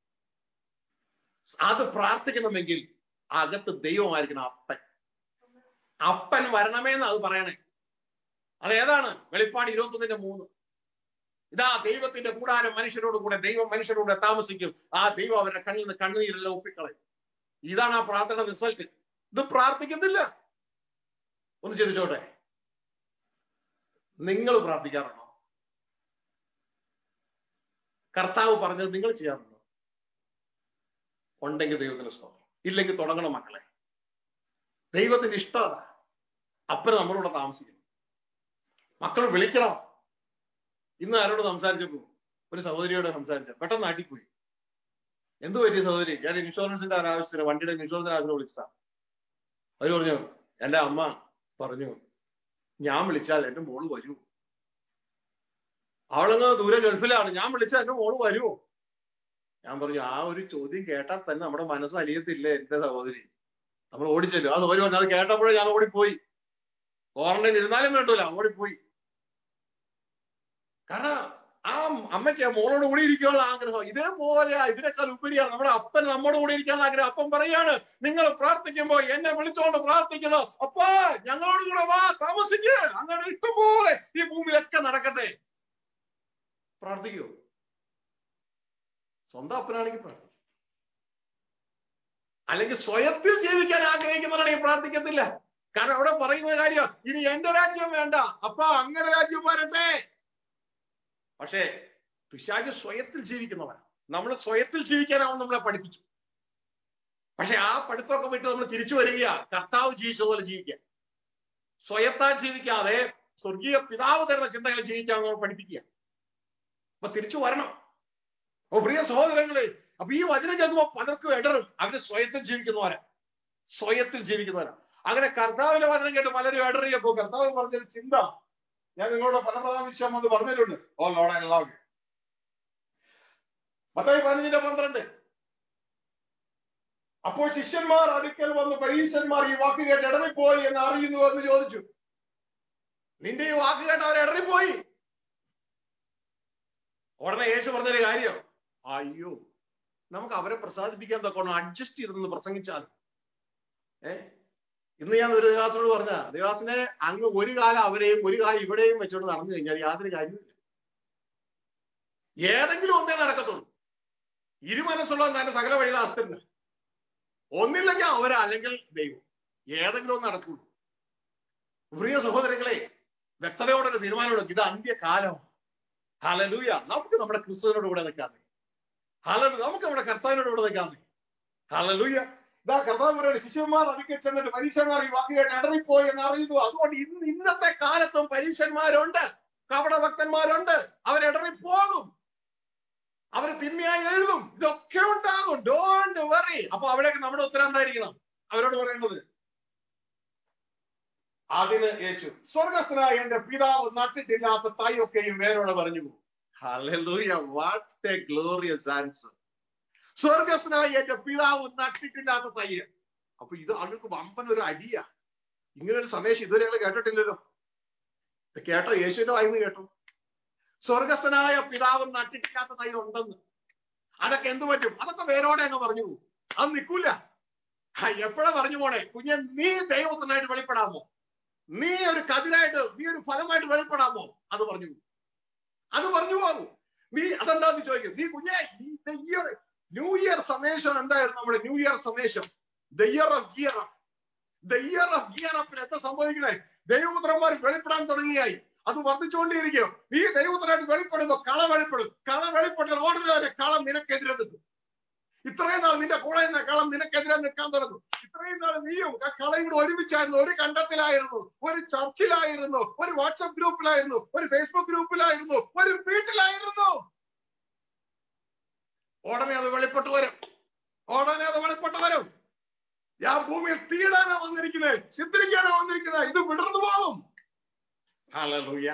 അത് പ്രാർത്ഥിക്കണമെങ്കിൽ അകത്ത് ദൈവമായിരിക്കണം അപ്പൻ അപ്പൻ വരണമേന്ന് അത് പറയണേ അത് ഏതാണ് വെളിപ്പാട് ഇരുപത്തൊന്നിന്റെ മൂന്ന് ഇതാ ദൈവത്തിന്റെ കൂടാരം മനുഷ്യരോട് കൂടെ ദൈവം മനുഷ്യരോട് കൂടെ താമസിക്കും ആ ദൈവം അവരുടെ കണ്ണിൽ നിന്ന് കണ്ണുനീരെല്ലാം ഒപ്പിക്കളയും ഇതാണ് ആ പ്രാർത്ഥന റിസൾട്ട് ഇത് പ്രാർത്ഥിക്കുന്നില്ല ഒന്ന് ചിന്തിച്ചോട്ടെ നിങ്ങൾ പ്രാർത്ഥിക്കാറുണ്ടോ കർത്താവ് പറഞ്ഞത് നിങ്ങൾ ചെയ്യാറുണ്ടോ ഉണ്ടെങ്കിൽ ദൈവത്തിന് സ്തോത്രം ഇല്ലെങ്കിൽ തുടങ്ങണം മക്കളെ ദൈവത്തിന് ഇഷ്ടമാണ് അപ്പന് നമ്മളോട് താമസിക്കണം മക്കൾ വിളിക്കണം ഇന്ന് ആരോട് സംസാരിച്ചപ്പോ ഒരു സഹോദരിയോട് സംസാരിച്ച പെട്ടെന്ന് അടിപ്പോയി എന്തു പറ്റി സഹോദരി ഞാൻ ഇൻഷുറൻസിന്റെ ആവശ്യത്തിന് വണ്ടിയുടെ ഇൻഷുറൻസിന്റെ ആവശ്യത്തിന് വിളിച്ചതാ അവര് പറഞ്ഞു എന്റെ അമ്മ പറഞ്ഞു ഞാൻ വിളിച്ചാൽ എന്റെ മോള് വരൂ അവളങ്ങ് ദൂരെ ഗൾഫിലാണ് ഞാൻ വിളിച്ചാൽ എന്റെ മോള് വരുമോ ഞാൻ പറഞ്ഞു ആ ഒരു ചോദ്യം കേട്ടാൽ തന്നെ നമ്മുടെ മനസ്സ് അലിയത്തില്ലേ എന്റെ സഹോദരി നമ്മൾ ഓടിച്ചല്ലോ ആ സഹോദരി പറഞ്ഞു അത് കേട്ടപ്പോഴേ ഞാൻ ഓടിപ്പോയി ക്വാറന്റൈൻ ഇരുന്നാലും കേട്ടൂല ഓടിപ്പോയി കാരണം ആ അമ്മയ്ക്ക് മോളോട് കൂടി ഇരിക്കാനുള്ള ആഗ്രഹം ഇതേപോലെ ഇതിനേക്കാൾ ഉപരിയാണ് നമ്മുടെ അപ്പൻ നമ്മോട് കൂടി ഇരിക്കാനുള്ള ആഗ്രഹം അപ്പൻ പറയാണ് നിങ്ങൾ പ്രാർത്ഥിക്കുമ്പോ എന്നെ വിളിച്ചോണ്ട് പ്രാർത്ഥിക്കണം അപ്പാ ഞങ്ങളോട് കൂടെ വാ താമസിക്ക് അങ്ങനെ ഇഷ്ടംപോലെ ഈ ഭൂമിയിലൊക്കെ നടക്കട്ടെ പ്രാർത്ഥിക്കൂ സ്വന്തം അപ്പനാണെങ്കിൽ പ്രാർത്ഥിക്കും അല്ലെങ്കിൽ സ്വയത്തിൽ ജീവിക്കാൻ ആഗ്രഹിക്കുന്നവരാണെങ്കിൽ പ്രാർത്ഥിക്കത്തില്ല കാരണം അവിടെ പറയുന്ന കാര്യം ഇനി എന്റെ രാജ്യം വേണ്ട അപ്പ അങ്ങനെ രാജ്യം വരട്ടെ പക്ഷേ പിശാജ് സ്വയത്തിൽ ജീവിക്കുന്നവരാണ് നമ്മൾ സ്വയത്തിൽ ജീവിക്കാനാവും നമ്മളെ പഠിപ്പിച്ചു പക്ഷെ ആ പഠിത്തമൊക്കെ വിട്ട് നമ്മൾ തിരിച്ചു വരികയാ കർത്താവ് ജീവിച്ചതുപോലെ ജീവിക്കുക സ്വയത്താൽ ജീവിക്കാതെ സ്വർഗീയ പിതാവ് തരുന്ന ചിന്തകൾ ജീവിക്കാൻ നമ്മൾ പഠിപ്പിക്കുക അപ്പൊ തിരിച്ചു വരണം അപ്പൊ പ്രിയ സഹോദരങ്ങളെ അപ്പൊ ഈ വചനം കേൾക്കുമ്പോ പലർക്കും ഇടറും അവര് സ്വയത്തിൽ ജീവിക്കുന്നവരാ സ്വയത്തിൽ ജീവിക്കുന്നവരാ അങ്ങനെ കർത്താവിന്റെ വചനം കേട്ട് പലരും ഇടറിയപ്പോ കർത്താവ് പറഞ്ഞൊരു ചിന്ത ഞാൻ നിങ്ങളോട് പല പ്രാവശ്യം അത് പറഞ്ഞിട്ടുണ്ട് oh lord I love you Mathai പതിനഞ്ചിന്റെ പന്ത്രണ്ട് അപ്പോൾ ശിഷ്യന്മാർ അടുക്കൽ വന്ന് പരീശന്മാർ ഈ വാക്ക് കേട്ട് ഇടറിപ്പോയി എന്ന് അറിയുന്നു എന്ന് ചോദിച്ചു നിന്റെ ഈ വാക്ക് കേട്ട് അവർ ഇടറിപ്പോയി ഉടനെ യേശു പറഞ്ഞൊരു കാര്യം അയ്യോ നമുക്ക് അവരെ പ്രസാദിപ്പിക്കാൻ തക്കോണം അഡ്ജസ്റ്റ് ചെയ്തൊന്ന് പ്രസംഗിച്ചാൽ ഏ ഇന്ന് ഞാൻ ഒരു ദേവാസിനോട് പറഞ്ഞ ദേവാസിനെ അങ്ങ് ഒരു കാലം അവരെയും ഒരു കാലം ഇവിടെയും വെച്ചോണ്ട് നടന്നു കഴിഞ്ഞാൽ യാതൊരു കാര്യമില്ല ഏതെങ്കിലും ഒന്നേ നടക്കത്തുള്ളൂ ഇരുമനസ്സുള്ള തന്റെ സകല വഴിയിലെ അസ്ഥിരന് ഒന്നില്ലെങ്കിൽ അവര് അല്ലെങ്കിൽ ദൈവം ഏതെങ്കിലും ഒന്ന് നടക്കുള്ളൂ പ്രിയ സഹോദരങ്ങളെ വ്യക്തതയോടെ ഒരു തീരുമാനമെടുക്കും ഇത് അന്ത്യകാലമാണ് ഹലലൂയ നമുക്ക് നമ്മുടെ ക്രിസ്തുവിനോട് കൂടെ നിൽക്കാമേ ഹലലു നമുക്ക് നമ്മുടെ കർത്താവിനോട് കൂടെ നിൽക്കാമേ ഹലലൂയ ഇതാ കർത്താവ് പറയുന്നത് ശിഷ്യന്മാർ അടുക്കെ ചെന്നിട്ട് പരീക്ഷന്മാർ ഈ വാക്ക് കേട്ട് ഇടറിപ്പോയി എന്ന് അറിയുന്നു അതുകൊണ്ട് ഇന്ന് ഇന്നത്തെ കാലത്തും പരീക്ഷന്മാരുണ്ട് കപട ഭക്തന്മാരുണ്ട് അവരിടറിപ്പോകും അവർ തിന്മയായി എഴുതും ഇതൊക്കെ ഉണ്ടാകും ഡോണ്ട് വറി അപ്പൊ അവിടേക്ക് നമ്മുടെ ഉത്തരം എന്തായിരിക്കണം അവരോട് പറയുന്നത് അതിന് യേശു സ്വർഗസ്ഥനായ എന്റെ പിതാവ് നട്ടിട്ടില്ലാത്ത തൈയൊക്കെയും വേരോടെ പറഞ്ഞു hallelujah what a glorious answer സ്വർഗസ്നായി എന്റെ പിതാവ് നട്ടിട്ടില്ലാത്ത തയ്യ അപ്പൊ ഇത് ആളുകൾക്ക് വമ്പൻ ഒരു അടിയാ ഇങ്ങനെ ഒരു സന്ദേശം ഇതുവരെ ഞങ്ങൾ കേട്ടിട്ടില്ലല്ലോ ഇത് കേട്ടോ യേശുവിന്റെ വായിന്ന് കേട്ടോ സ്വർഗസ്ഥനായ പിതാവ് നട്ടിട്ടില്ലാത്ത തൈ ഉണ്ടെന്ന് അതൊക്കെ എന്ത് പറ്റും അതൊക്കെ വേരോടെ അങ്ങ് പറഞ്ഞു പോകും അത് നിൽക്കൂല എപ്പോഴാ പറഞ്ഞു പോണേ കുഞ്ഞെ നീ ദൈവത്തിനായിട്ട് വെളിപ്പെടാമോ നീ ഒരു കതിരായിട്ട് നീ ഒരു ഫലമായിട്ട് വെളിപ്പെടാമോ അത് പറഞ്ഞു പോകും അത് പറഞ്ഞു പോകും നീ അതെന്താന്ന് ചോദിക്കും നീ കുഞ്ഞെ ഇയർ ന്യൂ ഇയർ സന്ദേശം എന്തായിരുന്നു നമ്മുടെ ന്യൂ ഇയർ സന്ദേശം the year of gear up the year of gear അപ്പിന് എന്താ സംഭവിക്കണേ ദൈവപുത്രന്മാർ വെളിപ്പെടാൻ തുടങ്ങിയായി അത് വർദ്ധിച്ചുകൊണ്ടിരിക്കും ഈ ദൈവപുത്രനായിട്ട് വെളിപ്പെടുമ്പോ കള വെളിപ്പെടും കള വെളിപ്പെട്ടാൽ ഓടുന്ന വരെ കളം നിനക്കെതിരെ നിൽക്കും ഇത്രയും നാൾ നിന്റെ കൂടെ നിന്ന കളം നിനക്കെതിരെ നിൽക്കാൻ തുടങ്ങും ഇത്രയും നാൾ നീയും ആ കളയും കൂടെ ഒരുമിച്ചായിരുന്നു ഒരു കണ്ടത്തിലായിരുന്നു ഒരു ചർച്ചിലായിരുന്നു ഒരു വാട്സപ്പ് ഗ്രൂപ്പിലായിരുന്നു ഒരു ഫേസ്ബുക്ക് ഗ്രൂപ്പിലായിരുന്നു ഒരു വീട്ടിലായിരുന്നു ഉടനെ അത് വെളിപ്പെട്ട് വരും ഉടനെ അത് വെളിപ്പെട്ട് വരും ആ ഭൂമിയിൽ തീടാനാ വന്നിരിക്കുന്നത് ചിത്രിക്കാനാ വന്നിരിക്കുന്നത് ഇത് വിടർന്നു പോകും ഹല്ലേലൂയ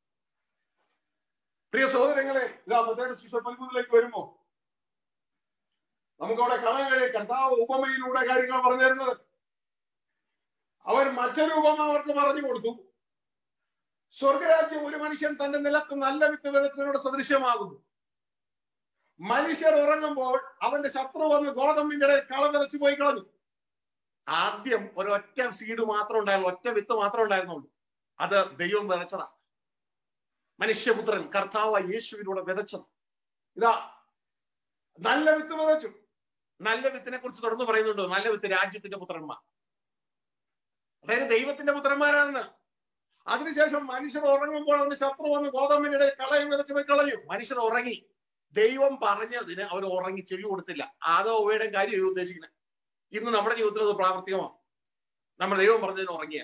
പ്രിയ സഹോദരങ്ങളെ ഇതാ മത്തേടെ ശിശു പതിമൂന്നിലേക്ക് വരുമ്പോ നമുക്കവിടെ കാണാൻ കഴിയും കർത്താവ് ഉപമയിലൂടെ കാര്യങ്ങൾ പറഞ്ഞു തരുന്നത് അവർ മറ്റൊരു ഉപമ അവർക്ക് പറഞ്ഞു കൊടുത്തു സ്വർഗരാജ്യം ഒരു മനുഷ്യൻ തന്റെ നിലത്ത് നല്ല വിത്ത് വിതച്ചതിനോട് സദൃശ്യമാകുന്നു മനുഷ്യർ ഉറങ്ങുമ്പോൾ അവന്റെ ശത്രു വന്ന് ഗോതമ്പിന്റെ ഇടയിൽ കള വിതച്ചു പോയി കളഞ്ഞു ആദ്യം ഒരൊറ്റ സീഡ് മാത്രം ഉണ്ടായിരുന്നു ഒറ്റ വിത്ത് മാത്രം ഉണ്ടായിരുന്നുള്ളൂ അത് ദൈവം വിതച്ചതാ മനുഷ്യപുത്രൻ കർത്താവ് യേശുവിലൂടെ വിതച്ചത് ഇതാ നല്ല വിത്ത് വിതച്ചു നല്ല വിത്തിനെ കുറിച്ച് തുടർന്ന് പറയുന്നുണ്ട് നല്ല വിത്ത് രാജ്യത്തിന്റെ പുത്രന്മാർ അതായത് ദൈവത്തിന്റെ പുത്രന്മാരാണെന്ന് അതിനുശേഷം മനുഷ്യർ ഉറങ്ങുമ്പോൾ അവന് ശത്രു വന്ന് ഗോതമ്പിന്റെ ഇടയിൽ കളയും വിതച്ചു പോയി കളഞ്ഞു മനുഷ്യർ ഉറങ്ങി ദൈവം പറഞ്ഞതിന് അവർ ഉറങ്ങി ചെവി കൊടുത്തില്ല ആദോ ഉവയുടെ കാര്യം ഇത് ഉദ്ദേശിക്കുന്നത് ഇന്ന് നമ്മുടെ ജീവിതത്തിൽ അത് പ്രാവർത്തികമാണ് നമ്മൾ ദൈവം പറഞ്ഞതിന് ഉറങ്ങിയ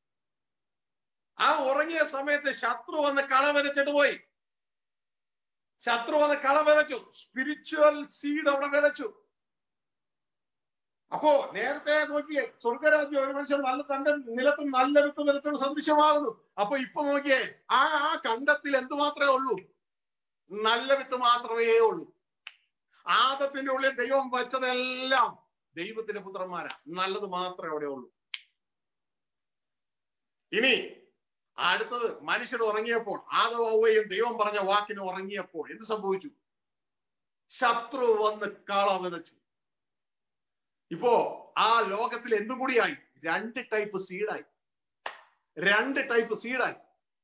ആ ഉറങ്ങിയ സമയത്ത് ശത്രു വന്ന് കള വിതച്ചിട്ട് പോയി ശത്രു വന്ന് കള വിതച്ചു സ്പിരിച്വൽ സീഡ് അവിടെ വിതച്ചു അപ്പോ നേരത്തെ നോക്കിയേ സ്വർഗരാജ്യം ഒരു മനുഷ്യൻ നല്ല തന്റെ നിലത്ത് നല്ല വിത്ത് വിതച്ചോട് സദൃശ്യമാകുന്നു അപ്പൊ ഇപ്പൊ നോക്കിയേ ആ ആ കണ്ടത്തിൽ എന്തു മാത്രമേ ഉള്ളൂ നല്ല വിത്ത് മാത്രമേ ഉള്ളൂ ആദത്തിന്റെ ഉള്ളിൽ ദൈവം വച്ചതെല്ലാം ദൈവത്തിന്റെ പുത്രന്മാരാ നല്ലത് മാത്രമേ അവിടെ ഉള്ളൂ ഇനി അടുത്തത് മനുഷ്യർ ഉറങ്ങിയപ്പോൾ ആദവയും ദൈവം പറഞ്ഞ വാക്കിന് ഉറങ്ങിയപ്പോൾ എന്ത് സംഭവിച്ചു ശത്രു വന്ന് കാള വിതച്ചു ഇപ്പോ ആ ലോകത്തിൽ എന്തും കൂടിയായി രണ്ട് ടൈപ്പ് സീഡായി രണ്ട് ടൈപ്പ് സീഡായി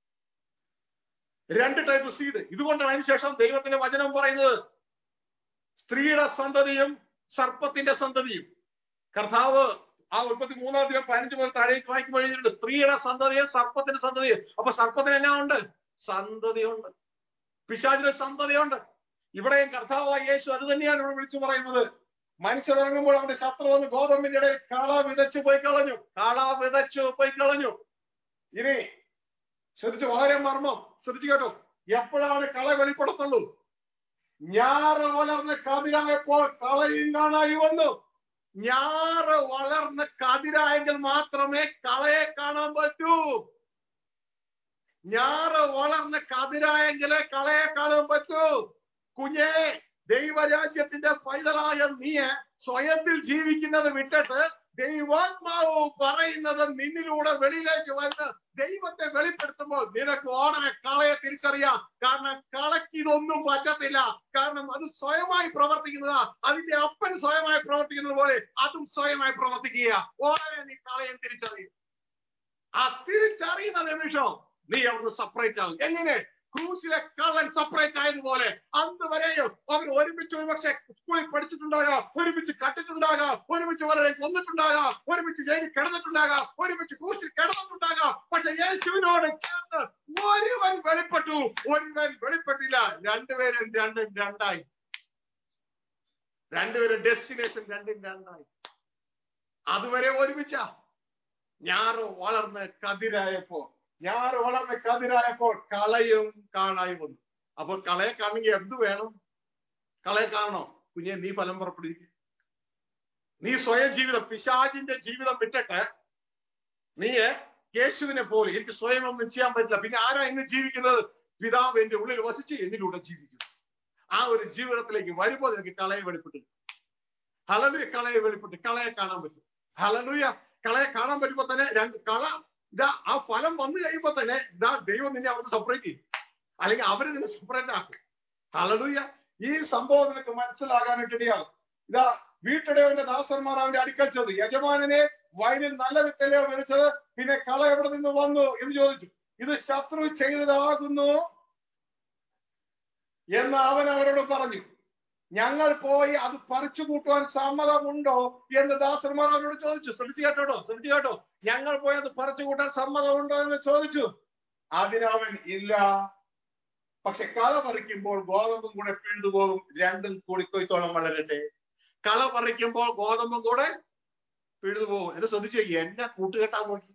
രണ്ട് ടൈപ്പ് സീഡ് ഇതുകൊണ്ടാണ് അതിനുശേഷം ദൈവത്തിന്റെ വചനം പറയുന്നത് സ്ത്രീയുടെ സന്തതിയും സർപ്പത്തിന്റെ സന്തതിയും കർത്താവ് ആ ഉൽപ്പത്തി മൂന്നാം തീയതി പതിനഞ്ച് മുതൽ താഴേക്ക് വായിക്കുമ്പോൾ എഴുതിയിട്ടുണ്ട് സ്ത്രീയുടെ സന്തതിയും സർപ്പത്തിന്റെ സന്തതിയും അപ്പൊ സർപ്പത്തിന് എന്നാ ഉണ്ട് സന്തതിയുണ്ട് പിശാചിന്റെ സന്തതിയുണ്ട് ഇവിടെയും കർത്താവായ യേശു അത് തന്നെയാണ് ഇവിടെ വിളിച്ചു പറയുന്നത് മനുഷ്യർ ഇറങ്ങുമ്പോൾ അവന്റെ ശത്രു വന്ന് ഗോതമ്പിന്റെ ഇടയിൽ കാള വിതച്ചു പോയി കളഞ്ഞു കാള വിതച്ചു പോയി കളഞ്ഞു ഇനി ശ്രദ്ധിച്ചു വളരെ മർമ്മം ശ്രദ്ധിച്ചു കേട്ടോ എപ്പോഴാണ് കള വെളിപ്പെടുത്തുള്ളൂ ഞാറ് വളർന്ന് കതിരായപ്പോൾ കളയും കാണായി വന്നു ഞാറ് വളർന്ന് കതിരായെങ്കിൽ മാത്രമേ കളയെ കാണാൻ പറ്റൂ ഞാറ് വളർന്ന് കതിരായെങ്കിലേ കളയെ കാണാൻ പറ്റൂ കുഞ്ഞേ ദൈവരാജ്യത്തിന്റെ പൈതലായ നീ സ്വയത്തിൽ ജീവിക്കുന്നത് വിട്ടിട്ട് ദൈവാത്മാവ് പറയുന്നത് നിന്നിലൂടെ വെളിയിലേക്ക് വന്ന് ദൈവത്തെ വെളിപ്പെടുത്തുമ്പോൾ നിനക്ക് ഓടനെ കളയെ തിരിച്ചറിയാം കാരണം കളയ്ക്ക് ഇതൊന്നും പറ്റത്തില്ല കാരണം അത് സ്വയമായി പ്രവർത്തിക്കുന്നതാ അതിന്റെ അപ്പൻ സ്വയമായി പ്രവർത്തിക്കുന്നത് പോലെ അതും സ്വയമായി പ്രവർത്തിക്കുക ഓടനെ നീ കളയെ തിരിച്ചറിയും ആ തിരിച്ചറിയുന്ന നിമിഷം നീ അവിടുന്ന് സെപ്പറേറ്റ് ആകും എങ്ങനെ ക്രൂസിലെ കള്ളൻ സെപ്പറേറ്റ് ആയതുപോലെ അന്ന് വരെയും അവർ ഒരുമിച്ച് ഒരുപക്ഷെ സ്കൂളിൽ പഠിച്ചിട്ടുണ്ടാകാം ഒരുമിച്ച് കട്ടിട്ടുണ്ടാകാം ഒരുമിച്ച് വളരെ കൊന്നിട്ടുണ്ടാകാം ഒരുമിച്ച് ജയിലിൽ കിടന്നിട്ടുണ്ടാകാം ഒരുമിച്ച് ക്രൂസിൽ കിടന്നിട്ടുണ്ടാകാം പക്ഷെ യേശുവിനോട് ചേർന്ന് ഒരുവൻ വെളിപ്പെട്ടു ഒരുവൻ വെളിപ്പെട്ടില്ല രണ്ടുപേരും രണ്ടും രണ്ടായി രണ്ടുപേരും ഡെസ്റ്റിനേഷൻ രണ്ടും രണ്ടായി അതുവരെ ഒരുമിച്ച ഞാറ് വളർന്ന് കതിരായപ്പോൾ ഞാറ് വളർന്ന് കതിരായപ്പോൾ കളയും കാണായി വന്നു അപ്പോൾ കളയെ കാണണമെങ്കിൽ എന്ത് വേണം കളയെ കാണണോ കുഞ്ഞെ നീ ഫലം പുറപ്പെടുവിക്കുക നീ സ്വയം ജീവിതം പിശാചിന്റെ ജീവിതം വിട്ടിട്ട് നീ യേശുവിനെ പോലെ എനിക്ക് സ്വയം ഒന്നും ചെയ്യാൻ പറ്റില്ല പിന്നെ ആരാ ഇന്ന് ജീവിക്കുന്നത് പിതാവ് എന്റെ ഉള്ളിൽ വസിച്ച് എന്നിലൂടെ ജീവിക്കുന്നു ആ ഒരു ജീവിതത്തിലേക്ക് വരുമ്പോൾ എനിക്ക് കളയെ വെളിപ്പെട്ടു ഹലലുയ കളയെ വെളിപ്പെട്ട് കളയെ കാണാൻ പറ്റും ഹലലുയ കളയെ കാണാൻ പറ്റുമ്പോ തന്നെ രണ്ട് കള ഇതാ ആ ഫലം വന്നു കഴിയുമ്പോ തന്നെ ഇതാ ദൈവം നിന്നെ അവിടെ സെപ്പറേറ്റ് ചെയ്യും അല്ലെങ്കിൽ അവര് നിന്നെ സെപ്പറേറ്റ് ആക്കും ഹലലുയ ഈ സംഭവം നിനക്ക് മനസ്സിലാകാനായിട്ട് ഇടയാകും ഇതാ വീട്ടിടയവന്റെ ദാസന്മാർ അവന്റെ അടുക്കൽ ചെന്നു യജമാനനെ വയലിൽ നല്ല വിത്തലയോ വിളിച്ചത് പിന്നെ കള എവിടെ നിന്ന് വന്നു എന്ന് ചോദിച്ചു ഇത് ശത്രു ചെയ്തതാകുന്നു എന്ന് അവൻ അവരോട് പറഞ്ഞു ഞങ്ങൾ പോയി അത് പറിച്ചു കൂട്ടുവാൻ സമ്മതമുണ്ടോ എന്ന് ദാസന്മാർ അവരോട് ചോദിച്ചു ശ്രദ്ധിച്ചു കേട്ടോ ശ്രദ്ധിച്ചു കേട്ടോ ഞങ്ങൾ പോയി അത് പറിച്ചു കൂട്ടാൻ സമ്മതമുണ്ടോ എന്ന് ചോദിച്ചു അതിനവൻ ഇല്ല പക്ഷെ കള പറിക്കുമ്പോൾ ഗോതമ്പും കൂടെ പിഴുതുപോകും രണ്ടും കൂടിക്കൊയ്ത്തോളം വളരട്ടെ കള പറിക്കുമ്പോൾ ഗോതമ്പും കൂടെ പിഴുതുപോകും എന്ന് ശ്രദ്ധിച്ചു എന്നെ കൂട്ടുകെട്ടാ നോക്കി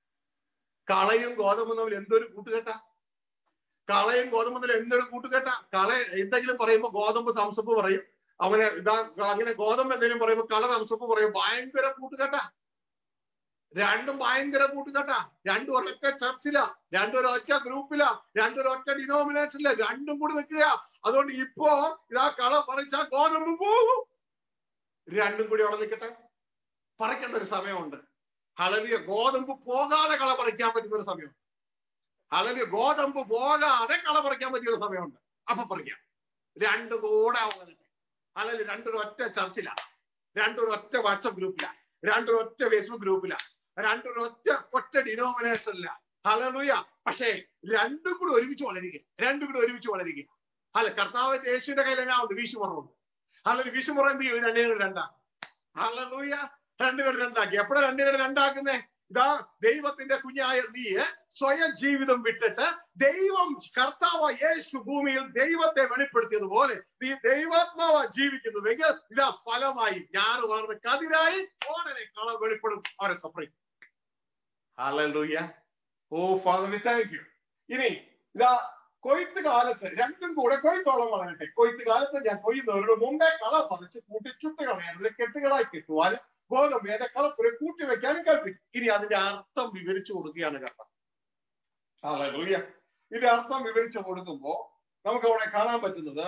കളയും ഗോതമ്പും തമ്മിൽ എന്തൊരു കൂട്ടുകെട്ടാ കളയും ഗോതമ്പും തമ്മിൽ എന്തൊരു കൂട്ടുകെട്ടാ കള എന്തെങ്കിലും പറയുമ്പോ ഗോതമ്പ് തംസപ്പ് പറയും അവന് ഇതാ അങ്ങനെ ഗോതമ്പ് എന്തെങ്കിലും പറയുമ്പോ കള തംസപ്പ് പറയും ഭയങ്കര കൂട്ടുകെട്ടാ രണ്ടും ഭയങ്കര കൂട്ടുകെട്ടാ രണ്ടും ഒരൊറ്റ ചർച്ചില രണ്ടും ഒരൊറ്റ ഗ്രൂപ്പില രണ്ടും ഒരൊറ്റ ഡിനോമിനേഷനില രണ്ടും കൂടി നിൽക്കുക അതുകൊണ്ട് ഇപ്പോ ഇതാ കള പറിച്ച ഗോതമ്പ് പോകും രണ്ടും കൂടി അവിടെ നിൽക്കട്ടെ പറിക്കേണ്ട ഒരു സമയമുണ്ട് ഹളവിയ ഗോതമ്പ് പോകാതെ കള പറിക്കാൻ പറ്റുന്ന ഒരു സമയം ഹളവിയ ഗോതമ്പ് പോകാതെ കള പറിക്കാൻ പറ്റിയ ഒരു സമയമുണ്ട് അപ്പൊ പറിക്കാം രണ്ടും കൂടെ അല്ലെങ്കിൽ രണ്ടൊരു ഒറ്റ ചർച്ചില രണ്ടൊരു ഒറ്റ വാട്സപ്പ് ഗ്രൂപ്പില രണ്ടൊരു ഒറ്റ ഫേസ്ബുക്ക് ഗ്രൂപ്പില രണ്ടൊരു ഒറ്റ ഒറ്റ ഡിനോമിനേഷനില ഹലലുയ പക്ഷേ രണ്ടും കൂടി ഒരുമിച്ച് വളരുക രണ്ടും കൂടി ഒരുമിച്ച് വളരുക അല്ല കർത്താവ് യേശുവിന്റെ കയ്യിൽ എന്നാ ഉണ്ട് വീശുമുറവുണ്ട് അല്ലെങ്കിൽ വീശുമുറ എന്ത് ചെയ്യും രണ്ടേ രണ്ടാ ഹലലുയ രണ്ടുപേർ രണ്ടാക്കി എപ്പോഴാ രണ്ടുപേർ രണ്ടാക്കുന്നേ ഇതാ ദൈവത്തിന്റെ കുഞ്ഞായ നീ സ്വയം ജീവിതം വിട്ടിട്ട് ദൈവം കർത്താവ യേശു ഭൂമിയിൽ ദൈവത്തെ വെളിപ്പെടുത്തിയതുപോലെ നീ ദൈവാത്മാവ ജീവിക്കുന്നുവെങ്കിൽ ഇതാ ഫലമായി ഞാൻ വളർന്ന് കതിരായി ഓടനെ കള വെളിപ്പെടും അവരെ separate hallelujah oh father we thank you ഇനി ഇതാ കൊയ്ത്ത് കാലത്ത് രണ്ടും കൂടെ കൊയ്ത്തോളം വളരട്ടെ കൊയ്ത്ത് കാലത്ത് ഞാൻ കൊയ്യുന്നവരുടെ മുമ്പേ കള പറിച്ച് കൂട്ടി ചുട്ട് കളയാനുള്ള കെട്ടുകളായി കെട്ടുവാനും ഗോതമ്പ് ഏതെ കളപ്പുര കൂട്ടി വെക്കാനും കൽപ്പിക്കും ഇനി അതിന്റെ അർത്ഥം വിവരിച്ചു കൊടുക്കുകയാണ് കർത്ത ഹല്ലേലൂയ ഇതിന്റെ അർത്ഥം വിവരിച്ചു കൊടുക്കുമ്പോ നമുക്ക് അവിടെ കാണാൻ പറ്റുന്നത്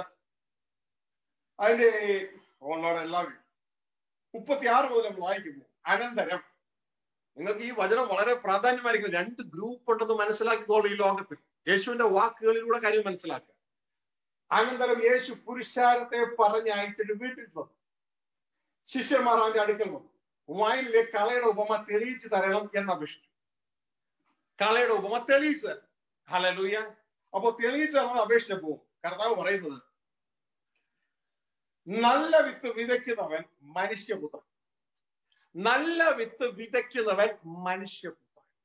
അതിന്റെ ഓണോടെ എല്ലാവരും മുപ്പത്തി ആറ് മുതൽ നമ്മൾ വായിക്കുമ്പോൾ അനന്തരം നിങ്ങൾക്ക് ഈ വചനം വളരെ പ്രാധാന്യമായിരിക്കും രണ്ട് ഗ്രൂപ്പ് ഉണ്ടെന്ന് മനസ്സിലാക്കിക്കോളൂ ഈ ലോകത്ത് യേശുവിന്റെ വാക്കുകളിലൂടെ കാര്യം മനസ്സിലാക്കുക അനന്തരം യേശു പുരുഷാരത്തെ പറഞ്ഞയച്ചിട്ട് വീട്ടിൽ വന്നു ശിഷ്യന്മാർ അവന്റെ അടുക്കൽ വന്നു വയലിലെ കളയുടെ ഉപമ തെളിയിച്ചു തരണം എന്ന് അപേക്ഷിച്ചു കളയുടെ ഉപമ തെളിയിച്ചു തരണം ഹലലൂയ അപ്പൊ തെളിയിച്ചു തരണം അപേക്ഷിച്ചപ്പോ കർത്താവ് പറയുന്നത് നല്ല വിത്ത് വിതയ്ക്കുന്നവൻ മനുഷ്യപുത്രൻ നല്ല വിത്ത് വിതയ്ക്കുന്നവൻ മനുഷ്യപുത്രൻ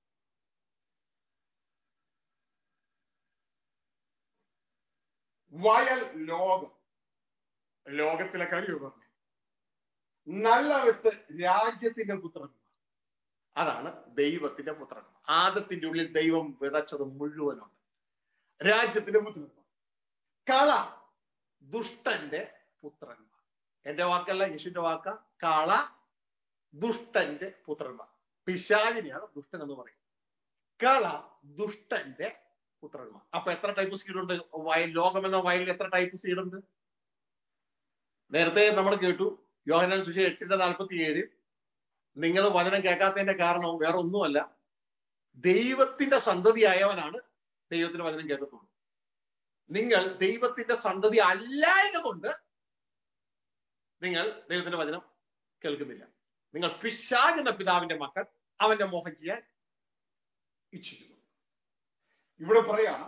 വയൽ ലോകം ലോകത്തിലെ കാര്യം പറഞ്ഞു നല്ല വിത്ത് രാജ്യത്തിന്റെ പുത്രന്മാർ അതാണ് ദൈവത്തിന്റെ പുത്രന്മാർ ആദത്തിന്റെ ഉള്ളിൽ ദൈവം വിതച്ചത് മുഴുവനുണ്ട് രാജ്യത്തിന്റെ പുത്രന്മാർ കള ദുഷ്ടന്റെ പുത്രന്മാർ എന്റെ വാക്കല്ല യേശുവിന്റെ വാക്ക കള ദുഷ്ടന്റെ പുത്രന്മാർ പിശാചിനെയാണ് ദുഷ്ടൻ എന്ന് പറയുന്നത് കള ദുഷ്ടന്റെ പുത്രന്മാർ അപ്പൊ എത്ര ടൈപ്പ് സീഡുണ്ട് വയൽ ലോകം എന്ന വയലിൽ എത്ര ടൈപ്പ് സീഡുണ്ട് നേരത്തെ നമ്മൾ കേട്ടു യോഹനാൻ സുശേഷ എട്ടിന്റെ നാൽപ്പത്തി ഏഴ് നിങ്ങൾ വചനം കേൾക്കാത്തതിന്റെ കാരണം വേറെ ഒന്നുമല്ല ദൈവത്തിന്റെ സന്തതിയായവനാണ് ദൈവത്തിന്റെ വചനം കേൾക്കത്തുള്ളൂ നിങ്ങൾ ദൈവത്തിന്റെ സന്തതി അല്ലായക കൊണ്ട് നിങ്ങൾ ദൈവത്തിന്റെ വചനം കേൾക്കുന്നില്ല നിങ്ങൾ പിശാജ് എന്ന പിതാവിന്റെ മക്കൾ അവന്റെ മോഹം ചെയ്യാൻ ഇച്ഛിക്കുന്നു ഇവിടെ പറയാണ്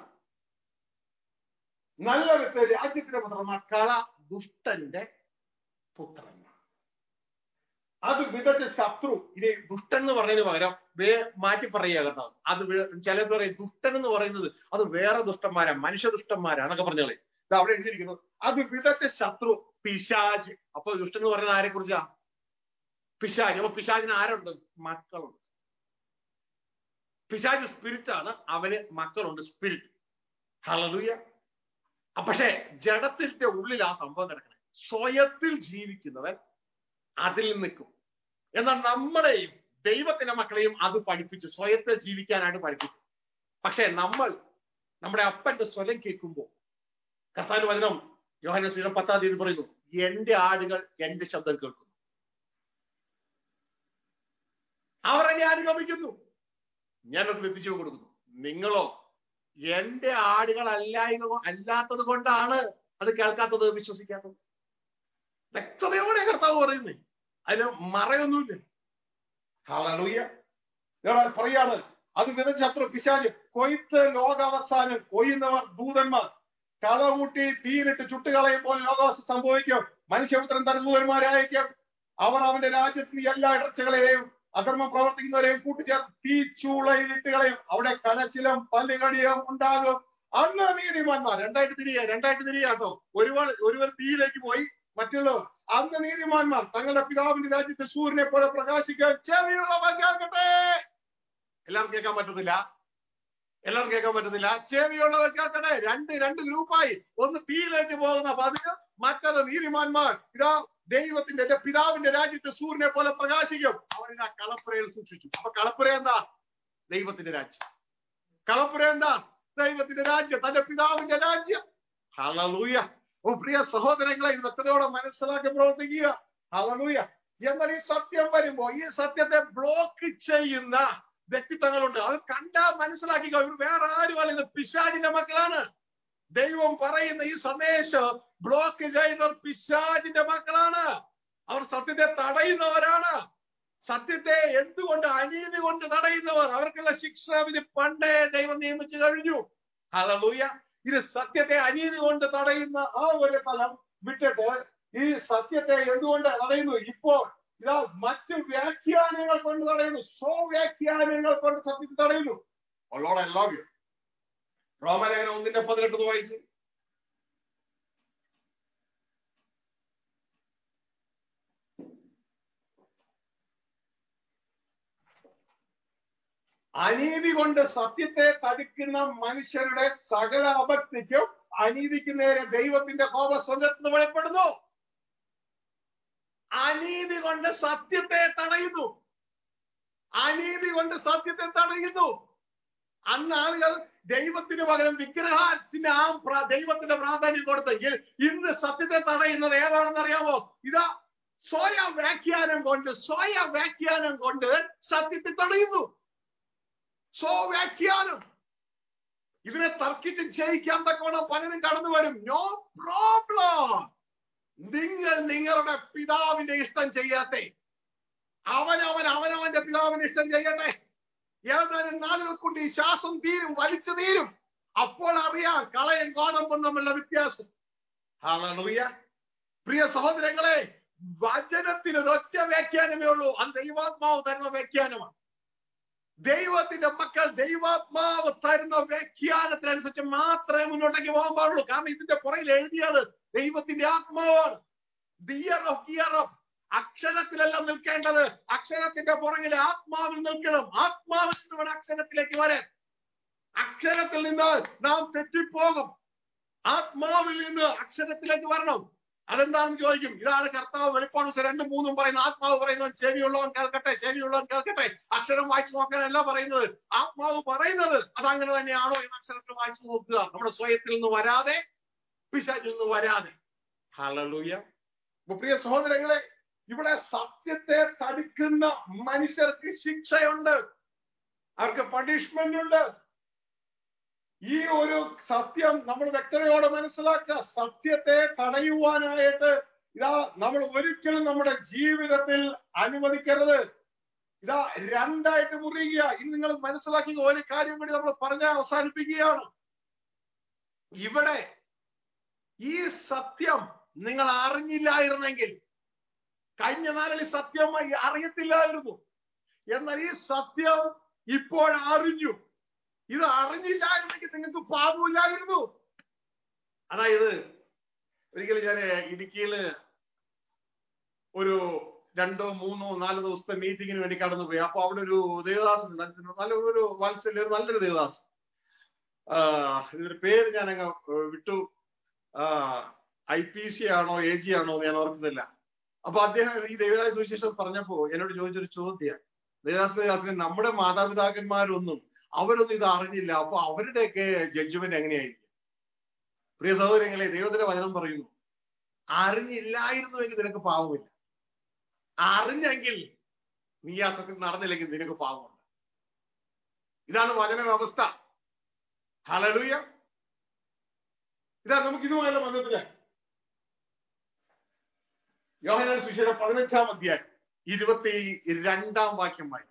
നല്ല വിത്ത് രാജ്യത്തിന്റെ പുത്രന്മാർ കള ദുഷ്ടന്റെ പുത്രന്മാർ അത് വിതച്ച ശത്രു ഇനി ദുഷ്ടൻ എന്ന് പറയുന്നതിന് പകരം വേ മാറ്റി പറയുക കേട്ടോ അത് ചിലർ പറയും ദുഷ്ടൻ എന്ന് പറയുന്നത് അത് വേറെ ദുഷ്ടന്മാരാ മനുഷ്യ ദുഷ്ടന്മാരാണൊക്കെ പറഞ്ഞോളെ ഇത് അവിടെ എഴുതിയിരിക്കുന്നു അത് വിതച്ച ശത്രു പിശാജ് അപ്പൊ ദുഷ്ടൻ എന്ന് പറയുന്നത് ആരെ കുറിച്ചാ പിശാജ് അപ്പൊ പിശാജിന് ആരുണ്ട് മക്കളുണ്ട് പിശാജ് സ്പിരിറ്റ് ആണ് അവന് മക്കളുണ്ട് സ്പിരിറ്റ് ഹലലുയ പക്ഷേ ജഡത്തിന്റെ ഉള്ളിൽ ആ സംഭവം കിടക്കണേ സ്വയത്തിൽ ജീവിക്കുന്നവൻ അതിൽ നിൽക്കും എന്നാൽ നമ്മളെയും ദൈവത്തിന്റെ മക്കളെയും അത് പഠിപ്പിച്ചു സ്വയത്തെ ജീവിക്കാനായിട്ട് പഠിപ്പിച്ചു പക്ഷേ നമ്മൾ നമ്മുടെ അപ്പന്റെ സ്വരം കേൾക്കുമ്പോൾ കർത്താൻ വചനം യോഹന ശ്രീരം പത്താം തീയതി പറയുന്നു എന്റെ ആടുകൾ എന്റെ ശബ്ദം കേൾക്കുന്നു അവർ എന്നെ അനുഗമിക്കുന്നു ഞാനത് എത്തിച്ചു കൊടുക്കുന്നു നിങ്ങളോ എന്റെ ആടുകൾ അല്ലായ അല്ലാത്തത് കൊണ്ടാണ് അത് കേൾക്കാത്തത് വിശ്വസിക്കാത്തത് വ്യക്തതയോടെ കർത്താവ് പറയുന്നേ അതിന് മറയൊന്നുമില്ല ഹല്ലേലൂയ ഞാൻ പറയാണ് അത് വിതച്ചത്ര പിശാല് കൊയ്ത്ത് ലോകാവസാനം കൊയ്യുന്നവർ ദൂതന്മാർ കളകൂട്ടി തീയിലിട്ട് ചുട്ടുകളയുമ്പോൾ ലോകാവസ്ഥ സംഭവിക്കും മനുഷ്യപുത്രൻ തന്റെ ദൂതന്മാരായിരിക്കും അവർ അവന്റെ രാജ്യത്തിന് എല്ലാ ഇടർച്ചകളെയും അധർമ്മം പ്രവർത്തിക്കുന്നവരെയും കൂട്ടിച്ചേർത്ത് തീ ചൂളയിലിട്ട് കളയും അവിടെ കനച്ചിലും പല്ലുകടിയും ഉണ്ടാകും അന്ന് നീതിമാന്മാർ രണ്ടായിട്ട് തിരിയ രണ്ടായിട്ട് തിരിയ കേട്ടോ ഒരുപാട് ഒരുവർ തീയിലേക്ക് പോയി മറ്റുള്ളവർ അന്ന് നീതിമാന്മാർ തങ്ങളുടെ പിതാവിന്റെ രാജ്യത്തെ സൂര്യനെ പോലെ പ്രകാശിക്കാൻ ചെവിയുള്ളവൻ കേൾക്കട്ടെ എല്ലാവർക്കും കേൾക്കാൻ പറ്റത്തില്ല എല്ലാവർക്കും കേൾക്കാൻ പറ്റത്തില്ല ചെവിയുള്ളവർ കേൾക്കട്ടെ രണ്ട് രണ്ട് ഗ്രൂപ്പായി ഒന്ന് തീയിലേക്ക് പോകുന്ന പതിവ് മറ്റത് നീതിമാന്മാർ ഇതാ ദൈവത്തിന്റെ എന്റെ പിതാവിന്റെ രാജ്യത്തെ സൂര്യനെ പോലെ പ്രകാശിക്കും അവൻ ഇതാ കളപ്പുരയിൽ സൂക്ഷിച്ചു അപ്പൊ കളപ്പുര എന്താ ദൈവത്തിന്റെ രാജ്യം കളപ്പുര എന്താ ദൈവത്തിന്റെ രാജ്യം തന്റെ പിതാവിന്റെ രാജ്യം ഹലലൂയ ഓ പ്രിയ സഹോദരങ്ങളെ ഇത് വ്യക്തതയോടെ മനസ്സിലാക്കി പ്രവർത്തിക്കുക ഹലലൂയ എന്നാൽ ഈ സത്യം വരുമ്പോ ഈ സത്യത്തെ ബ്ലോക്ക് ചെയ്യുന്ന വ്യക്തിത്വങ്ങളുണ്ട് അത് കണ്ടാ മനസ്സിലാക്കിക്കോ ഇവർ വേറെ ആരും അല്ല ഇത് പിശാചിന്റെ മക്കളാണ് ദൈവം പറയുന്ന ഈ സന്ദേശം ബ്ലോക്ക് ചെയ്യുന്നവർ പിശാചിന്റെ മക്കളാണ് അവർ സത്യത്തെ തടയുന്നവരാണ് സത്യത്തെ എന്തുകൊണ്ട് അനീതി കൊണ്ട് തടയുന്നവർ അവർക്കുള്ള ശിക്ഷാവിധി പണ്ടേ ദൈവം നിയമിച്ചു കഴിഞ്ഞു ഹലലൂയ ഇത് സത്യത്തെ അനീതി കൊണ്ട് തടയുന്ന ആ ഒരു തലം വിട്ടിട്ട് ഈ സത്യത്തെ എന്തുകൊണ്ട് തടയുന്നു ഇപ്പോൾ ഇതാ മറ്റു വ്യാഖ്യാനങ്ങൾ കൊണ്ട് തടയുന്നു സ്വ വ്യാഖ്യാനങ്ങൾ കൊണ്ട് സത്യത്തെ തടയുന്നു ഉള്ളോടെ എല്ലാവരും റോമലേഖനം ഒന്നിന്റെ പതിനെട്ട് വായിച്ചു അനീതി കൊണ്ട് സത്യത്തെ തടുക്കുന്ന മനുഷ്യരുടെ സകല അഭക്തിക്കും അനീതിക്ക് നേരെ ദൈവത്തിന്റെ കോപ സ്വന്തത്തിന് വെളിപ്പെടുന്നു അനീതി കൊണ്ട് സത്യത്തെ തടയുന്നു അനീതി കൊണ്ട് സത്യത്തെ തടയുന്നു അന്ന് ആളുകൾ ദൈവത്തിന് പകരം വിഗ്രഹത്തിന് ആ പ്ര- ദൈവത്തിന്റെ പ്രാധാന്യം കൊടുത്തെങ്കിൽ ഇന്ന് സത്യത്തെ തടയുന്നത് ഏതാണെന്ന് അറിയാമോ ഇതാ സ്വയ വ്യാഖ്യാനം കൊണ്ട് സ്വയ വ്യാഖ്യാനം കൊണ്ട് സത്യത്തെ തടയുന്നു സ്വവ്യാഖ്യാനം ഇതിനെ തർക്കിച്ച് ജയിക്കാൻ തക്കവണ്ണം പലരും കടന്നു വരും നോ പ്രോബ്ലം നിങ്ങൾ നിങ്ങളുടെ പിതാവിന്റെ ഇഷ്ടം ചെയ്യാത്തെ അവനവൻ അവനവന്റെ പിതാവിന്റെ ഇഷ്ടം ചെയ്യട്ടെ ഏതാനും നാളുകൾ കൊണ്ട് ഈ ശ്വാസം തീരും വലിച്ചു തീരും അപ്പോൾ അറിയാം കളയൻ കോണമ്പും തമ്മിലുള്ള വ്യത്യാസം ഹല്ലേലൂയ പ്രിയ സഹോദരങ്ങളെ വചനത്തിന് ഒരൊറ്റ വ്യാഖ്യാനമേ ഉള്ളൂ അത് ദൈവാത്മാവ് തരുന്ന വ്യാഖ്യാനമാണ് ദൈവത്തിന്റെ മക്കൾ ദൈവാത്മാവ് തരുന്ന വ്യാഖ്യാനത്തിനനുസരിച്ച് മാത്രമേ മുന്നോട്ടേക്ക് പോകാൻ പാടുള്ളൂ കാരണം ഇതിന്റെ പുറകിൽ എഴുതിയത് ദൈവത്തിന്റെ ആത്മാവാണ് ദിയർ ഓഫ് ഇയർ ഓഫ് അക്ഷരത്തിലല്ല നിൽക്കേണ്ടത് അക്ഷരത്തിന്റെ പുറകിൽ ആത്മാവിൽ നിൽക്കണം ആത്മാവിൽ നിന്ന് വേണം അക്ഷരത്തിലേക്ക് വരാൻ അക്ഷരത്തിൽ നിന്ന് നാം തെറ്റിപ്പോകും ആത്മാവിൽ നിന്ന് അക്ഷരത്തിലേക്ക് വരണം അതെന്താണെന്ന് ചോദിക്കും ഇതാണ് കർത്താവ് വെളിപ്പാട് രണ്ടും മൂന്നും പറയുന്ന ആത്മാവ് പറയുന്നത് ചെവിയുള്ളവൻ കേൾക്കട്ടെ ചെവിയുള്ളവൻ കേൾക്കട്ടെ അക്ഷരം വായിച്ചു നോക്കാനല്ല പറയുന്നത് ആത്മാവ് പറയുന്നത് അതങ്ങനെ തന്നെയാണോ എന്ന് അക്ഷരത്തിൽ വായിച്ചു നോക്കുക നമ്മുടെ സ്വയത്തിൽ നിന്ന് വരാതെ പിശാചിൽ നിന്ന് വരാതെ ഹലലൂയ പ്രിയ സഹോദരങ്ങളെ ഇവിടെ സത്യത്തെ തടുക്കുന്ന മനുഷ്യർക്ക് ശിക്ഷയുണ്ട് അവർക്ക് പണിഷ്മെന്റ് ഉണ്ട് ഈ ഒരു സത്യം നമ്മൾ വ്യക്തതയോടെ മനസ്സിലാക്കുക സത്യത്തെ തടയുവാനായിട്ട് ഇതാ നമ്മൾ ഒരിക്കലും നമ്മുടെ ജീവിതത്തിൽ അനുവദിക്കരുത് ഇതാ രണ്ടായിട്ട് മുറിയുക ഇന്ന് നിങ്ങൾ മനസ്സിലാക്കിയ ഒരു കാര്യം കൂടി നമ്മൾ പറഞ്ഞ അവസാനിപ്പിക്കുകയാണ് ഇവിടെ ഈ സത്യം നിങ്ങൾ അറിഞ്ഞില്ലായിരുന്നെങ്കിൽ കഴിഞ്ഞ നാളിൽ സത്യം അറിയത്തില്ലായിരുന്നു എന്നാൽ ഈ സത്യം ഇപ്പോൾ അറിഞ്ഞു ഇത് അറിഞ്ഞില്ലായിരുന്നെങ്കിൽ നിങ്ങൾക്ക് പാപമില്ലായിരുന്നു അതായത് ഒരിക്കലും ഞാൻ ഇടുക്കിയില് ഒരു രണ്ടോ മൂന്നോ നാലോ ദിവസത്തെ മീറ്റിങ്ങിന് വേണ്ടി കടന്നുപോയി അപ്പൊ അവിടെ ഒരു ദേവദാസൻ ഉണ്ട്. നല്ല ഒരു വാത്സല്യ ഒരു നല്ലൊരു ദേവദാസൻ ആ ഇതിന്റെ പേര് ഞാൻ അങ്ങ് വിട്ടു ഐ പി സി ആണോ എ ജി ആണോ എന്ന് ഞാൻ ഓർക്കുന്നില്ല അപ്പൊ അദ്ദേഹം ഈ ദേവദാസ സുവിശേഷം പറഞ്ഞപ്പോ എന്നോട് ചോദിച്ചൊരു ചോദ്യം ദേവദാസ ദേവദാസനെ നമ്മുടെ മാതാപിതാക്കന്മാരൊന്നും അവരൊന്നും ഇത് അറിഞ്ഞില്ല അപ്പൊ അവരുടെയൊക്കെ ജഡ്ജ്മെന്റ് എങ്ങനെയായിരിക്കും പ്രിയ സഹോദരങ്ങളെ ദൈവത്തിന്റെ വചനം പറയുന്നു അറിഞ്ഞില്ലായിരുന്നുവെങ്കിൽ നിനക്ക് പാവമില്ല അറിഞ്ഞെങ്കിൽ നീ ആ സത്യം നടന്നില്ലെങ്കിൽ നിനക്ക് പാവമുണ്ട് ഇതാണ് വചന വ്യവസ്ഥ ഹലലൂയ ഇതാ നമുക്ക് ഇതുമായുള്ള ബന്ധത്തില് യോഹനാൻ സുശീല പതിനഞ്ചാം അധ്യായം ഇരുപത്തി രണ്ടാം വാക്യം വായിക്കും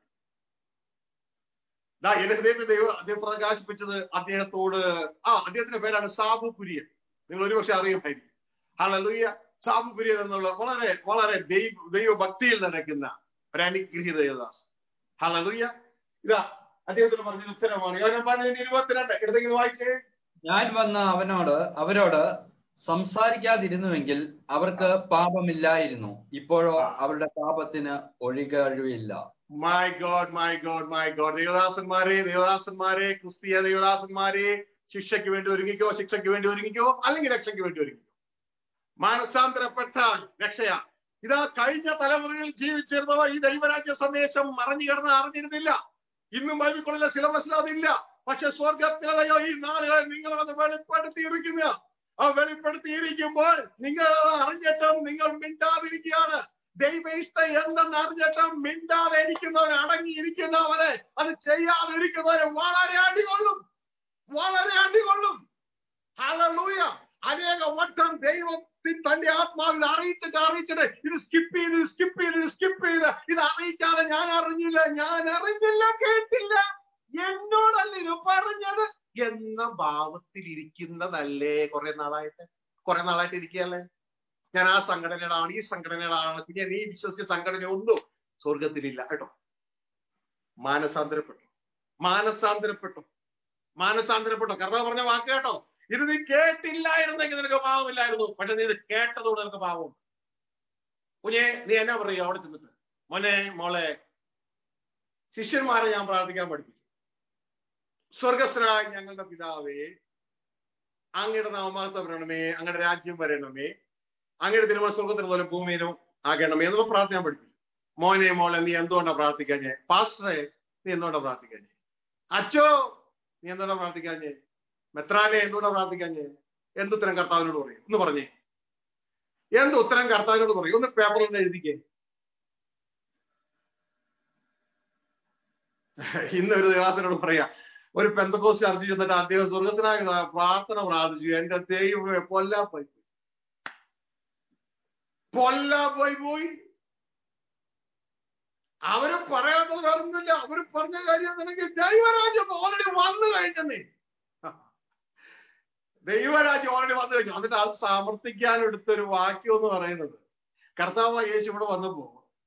ദാ എന്റെ ഹൃദയത്തെ ദൈവം അദ്ദേഹം പ്രകാശിപ്പിച്ചത് അദ്ദേഹത്തോട് ആ അദ്ദേഹത്തിന്റെ പേരാണ് സാബു കുര്യൻ നിങ്ങൾ ഒരുപക്ഷെ അറിയുമായിരിക്കും ഹലലൂയ സാബു കുര്യൻ എന്നുള്ള വളരെ വളരെ ദൈവ ദൈവഭക്തിയിൽ നടക്കുന്ന ഒരു അനുഗ്രഹീത ദേവദാസ് ഹലലൂയ ഇതാ അദ്ദേഹത്തിന് പറഞ്ഞ ഉത്തരമാണ് യോഹന്നാൻ പതിനഞ്ച് ഇരുപത്തിരണ്ട് എടുത്തെങ്കിലും വായിച്ചേ ഞാൻ വന്ന് അവനോട് അവരോട് സംസാരിക്കാതിരുന്നുവെങ്കിൽ അവർക്ക് പാപമില്ലായിരുന്നു ഇപ്പോഴോ അവരുടെ പാപത്തിന് ഒഴികഴിവില്ല my God my God my God ദേവദാസന്മാരെ ദേവദാസന്മാരെ ക്രിസ്തീയ ദേവദാസന്മാരെ ശിക്ഷയ്ക്ക് വേണ്ടി ഒരുങ്ങിക്കോ ശിക്ഷയ്ക്ക് വേണ്ടി ഒരുങ്ങിക്കോ അല്ലെങ്കിൽ രക്ഷയ്ക്ക് വേണ്ടി ഒരുങ്ങിക്കോ മാനസാന്തരപ്പെട്ടാൽ രക്ഷയാ ഇതാ കഴിഞ്ഞ തലമുറകളിൽ ജീവിച്ചിരുന്നവർ ഈ ദൈവരാജ്യ സന്ദേശം മറഞ്ഞു കിടന്ന് അറിഞ്ഞിരുന്നില്ല ഇന്നും ബൈബിളിലെ സിലബസിൽ അതില്ല പക്ഷെ സ്വർഗത്തിലയോ ഈ നാളുകളെ നിങ്ങളത് വെളിപ്പെടുത്തിയിരിക്കുന്ന ആ വെളിപ്പെടുത്തിയിരിക്കുമ്പോൾ നിങ്ങൾ അത് അറിഞ്ഞിട്ടും നിങ്ങൾ മിണ്ടാതിരിക്കുകയാണ് ദൈവ ഇഷ്ടം എന്തെന്ന് അറിഞ്ഞിട്ടും മിണ്ടാതെ ഇരിക്കുന്നവൻ അടങ്ങിയിരിക്കുന്നവരെ അത് ചെയ്യാതിരിക്കുന്നവരെ വളരെ അടികൊള്ളും വളരെ അടികൊള്ളും ഹല്ലേലൂയ അനേക വട്ടം ദൈവത്തിൽ തന്റെ ആത്മാവിൽ അറിയിച്ചിട്ട് അറിയിച്ചിട്ട് ഇത് സ്കിപ്പ് ചെയ്ത് സ്കിപ്പ് ചെയ്ത് സ്കിപ്പ് ചെയ്ത് ഇത് അറിയിക്കാതെ ഞാൻ അറിഞ്ഞില്ല ഞാൻ അറിഞ്ഞില്ല കേട്ടില്ല എന്നോടല്ല ഇത് പറഞ്ഞത് എന്ന ഭാവത്തിൽ ഇരിക്കുന്നതല്ലേ കുറെ നാളായിട്ട് കുറെ നാളായിട്ട് ഇരിക്കുകയല്ലേ ഞാൻ ആ സംഘടനയുടെ ആണ് ഈ സംഘടനയുടെ ആണ് പിന്നെ നീ വിശ്വസിച്ച സംഘടന ഒന്നും സ്വർഗത്തിലില്ല കേട്ടോ മാനസാന്തരപ്പെട്ടു മാനസാന്തരപ്പെട്ടു മാനസാന്തരപ്പെട്ടു കർത്താവ് പറഞ്ഞ വാക്ക് കേട്ടോ ഇത് നീ കേട്ടില്ലായിരുന്നെങ്കിൽ നിനക്ക് പാവമില്ലായിരുന്നു പക്ഷെ നീ ഇത് കേട്ടതോടെ നിനക്ക് പാവം കുഞ്ഞെ നീ എന്നാ പറയുക അവിടെ ചെന്നിട്ട് മോനെ മോളെ ശിഷ്യന്മാരെ ഞാൻ പ്രാർത്ഥിക്കാൻ പഠിപ്പിച്ചു സ്വർഗസ്വനായ ഞങ്ങളുടെ പിതാവേ അങ്ങയുടെ നാമത്തെ വരണമേ അങ്ങയുടെ രാജ്യം വരണമേ അങ്ങയുടെ തിരുമ സ്വർഗത്തിന് പോലെ ഭൂമിയിലും ആകണമേ എന്നുള്ള പ്രാർത്ഥന പഠിപ്പിച്ചു മോനെ മോളെ നീ എന്തുകൊണ്ടാ പ്രാർത്ഥിക്കാഞ്ഞേ പാസ്റ്ററെ നീ എന്തുകൊണ്ടാ പ്രാർത്ഥിക്കാഞ്ഞേ അച്ചോ നീ എന്തുകൊണ്ടാ പ്രാർത്ഥിക്കാഞ്ഞേ മെത്രാനെ എന്തുകൊണ്ടാ പ്രാർത്ഥിക്കാഞ്ഞേ എന്തുത്തരം കർത്താവിനോട് പറയും ഒന്ന് പറഞ്ഞേ എന്ത് ഉത്തരം കർത്താവിനോട് പറയും ഒന്ന് പേപ്പറിൽ നിന്ന് എഴുതിക്കേ ഇന്ന് ഒരു ദേവാസനോട് പറയാ ഒരു പെന്തക്കോസ് ചർച്ച ചെന്നിട്ട് അദ്ദേഹം സ്വർഗസ്വനായ പ്രാർത്ഥന പ്രാർത്ഥിച്ചു എന്റെ ദൈവമേ പൊല്ലാ പോയി പൊല്ലാ പോയി പോയി അവര് പറയാത്തത് വേറൊന്നുമില്ല അവര് പറഞ്ഞ കാര്യം എന്താണെങ്കിൽ ദൈവരാജ്യം ഓൾറെഡി വന്നു കഴിഞ്ഞെന്നേ ദൈവരാജ്യം ഓൾറെഡി വന്നു കഴിഞ്ഞു എന്നിട്ട് അത് സമർത്ഥിക്കാൻ എടുത്തൊരു വാക്യം എന്ന് പറയുന്നത് കർത്താവ് യേശു ഇവിടെ വന്നപ്പോ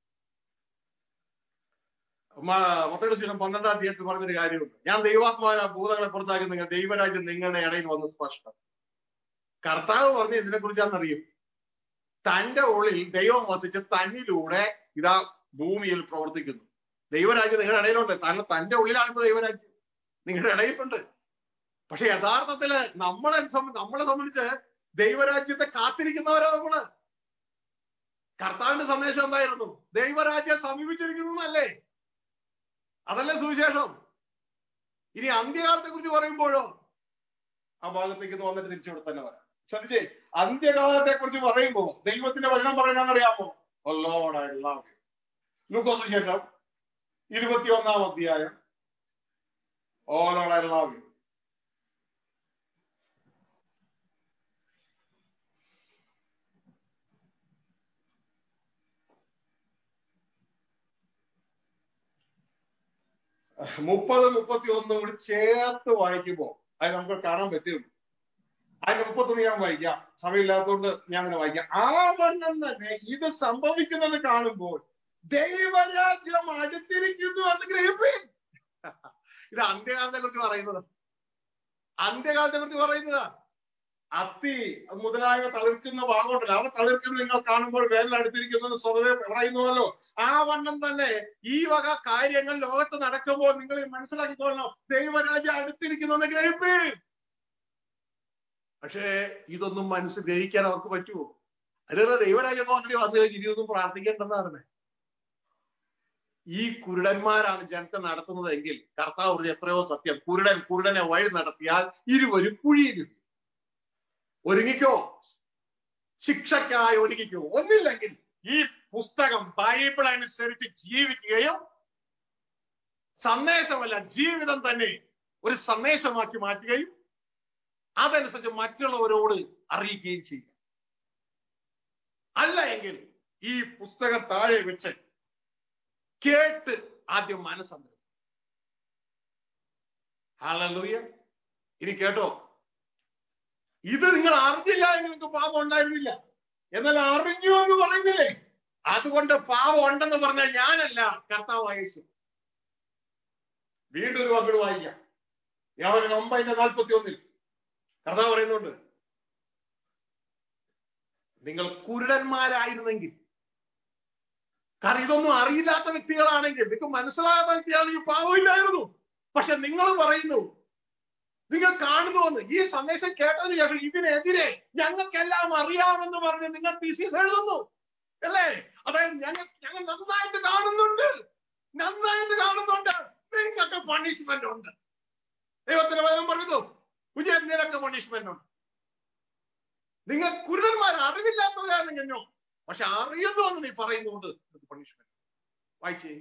മത്തയുടെ ശേഷം പന്ത്രണ്ടാം തീയതി പറഞ്ഞൊരു കാര്യമുണ്ട് ഞാൻ ദൈവാത്മാവിനെ ഭൂതങ്ങളെ പുറത്താക്കി നിങ്ങൾ ദൈവരാജ്യം നിങ്ങളുടെ ഇടയിൽ വന്ന് സ്പഷ്ടം കർത്താവ് പറഞ്ഞ ഇതിനെ കുറിച്ചാണെന്നറിയും തന്റെ ഉള്ളിൽ ദൈവം വസിച്ച് തന്നിലൂടെ ഇതാ ഭൂമിയിൽ പ്രവർത്തിക്കുന്നു ദൈവരാജ്യം നിങ്ങളുടെ ഇടയിലുണ്ട് തന്നെ തന്റെ ഉള്ളിലാണ് ഇപ്പൊ ദൈവരാജ്യം നിങ്ങളുടെ ഇടയിലുണ്ട് പക്ഷെ യഥാർത്ഥത്തില് നമ്മളെ നമ്മളെ സംബന്ധിച്ച് ദൈവരാജ്യത്തെ കാത്തിരിക്കുന്നവരാ നമ്മള് കർത്താവിന്റെ സന്ദേശം എന്തായിരുന്നു ദൈവരാജ്യം സമീപിച്ചിരിക്കുന്നു അല്ലേ അതല്ലേ സുവിശേഷം ഇനി അന്ത്യകാലത്തെ കുറിച്ച് പറയുമ്പോഴോ ആ ഭാഗത്തേക്ക് വന്നിട്ട് തിരിച്ചുവിടെ തന്നെ വരാം ശ്രദ്ധിച്ചേ അന്ത്യകാലത്തെ കുറിച്ച് പറയുമ്പോ ദൈവത്തിന്റെ വചനം പറയുന്നറിയാമോ ലൂക്കോസ് വിശേഷം ഇരുപത്തിയൊന്നാം അധ്യായം ഓലോള എല്ലാവരും മുപ്പത് മുപ്പത്തി ഒന്നും കൂടി ചേർത്ത് വായിക്കുമ്പോ അത് നമുക്ക് കാണാൻ പറ്റും അതിന്റെ മുപ്പത്തൊന്ന് ഞാൻ വായിക്കാം സമയമില്ലാത്തതുകൊണ്ട് ഞാൻ അങ്ങനെ വായിക്കാം ആ വണ്ണം തന്നെ ഇത് സംഭവിക്കുന്നത് കാണുമ്പോൾ ദൈവരാജ്യം അടുത്തിരിക്കുന്നു എന്ന് ഗ്രഹിപ്പീൻ ഇത് അന്ത്യകാലത്തെ കുറിച്ച് പറയുന്നത് അന്ത്യകാലത്തെ കുറിച്ച് പറയുന്നതാ അത്തി മുതലായവ തളിർക്കുന്ന ഭാഗമുണ്ടല്ലോ അവ തളിർക്കുന്ന നിങ്ങൾ കാണുമ്പോൾ വേനൽ അടുത്തിരിക്കുന്നത് സ്വതവേ പറയുന്നുവല്ലോ ആ വണ്ണം തന്നെ ഈ വക കാര്യങ്ങൾ ലോകത്ത് നടക്കുമ്പോൾ നിങ്ങൾ മനസ്സിലാക്കിക്കൊള്ളണം ദൈവരാജ്യം അടുത്തിരിക്കുന്നു എന്ന് ഗ്രഹിപ്പേ പക്ഷേ ഇതൊന്നും മനസ്സ് ഗ്രഹിക്കാൻ അവർക്ക് പറ്റുമോ അതിനുള്ള ദൈവരാജ്യം ഓൾറെഡി വന്നു കഴിഞ്ഞ് ഇനിയൊന്നും പ്രാർത്ഥിക്കേണ്ടെന്നാണ് ഈ കുരുടന്മാരാണ് ജനത്തെ നടത്തുന്നതെങ്കിൽ കർത്താവ് പറഞ്ഞ എത്രയോ സത്യം കുരുടൻ കുരുടനെ വഴി നടത്തിയാൽ ഇരുവരും കുഴിയിലും ഒരുങ്ങിക്കോ ശിക്ഷയ്ക്കായി ഒരുങ്ങിക്കോ ഒന്നില്ലെങ്കിൽ ഈ പുസ്തകം ബൈബിൾ അനുസരിച്ച് ജീവിക്കുകയും സന്ദേശമല്ല ജീവിതം തന്നെ ഒരു സന്ദേശമാക്കി മാറ്റുകയും അതനുസരിച്ച് മറ്റുള്ളവരോട് അറിയിക്കുകയും ചെയ്യുക അല്ല എങ്കിൽ ഈ പുസ്തകം താഴെ വെച്ച് കേട്ട് ആദ്യം മനസ്സന്തരം ഹാലൂയ ഇനി കേട്ടോ ഇത് നിങ്ങൾ അറിഞ്ഞില്ല എന്ന് നിങ്ങൾക്ക് പാപം ഉണ്ടായിരുന്നില്ല എന്നാൽ അറിഞ്ഞു എന്ന് പറയുന്നില്ലേ അതുകൊണ്ട് പാപം ഉണ്ടെന്ന് പറഞ്ഞാൽ ഞാനല്ല കർത്താവ് യേശു വീണ്ടും ഒരു വാക്കുകൾ വായിക്കാം യാവൻ ഒമ്പതിന്റെ നാൽപ്പത്തി ഒന്നിൽ കർത്താവ് പറയുന്നുണ്ട് നിങ്ങൾ കുരുടന്മാരായിരുന്നെങ്കിൽ കാരണം ഇതൊന്നും അറിയില്ലാത്ത വ്യക്തികളാണെങ്കിൽ നിങ്ങൾക്ക് മനസ്സിലാകാത്ത വ്യക്തിയാണെങ്കിൽ പാവമില്ലായിരുന്നു പക്ഷെ നിങ്ങൾ പറയുന്നു നിങ്ങൾ കാണുന്നുവെന്ന് ഈ സന്ദേശം കേട്ടതിന് ശേഷം ഇതിനെതിരെ ഞങ്ങൾക്കെല്ലാം അറിയാമെന്ന് പറഞ്ഞ് നിങ്ങൾ തീസീസ് എഴുതുന്നു അല്ലേ അതായത് ഞങ്ങൾ ഞങ്ങൾ നന്നായിട്ട് കാണുന്നുണ്ട് നന്നായിട്ട് കാണുന്നുണ്ട് നിങ്ങൾക്കൊക്കെ പണിഷ്മെന്റ് ഉണ്ട് ദൈവത്തിന്റെ വചനം പറയുന്നു വിജയൻ നിനക്ക് പണിഷ്മെന്റ് ഉണ്ട് നിങ്ങൾ കുരുടന്മാർ അറിവില്ലാത്തവരാണ് ഞഞ്ഞോ പക്ഷെ അറിയുന്നു എന്ന് നീ പറയുന്നുണ്ട് പണിഷ്മെന്റ് വായിച്ചേ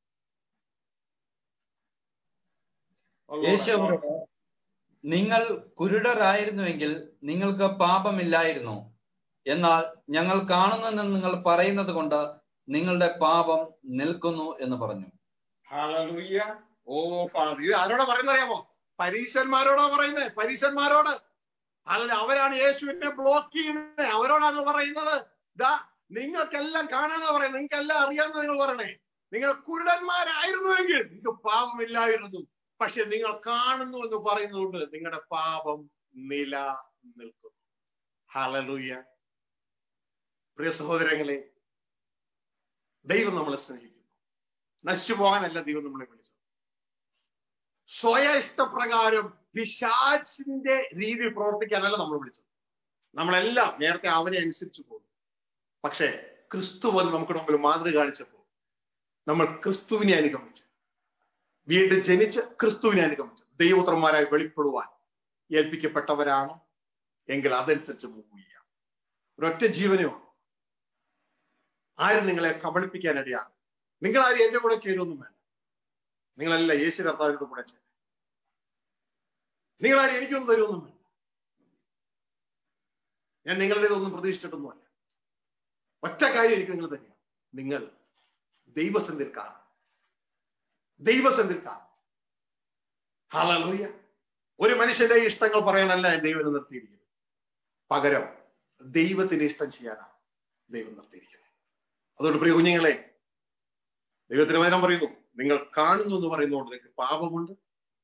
യേശു അവരോട് നിങ്ങൾ കുരുടരായിരുന്നുവെങ്കിൽ നിങ്ങൾക്ക് പാപമില്ലായിരുന്നു എന്നാൽ ഞങ്ങൾ കാണുന്നെന്ന് നിങ്ങൾ പറയുന്നത് കൊണ്ട് നിങ്ങളുടെ പാപം നിൽക്കുന്നു എന്ന് പറഞ്ഞു ഹല്ലേലൂയ. ഓ ഫാദർ ഇത് ആരോടാ പറയുന്നത് അറിയാമോ പരീശന്മാരോടാ പറയുന്നത് പരീശന്മാരോട് അല്ല അവരാണ് യേശുവിനെ ബ്ലോക്ക് ചെയ്യുന്നത് അവരോടാണ് പറയുന്നത് ദാ നിങ്ങൾക്കെല്ലാം കാണാനാ പറയുന്നത് നിങ്ങൾക്കെല്ലാം അറിയാമെന്ന് നിങ്ങൾ പറയണേ നിങ്ങൾ കുരുടന്മാരായിരുന്നുവെങ്കിൽ നിങ്ങൾക്ക് പാപമില്ലായിരുന്നു പക്ഷെ നിങ്ങൾ കാണുന്നു എന്ന് പറയുന്നതുകൊണ്ട് നിങ്ങളുടെ പാപം നില നിൽക്കുന്നു ഹലലൂയ പ്രിയ സഹോദരങ്ങളെ ദൈവം നമ്മളെ സ്നേഹിക്കുന്നു നശിച്ചു പോകാനല്ല ദൈവം നമ്മളെ വിളിച്ചത് സ്വയ ഇഷ്ടപ്രകാരം പിശാച്ചിന്റെ രീതിയിൽ പ്രവർത്തിക്കാനല്ല നമ്മൾ വിളിച്ചത് നമ്മളെല്ലാം നേരത്തെ അവനെ അനുസരിച്ച് പോകും പക്ഷേ ക്രിസ്തു വന്ന് നമുക്ക് മുമ്പിൽ മാതൃക കാണിച്ചപ്പോൾ നമ്മൾ ക്രിസ്തുവിനെ അനുഗമിച്ചു വീണ്ടും ജനിച്ച് ക്രിസ്തുവിനെ അനുഗമിച്ചു ദൈവപുത്രന്മാരായി വെളിപ്പെടുവാൻ ഏൽപ്പിക്കപ്പെട്ടവരാണ് എങ്കിൽ അതനുസരിച്ച് മൂവ് ചെയ്യാം ഒരൊറ്റ ജീവനേ ഉള്ളൂ ആരും നിങ്ങളെ കബളിപ്പിക്കാനിടയാണ് നിങ്ങൾ ആരും എന്റെ കൂടെ ചേരുമൊന്നും വേണ്ട നിങ്ങളല്ല യേശു കർത്താവിന്റെ കൂടെ ചേരും നിങ്ങൾ ആരും എനിക്കൊന്നും തരുമൊന്നും വേണ്ട ഞാൻ നിങ്ങളുടെ ഇതൊന്നും പ്രതീക്ഷിച്ചിട്ടൊന്നുമല്ല ഒറ്റ കാര്യം എനിക്ക് നിങ്ങൾ തരിക നിങ്ങൾ ദൈവസന്ധിൽ കാണും ദൈവസന്ധിൽ കാണും ഹാലൂയ ഒരു മനുഷ്യന്റെ ഇഷ്ടങ്ങൾ പറയാനല്ല ദൈവം നിർത്തിയിരിക്കുന്നത് പകരം ദൈവത്തിന്റെ ഇഷ്ടം ചെയ്യാനാണ് ദൈവം നിർത്തിയിരിക്കുന്നത് അതുകൊണ്ട് പ്രിയ കുഞ്ഞുങ്ങളെ ദൈവത്തിന് വചനം പറയുന്നു നിങ്ങൾ കാണുന്നു എന്ന് പറയുന്നതുകൊണ്ട് നിങ്ങൾക്ക് പാപമുണ്ട്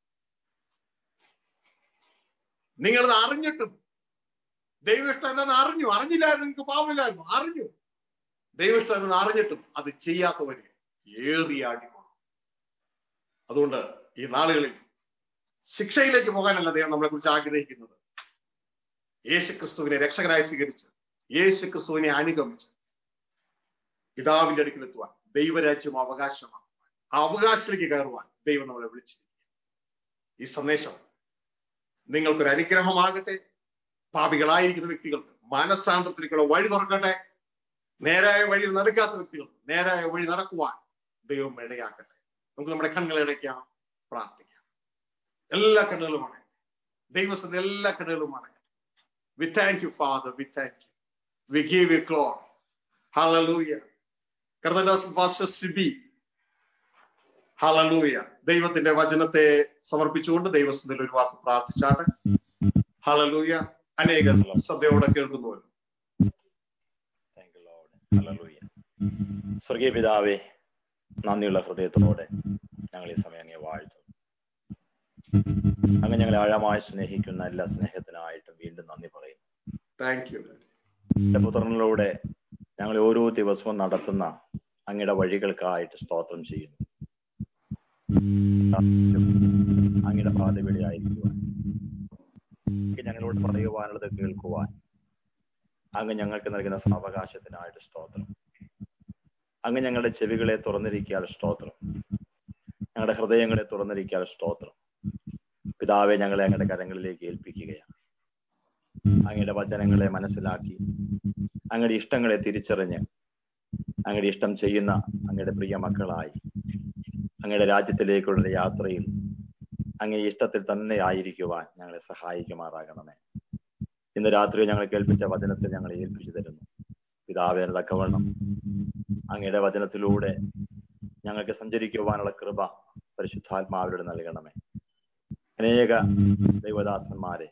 നിങ്ങളത് അറിഞ്ഞിട്ടും ദൈവ ഇഷ്ടം എന്താണെന്ന് അറിഞ്ഞു അറിഞ്ഞില്ലായിരുന്നു നിങ്ങൾക്ക് പാപമില്ലായിരുന്നു അറിഞ്ഞു ദൈവ ഇഷ്ടം എന്താണെന്ന് അറിഞ്ഞിട്ടും അത് ചെയ്യാത്തവരെ ഏറിയാടിക്കൊള്ളും അതുകൊണ്ട് ഈ നാളുകളിൽ ശിക്ഷയിലേക്ക് പോകാനല്ല ദൈവം നമ്മളെ കുറിച്ച് ആഗ്രഹിക്കുന്നത് യേശു ക്രിസ്തുവിനെ രക്ഷകനായി സ്വീകരിച്ച് യേശു ക്രിസ്തുവിനെ അനുഗമിച്ച് പിതാവിന്റെ അടുക്കൽ എത്തുവാൻ ദൈവരാജ്യം അവകാശമാക്കുവാൻ ആ അവകാശത്തിലേക്ക് കയറുവാൻ ദൈവം നമ്മളെ വിളിച്ചിരിക്കുക ഈ സന്ദേശം നിങ്ങൾക്കൊരു അനുഗ്രഹമാകട്ടെ പാപികളായിരിക്കുന്ന വ്യക്തികൾക്ക് മാനസാന്തരത്തിലേക്കുള്ള വഴി തുറക്കട്ടെ നേരായ വഴി നടക്കാത്ത വ്യക്തികൾ നേരായ വഴി നടക്കുവാൻ ദൈവം ഇടയാക്കട്ടെ നമുക്ക് നമ്മുടെ കണ്ണുകൾ ഇടയ്ക്കാം പ്രാർത്ഥിക്കാം എല്ലാ കണ്ണുകളും അടയ്ക്കട്ടെ ദൈവസ്ഥ എല്ലാ കണ്ണുകളും അടയ്ക്കട്ടെ we thank you father we thank you we give you glory hallelujah കർത്തദാസ് പാസ്റ്റർ സിബി ഹലലൂയ ദൈവത്തിന്റെ വചനത്തെ സമർപ്പിച്ചുകൊണ്ട് ദൈവസ്ഥയിൽ ഒരു വാക്ക് പ്രാർത്ഥിച്ചാട്ടെ ഹലലൂയ അനേകർ ശ്രദ്ധയോടെ കേൾക്കുന്നുവല്ലോ താങ്ക് യു ലോർഡ് ഹല്ലേലൂയ സ്വർഗീയ പിതാവേ നന്ദിയുള്ള ഹൃദയത്തോടെ ഞങ്ങൾ ഈ സമയം അങ്ങേ വാഴ്ത്തും അങ്ങ് ഞങ്ങളെ ആഴമായി സ്നേഹിക്കുന്ന എല്ലാ സ്നേഹത്തിനായിട്ടും വീണ്ടും നന്ദി പറയുന്നു താങ്ക് യു എന്റെ പുത്രനിലൂടെ ഞങ്ങൾ ഓരോ ദിവസവും നടത്തുന്ന അങ്ങയുടെ വഴികൾക്കായിട്ട് സ്തോത്രം ചെയ്യുന്നു അങ്ങയുടെ പാതവിളിയായിരിക്കുവാൻ അങ്ങ് ഞങ്ങളോട് പറയുവാനുള്ളത് കേൾക്കുവാൻ അങ്ങ് ഞങ്ങൾക്ക് നൽകുന്ന സാവകാശത്തിനായിട്ട് സ്തോത്രം അങ്ങ് ഞങ്ങളുടെ ചെവികളെ തുറന്നിരിക്കാൻ സ്തോത്രം ഞങ്ങളുടെ ഹൃദയങ്ങളെ തുറന്നിരിക്കാൻ സ്തോത്രം പിതാവെ ഞങ്ങളെ അങ്ങയുടെ കരങ്ങളിലേക്ക് ഏൽപ്പിക്കുകയാണ് അങ്ങയുടെ വചനങ്ങളെ മനസ്സിലാക്കി അങ്ങയുടെ ഇഷ്ടങ്ങളെ തിരിച്ചറിഞ്ഞ് അങ്ങയുടെ ഇഷ്ടം ചെയ്യുന്ന അങ്ങയുടെ പ്രിയ മക്കളായി അങ്ങയുടെ രാജ്യത്തിലേക്കുള്ള യാത്രയിൽ അങ്ങേ ഇഷ്ടത്തിൽ തന്നെ ആയിരിക്കുവാൻ ഞങ്ങളെ സഹായിക്കുമാറാകണമേ ഇന്ന് രാത്രി ഞങ്ങൾ കേൾപ്പിച്ച വചനത്തിൽ ഞങ്ങളെ ഏൽപ്പിച്ചു തരുന്നു പിതാവേന തക്കവണ്ണം അങ്ങയുടെ വചനത്തിലൂടെ ഞങ്ങൾക്ക് സഞ്ചരിക്കുവാനുള്ള കൃപ പരിശുദ്ധാത്മാവിലൂടെ നൽകണമേ അനേക ദൈവദാസന്മാരെ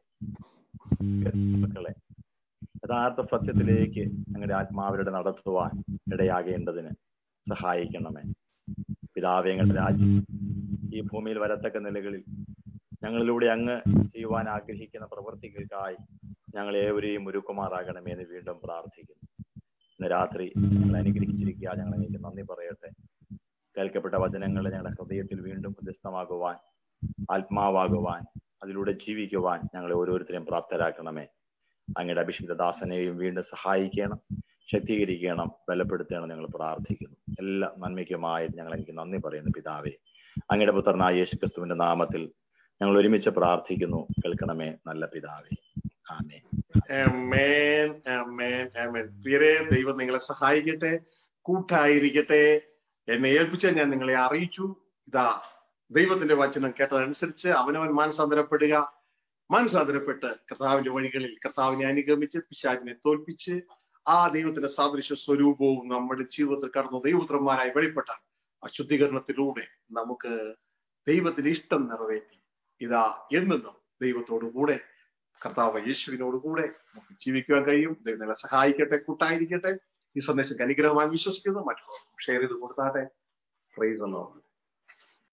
മക്കളെ യഥാർത്ഥ സത്യത്തിലേക്ക് ഞങ്ങളുടെ ആത്മാവിലൂടെ നടത്തുവാൻ ഇടയാകേണ്ടതിന് സഹായിക്കണമേ പിതാവേ ഞങ്ങളുടെ രാജ്യം ഈ ഭൂമിയിൽ വരത്തക്ക നിലകളിൽ ഞങ്ങളിലൂടെ അങ്ങ് ചെയ്യുവാൻ ആഗ്രഹിക്കുന്ന പ്രവൃത്തികൾക്കായി ഞങ്ങൾ ഏവരെയും ഒരുക്കുമാറാകണമേ എന്ന് വീണ്ടും പ്രാർത്ഥിക്കുന്നു ഇന്ന് രാത്രി ഞങ്ങൾ അനുഗ്രഹിച്ചിരിക്കുക ഞങ്ങൾ എനിക്ക് നന്ദി പറയട്ടെ കേൾക്കപ്പെട്ട വചനങ്ങൾ ഞങ്ങളുടെ ഹൃദയത്തിൽ വീണ്ടും പ്രത്യസ്തമാകുവാൻ ആത്മാവാകുവാൻ അതിലൂടെ ജീവിക്കുവാൻ ഞങ്ങളെ ഓരോരുത്തരെയും പ്രാപ്തരാക്കണമേ അങ്ങയുടെ അഭിഷിക്ത ദാസനെയും വീണ്ടും സഹായിക്കണം ശക്തീകരിക്കണം ബലപ്പെടുത്തണം ഞങ്ങൾ പ്രാർത്ഥിക്കുന്നു എല്ലാ നന്മയ്ക്കുമായി ഞങ്ങൾ എനിക്ക് നന്ദി പറയുന്നു പിതാവേ അങ്ങയുടെ പുത്രനായ യേശു ക്രിസ്തുവിന്റെ നാമത്തിൽ ഞങ്ങൾ ഒരുമിച്ച് പ്രാർത്ഥിക്കുന്നു കേൾക്കണമേ നല്ല പിതാവേ ആമേ ആമേൻ ആമേൻ ആമേൻ പ്രിയരെ ദൈവം നിങ്ങളെ സഹായിക്കട്ടെ കൂട്ടായിരിക്കട്ടെ എന്നെ ഏൽപ്പിച്ച ഞാൻ നിങ്ങളെ അറിയിച്ചു ഇതാ ദൈവത്തിന്റെ വചനം കേട്ടതനുസരിച്ച് അവനവൻ മാനസാന്തരപ്പെടുക മാനസാന്തരപ്പെട്ട് കർത്താവിന്റെ വഴികളിൽ കർത്താവിനെ അനുഗമിച്ച് പിശാചിനെ തോൽപ്പിച്ച് ആ ദൈവത്തിന്റെ സാദൃശ്യ സ്വരൂപവും നമ്മുടെ ജീവിതത്തിൽ കടന്നു ദൈവപുത്രന്മാരായി വെളിപ്പെട്ട ആ ശുദ്ധീകരണത്തിലൂടെ നമുക്ക് ദൈവത്തിന്റെ ഇഷ്ടം നിറവേറ്റി ഇതാ എന്നെന്നും ദൈവത്തോടു കൂടെ കർത്താവ് യേശുവിനോട് കൂടെ നമുക്ക് ജീവിക്കുവാൻ കഴിയും ദൈവം നിങ്ങളെ സഹായിക്കട്ടെ കൂട്ടായിരിക്കട്ടെ ഈ സന്ദേശം അനുഗ്രഹമായി വിശ്വസിക്കുന്നു മറ്റുള്ളവർ ഷെയർ ചെയ്ത് കൊടുത്താട്ടെ പ്രൈസ് എന്നോർമ്മ